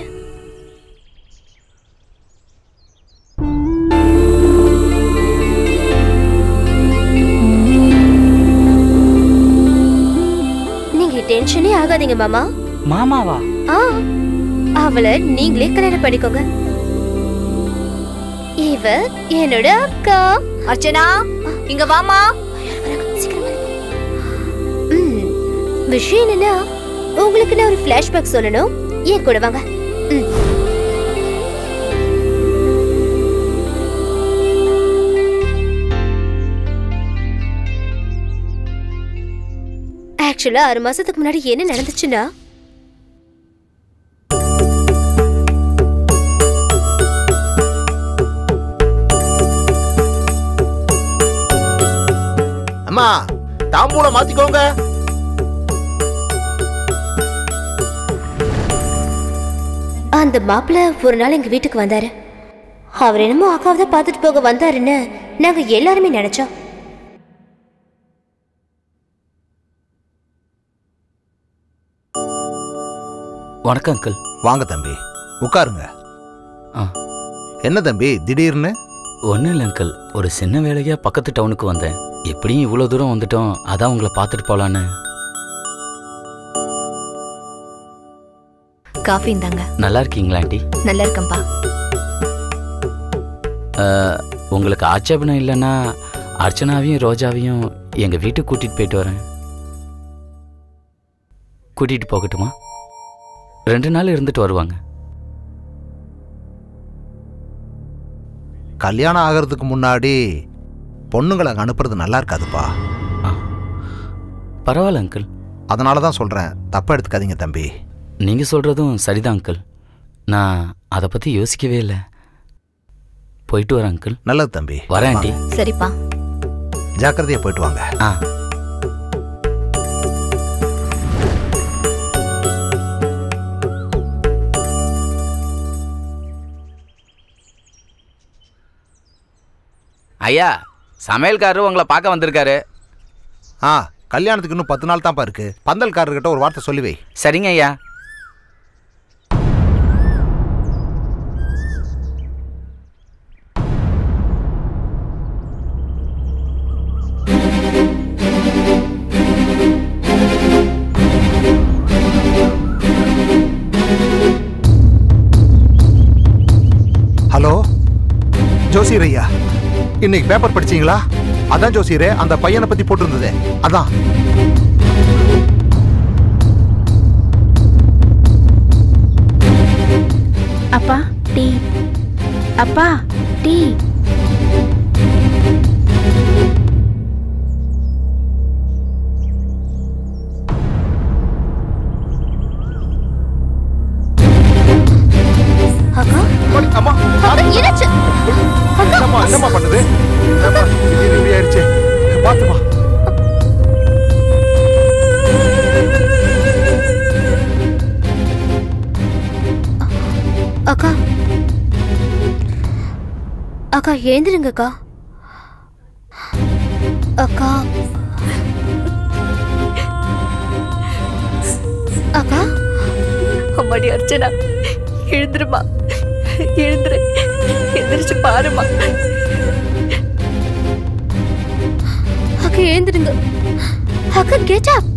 Speaker 6: நீங்க டென்ஷனே ஆகாதீங்க மாமா
Speaker 3: மாமாவா
Speaker 6: ஆ அவளை நீங்களே கல்யாணம் பண்ணிக்கோங்க இவ என்னோட அக்கா
Speaker 2: அர்ச்சனா இங்க வாமா
Speaker 6: ம், விஷயம் என்னன்னா உங்களுக்கு நான் ஒரு ஃபிளாஷ்பேக் சொல்லணும் ஏன் கூட வாங்க ம். ஆக்சுவலா ஆறு மாசத்துக்கு முன்னாடி என்ன நடந்துச்சுன்னா
Speaker 1: அம்மா தாம்பூலம் மாத்திக்கோங்க
Speaker 6: அந்த மாப்பிள்ள ஒரு நாள் எங்க வீட்டுக்கு வந்தாரு அவர் என்னமோ அக்காவை தான் பார்த்துட்டு போக வந்தாருன்னு நாங்க எல்லாருமே நினைச்சோம்
Speaker 4: வணக்கம் அங்கிள்
Speaker 1: வாங்க தம்பி உட்காருங்க
Speaker 4: ஆ.
Speaker 1: என்ன தம்பி திடீர்னு
Speaker 4: ஒன்றும் இல்லை அங்கிள் ஒரு சின்ன வேலையாக பக்கத்து டவுனுக்கு வந்தேன் எப்படியும் இவ்வளோ தூரம் வந்துட்டோம் அதான் உங்களை பார்த்துட்டு போகலான்னு
Speaker 2: காஃபி இந்தாங்க
Speaker 4: நல்லா இருக்கீங்களா ஆண்டி
Speaker 2: நல்லா இருக்கேன்பா
Speaker 4: அஹ், உங்களுக்கு ஆட்சேபணம் இல்லைன்னா அர்ச்சனாவையும் ரோஜாவையும் எங்கள் வீட்டுக்கு கூட்டிகிட்டு போயிட்டு வரேன் கூட்டிகிட்டு போகட்டுமா ரெண்டு நாள் இருந்துட்டு வருவாங்க
Speaker 1: கல்யாணம் ஆகிறதுக்கு முன்னாடி பொண்ணுங்களை அங்க அனுப்புறது நல்லா இருக்காதுப்பா
Speaker 4: பரவாயில்ல அங்கிள்
Speaker 1: அதனால தான் சொல்கிறேன் தப்பாக எடுத்துக்காதீங்க தம்பி
Speaker 4: நீங்கள் சொல்கிறதும் சரிதான் அங்கிள் நான் அதை பற்றி யோசிக்கவே இல்லை போயிட்டு வரேன் அங்கிள்
Speaker 1: நல்லது தம்பி
Speaker 4: வரேன் ஆண்டி
Speaker 2: சரிப்பா
Speaker 1: ஜாக்கிரதையாக போயிட்டு வாங்க
Speaker 4: ஆ
Speaker 9: ஐயா சமையல்காரரு உங்களை பார்க்க வந்திருக்காரு
Speaker 1: ஆ கல்யாணத்துக்கு இன்னும் பத்து நாள் தான்ப்பா இருக்கு பந்தல்காரர்கிட்ட ஒரு வார்த்தை சொல்லி வை
Speaker 9: சரிங்க ஐயா
Speaker 1: ஹலோ ஜோசியர் ஐயா இன்னைக்கு பேப்பர் படிச்சீங்களா அதான் ஜோசியரே அந்த பையனை பத்தி போட்டிருந்ததே அதான்
Speaker 8: அப்பா டீ அப்பா டீ
Speaker 6: அக்கா
Speaker 1: அம்மா
Speaker 6: என்னாச்சு
Speaker 1: என்னம்மா என்னம்மா பண்ணுது என்னம்மா, திடீர்னு இப்படி ஆயிடுச்சு பாத்துமா
Speaker 6: அக்கா அக்கா ஏந்திருங்கக்கா அக்கா அக்கா
Speaker 2: அம்மாடி அர்ச்சனா எழுந்துருமா எழுந்துரு எந்திரிச்சு பாருமா
Speaker 6: அக்கா ஏந்திருங்க அக்கா கெட் அப்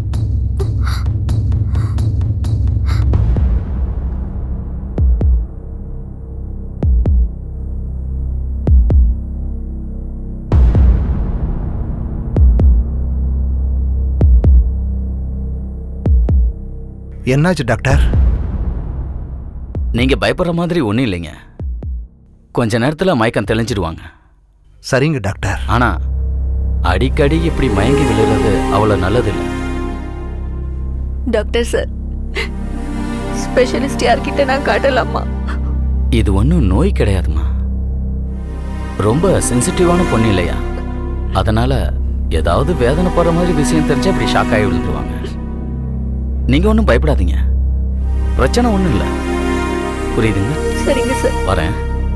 Speaker 1: என்னாச்சு டாக்டர்
Speaker 4: நீங்கள் பயப்படுற மாதிரி ஒன்றும் இல்லைங்க கொஞ்ச நேரத்தில் மயக்கம் தெளிஞ்சிடுவாங்க
Speaker 1: சரிங்க டாக்டர்
Speaker 4: ஆனால் அடிக்கடி இப்படி மயங்கி விழுறது அவ்வளோ நல்லதில்லை
Speaker 2: டாக்டர் சார் ஸ்பெஷலிஸ்ட் யார்கிட்ட நான் காட்டலாமா
Speaker 4: இது ஒன்றும் நோய் கிடையாதுமா ரொம்ப சென்சிட்டிவான பொண்ணு இல்லையா அதனால ஏதாவது வேதனைப்படுற மாதிரி விஷயம் தெரிஞ்சா இப்படி ஷாக் ஆகி விழுந்துருவாங்க நீங்க ஒன்றும் பயப்படாதீங்க பிரச்சனை ஒன்றும் இல்லை புரியுதுங்க
Speaker 2: சரிங்க சார்
Speaker 4: வரேன்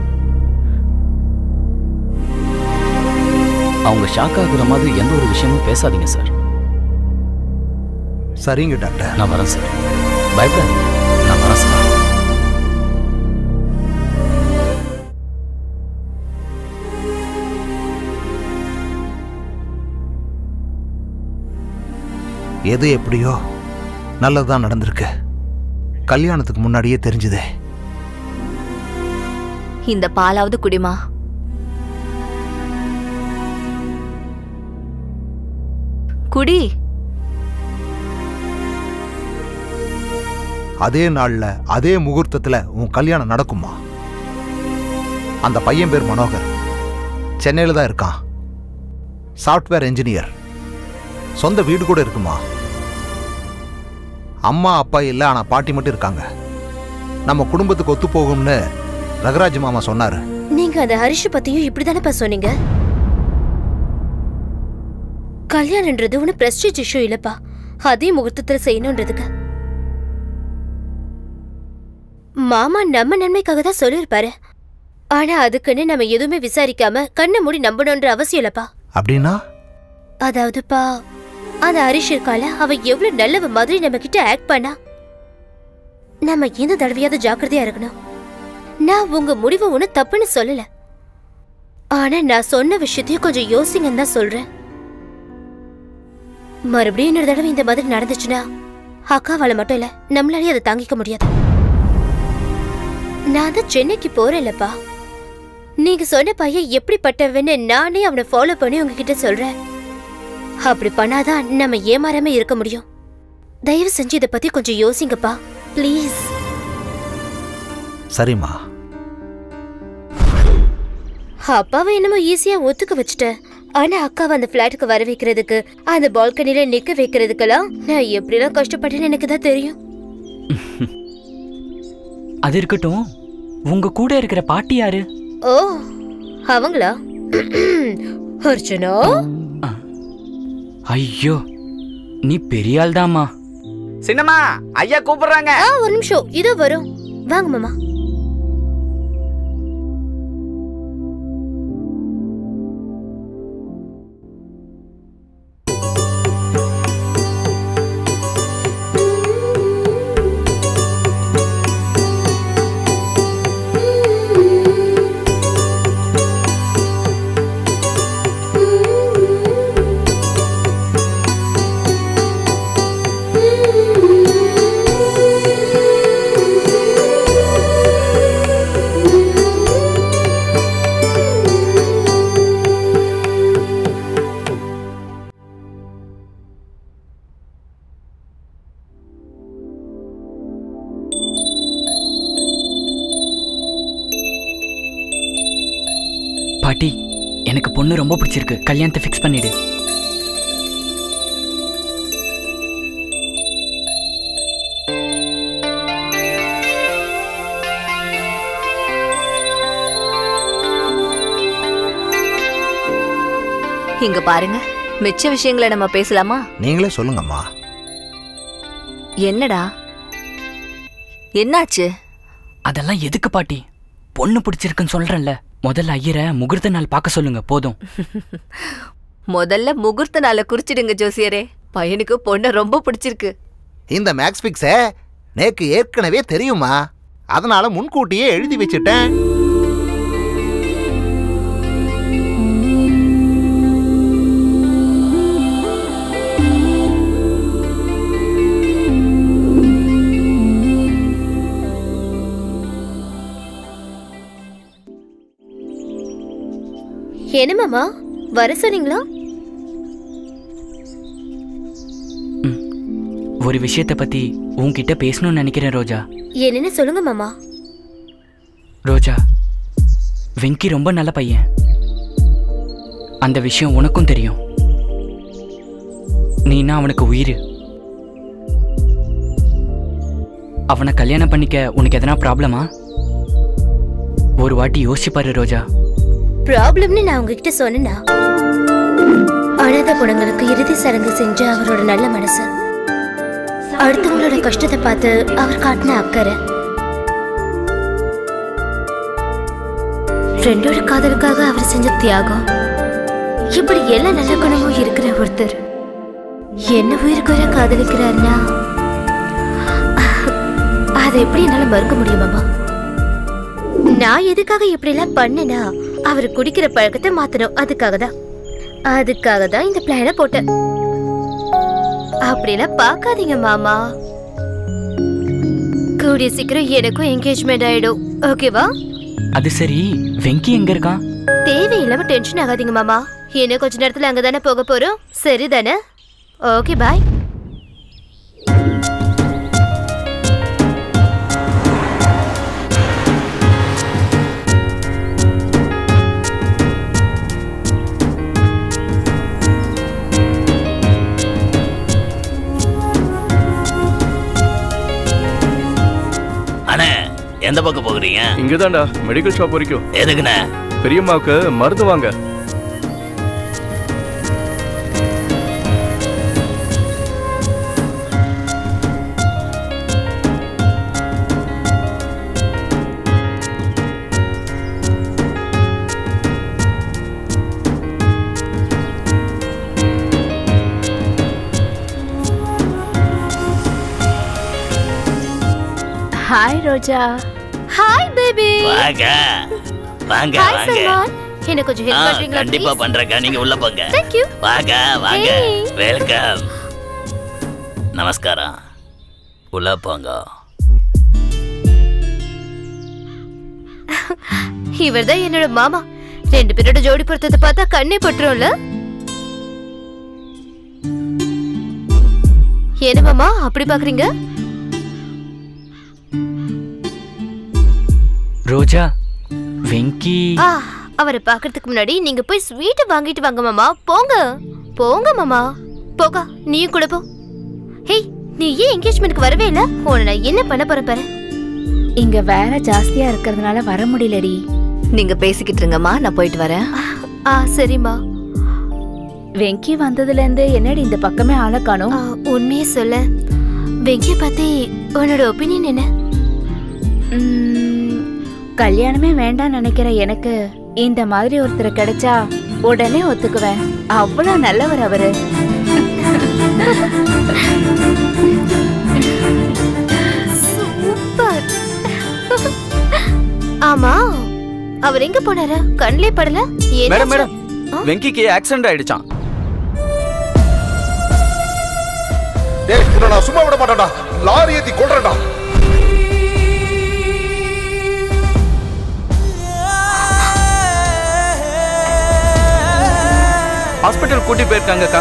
Speaker 4: அவங்க ஷாக் ஆகுற மாதிரி எந்த ஒரு விஷயமும் பேசாதீங்க சார்
Speaker 1: சரிங்க டாக்டர்
Speaker 4: நான் வரேன் சார் பயப்படாதீங்க நான் வரேன் சார்
Speaker 1: எது எப்படியோ நல்லதுதான் நடந்திருக்கு கல்யாணத்துக்கு முன்னாடியே தெரிஞ்சுதே
Speaker 2: இந்த பாலாவது குடிமா குடி
Speaker 1: அதே நாள்ல அதே முகூர்த்தத்துல உன் கல்யாணம் நடக்குமா அந்த பையன் பேர் மனோகர் சென்னையில் தான் இருக்கான் சாஃப்ட்வேர் என்ஜினியர் சொந்த வீடு கூட இருக்குமா அம்மா அப்பா இல்லை ஆனால் பாட்டி மட்டும் இருக்காங்க நம்ம குடும்பத்துக்கு ஒத்து போகும்னு ரகராஜ் மாமா சொன்னாரு
Speaker 6: நீங்க அந்த ஹரிஷ் பத்தியும் இப்படிதானப்பா சொன்னீங்க கல்யாணம்ன்றது ஒண்ணு பிரஸ்டீஜ் இஷ்யூ இல்லப்பா அதே முகூர்த்தத்துல செய்யணும்ன்றதுக்கு மாமா நம்ம நன்மைக்காக தான் சொல்லியிருப்பாரு ஆனா அதுக்குன்னு நம்ம எதுவுமே விசாரிக்காம கண்ணை மூடி நம்பணும்ன்ற அவசியம் இல்லப்பா
Speaker 1: அப்படின்னா
Speaker 6: அதாவதுப்பா அந்த ஹரிஷ் இருக்கால அவ எவ்வளவு நல்லவ மாதிரி நம்ம கிட்ட ஆக்ட் பண்ணா நம்ம இந்த தடவையாவது ஜாக்கிரதையா இருக்கணும் நான் உங்க முடிவு ஒண்ணு தப்புன்னு சொல்லல ஆனா நான் சொன்ன விஷயத்தையும் கொஞ்சம் யோசிங்கன்னு தான் சொல்றேன் மறுபடியும் இன்னொரு தடவை இந்த மாதிரி நடந்துச்சுன்னா அக்காவால மட்டும் இல்ல நம்மளாலே அதை தாங்கிக்க முடியாது நான் தான் சென்னைக்கு போறேன்லப்பா நீங்க சொன்ன பையன் எப்படிப்பட்டவன்னு நானே அவனை ஃபாலோ பண்ணி உங்ககிட்ட சொல்றேன் அப்படி பண்ணாதான் நம்ம ஏமாறாம இருக்க முடியும் தயவு செஞ்சு இதை பத்தி கொஞ்சம் யோசிங்கப்பா ப்ளீஸ்
Speaker 1: சரிம்மா
Speaker 6: அப்பாவை என்னமோ ஈஸியா ஒத்துக்க வச்சுட்டேன் ஆனா அக்காவை அந்த பிளாட்டுக்கு வர வைக்கிறதுக்கு அந்த பால்கனில நிக்க வைக்கிறதுக்கெல்லாம் நான் எப்படிலாம் கஷ்டப்பட்டேன்னு எனக்கு தான் தெரியும்
Speaker 3: அது இருக்கட்டும் உங்க கூட இருக்கிற பாட்டி யாரு
Speaker 6: ஓ அவங்களா அர்ச்சனா
Speaker 3: ஐயோ நீ பெரிய ஆள் தாமா
Speaker 9: சின்னம்மா ஐயா கூப்பிடுறாங்க
Speaker 6: ஆ ஒரு நிமிஷம் இதோ வரும் வாங்க மாமா
Speaker 3: பாட்டி எனக்கு பொண்ணு ரொம்ப பிடிச்சிருக்கு கல்யாணத்தை ஃபிக்ஸ் பண்ணிடு
Speaker 2: இங்க பாருங்க மிச்ச விஷயங்களை நம்ம பேசலாமா
Speaker 1: நீங்களே சொல்லுங்கம்மா
Speaker 2: என்னடா என்னாச்சு
Speaker 3: அதெல்லாம் எதுக்கு பாட்டி பொண்ணு பிடிச்சிருக்குன்னு சொல்றேன்ல முதல்ல ஐயரை முகூர்த்த நாள் பார்க்க சொல்லுங்க போதும்
Speaker 2: முதல்ல முகூர்த்த நாளை குறிச்சிடுங்க ஜோசியரே பையனுக்கு பொண்ணை ரொம்ப பிடிச்சிருக்கு
Speaker 1: இந்த மேக்ஸ் பிக்ஸ நேக்கு ஏற்கனவே தெரியுமா அதனால முன்கூட்டியே எழுதி வச்சுட்டேன்
Speaker 6: என்ன மாமா வர சொன்னீங்களா
Speaker 3: ஒரு விஷயத்த பத்தி உன்கிட்ட பேசணும்னு நினைக்கிறேன் ரோஜா
Speaker 6: என்னன்னு சொல்லுங்க மாமா
Speaker 3: ரோஜா வெங்கி ரொம்ப நல்ல பையன் அந்த விஷயம் உனக்கும் தெரியும் நீனா அவனுக்கு உயிர் அவனை கல்யாணம் பண்ணிக்க உனக்கு எதனா ப்ராப்ளமா ஒரு வாட்டி யோசிச்சு பாரு ரோஜா
Speaker 6: ப்ராப்ளம்னு நான் உங்ககிட்ட சொன்னேனா அனாதை குணங்களுக்கு இறுதி சடங்கு செஞ்ச அவரோட நல்ல மனசு அடுத்தவங்களோட கஷ்டத்தை பார்த்து அவர் காட்டின அக்கறை ஃப்ரெண்டோட காதலுக்காக அவர் செஞ்ச தியாகம் இப்படி எல்லா நல்ல குணமும் இருக்கிற ஒருத்தர் என்ன உயிருக்குற காதலிக்கிறாருன்னா அதை எப்படி என்னால மறுக்க முடியுமாமா நான் எதுக்காக இப்படி எல்லாம் பண்ணேனா அவர் குடிக்கிற பழக்கத்தை மாத்தணும் அதுக்காக தான் அதுக்காக தான் இந்த பிளான போட்டேன் அப்படிலாம் பார்க்காதீங்க மாமா கூடிய சீக்கிரம் எனக்கும் என்கேஜ்மெண்ட் ஆயிடும் ஓகேவா
Speaker 3: அது சரி வெங்கி எங்க இருக்கான்
Speaker 6: தேவையில்லாம டென்ஷன் ஆகாதீங்க மாமா இன்னும் கொஞ்ச நேரத்துல அங்க தானே போக போறோம் சரிதானே ஓகே பாய்
Speaker 15: அண்ணே எந்த பக்கம் போகிறீங்க
Speaker 5: இங்கதான்டா மெடிக்கல் ஷாப் வரைக்கும்
Speaker 15: எதுக்குண்ணே
Speaker 5: பெரியம்மாவுக்கு மருந்து வாங்க
Speaker 8: ஹாய் ரோஜா
Speaker 6: ஹாய் பேபி
Speaker 15: வாங்க வாங்க
Speaker 6: ஹாய்
Speaker 15: வாங்க
Speaker 6: சல்மான் என்ன கொஞ்சம்
Speaker 15: ஆ,
Speaker 6: ஹெல்ப் பண்றீங்களா
Speaker 15: கண்டிப்பா
Speaker 6: please?
Speaker 15: பண்றேக்கா நீங்க உள்ள போங்க
Speaker 6: Thank you.
Speaker 15: வாங்க வாங்க
Speaker 6: Hey.
Speaker 15: வெல்கம் நமஸ்காரம் உள்ள போங்க
Speaker 6: இவர்தான் என்னோட மாமா ரெண்டு பேரோட ஜோடி பொருத்தத்தை பார்த்தா கண்ணே பட்டுரும்ல என்ன மாமா அப்படி பாக்குறீங்க
Speaker 3: ரோஜா வெங்கி
Speaker 6: ஆ அவரை பார்க்கறதுக்கு முன்னாடி நீங்க போய் ஸ்வீட் வாங்கிட்டு வாங்க மாமா போங்க போங்க மாமா போக நீயும் கூட போ ஹேய் நீ ஏன் என்கேஜ்மெண்ட்க்கு வரவே இல்ல உன்னை நான் என்ன பண்ண போறேன் பாரு
Speaker 8: இங்க வேலை ஜாஸ்தியா இருக்கிறதுனால வர முடியலடி
Speaker 2: நீங்க பேசிக்கிட்டு இருங்கம்மா நான் போயிட்டு வரேன்
Speaker 6: ஆ சரிம்மா
Speaker 8: வெங்கி வந்ததுல இருந்து என்னடி இந்த பக்கமே ஆளை காணோம்
Speaker 6: உண்மையை சொல்ல வெங்கிய பத்தி உன்னோட ஒப்பீனியன் என்ன
Speaker 8: உம், கல்யாணமே வேண்டாம் நினைக்கிற எனக்கு இந்த மாதிரி ஒருத்தர் கிடைச்சா உடனே ஒத்துக்குவேன் அவ்வளவு நல்லவர் அவரு
Speaker 6: சூப்பர் ஆமா அவர் எங்க போனாரு கண்ணிலே படல
Speaker 4: மேடம்
Speaker 6: என்னாச்சு?
Speaker 4: மேடம் வெங்கிக்கு ஆக்சிடென்ட் ஆயிடுச்சான்
Speaker 16: டேய் உன்னை நான் சும்மா விட மாட்டேன்டா லாரி ஏத்தி கொள்றேன்டா
Speaker 4: ஹாஸ்பிட்டல் கூட்டி போயிருக்காங்கக்கா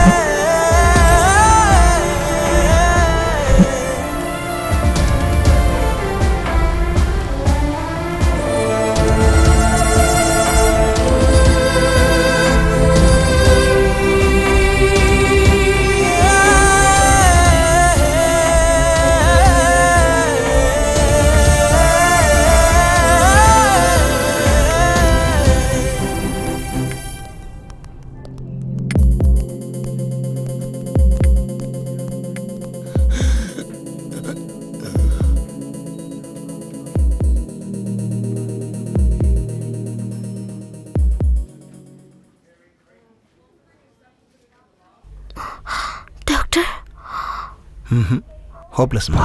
Speaker 6: டாக்டர்
Speaker 1: ம் ஹோப்லெஸ்மா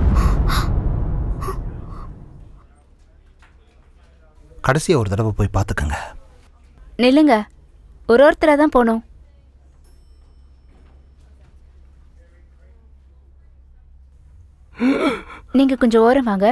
Speaker 1: கடைசியாக ஒரு தடவை போய் பார்த்துக்கங்க
Speaker 8: நில்லுங்க ஒரு ஒருத்தரா தான் போகணும் நீங்க கொஞ்சம் ஓரம் வாங்க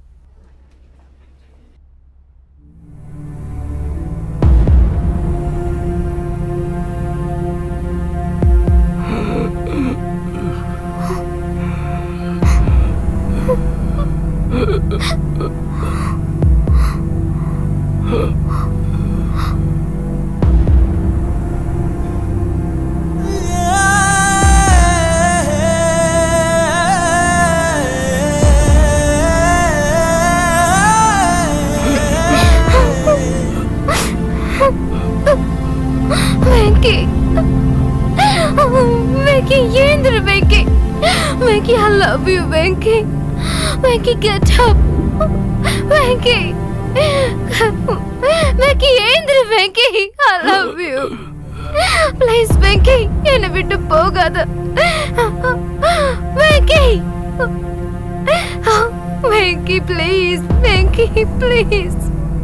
Speaker 6: வெங்கி வெங்கி ஏந்திரு Venki Venki I love you Venki Venki get up Venki Venki ஏந்திரு Venki I love you please Venki என்னை விட்டு போகாத Venki Venki please Venki please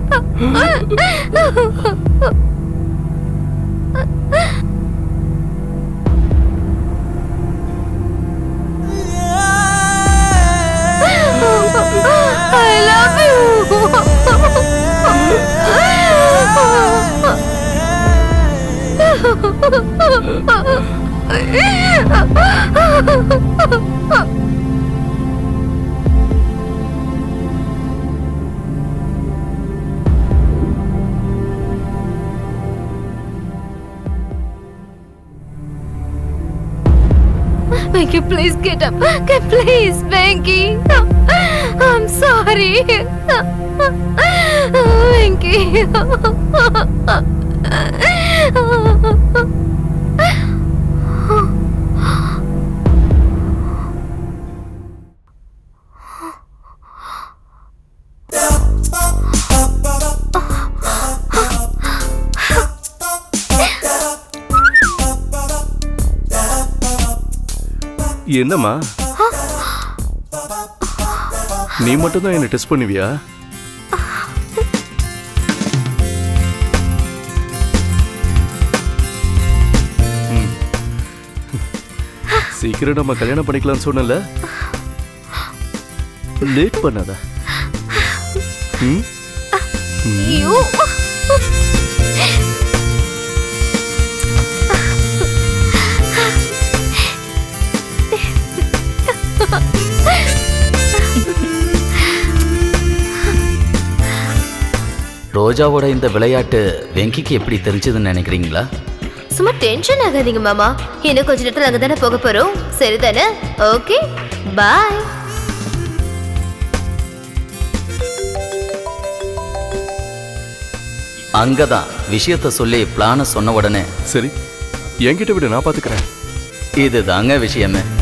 Speaker 6: I love you. Venky, please get up. Okay, please, Venky. I'm sorry. Venky.
Speaker 5: என்னம்மா நீ மட்டும் தான் என்ன டெஸ்ட் பண்ணுவியா ம். சீக்கிரம் நம்ம கல்யாணம் பண்ணிக்கலாம்னு சொன்னல லேட் பண்ணாத ம்? ம்.
Speaker 6: You.
Speaker 4: ரோஜாவோட இந்த விளையாட்டு வெங்கிக்கு எப்படி தெரிஞ்சதுன்னு நினைக்கிறீங்களா
Speaker 6: சும்மா டென்ஷன் ஆகாதீங்க மாமா இன்னும் கொஞ்ச நேரத்துல அங்க தானே போக போறோம் சரிதானே ஓகே பாய்
Speaker 4: அங்கதான் விஷயத்த சொல்லி பிளான சொன்ன உடனே
Speaker 5: சரி என்கிட்ட விட நான் பாத்துக்கிறேன்
Speaker 4: இதுதாங்க விஷயமே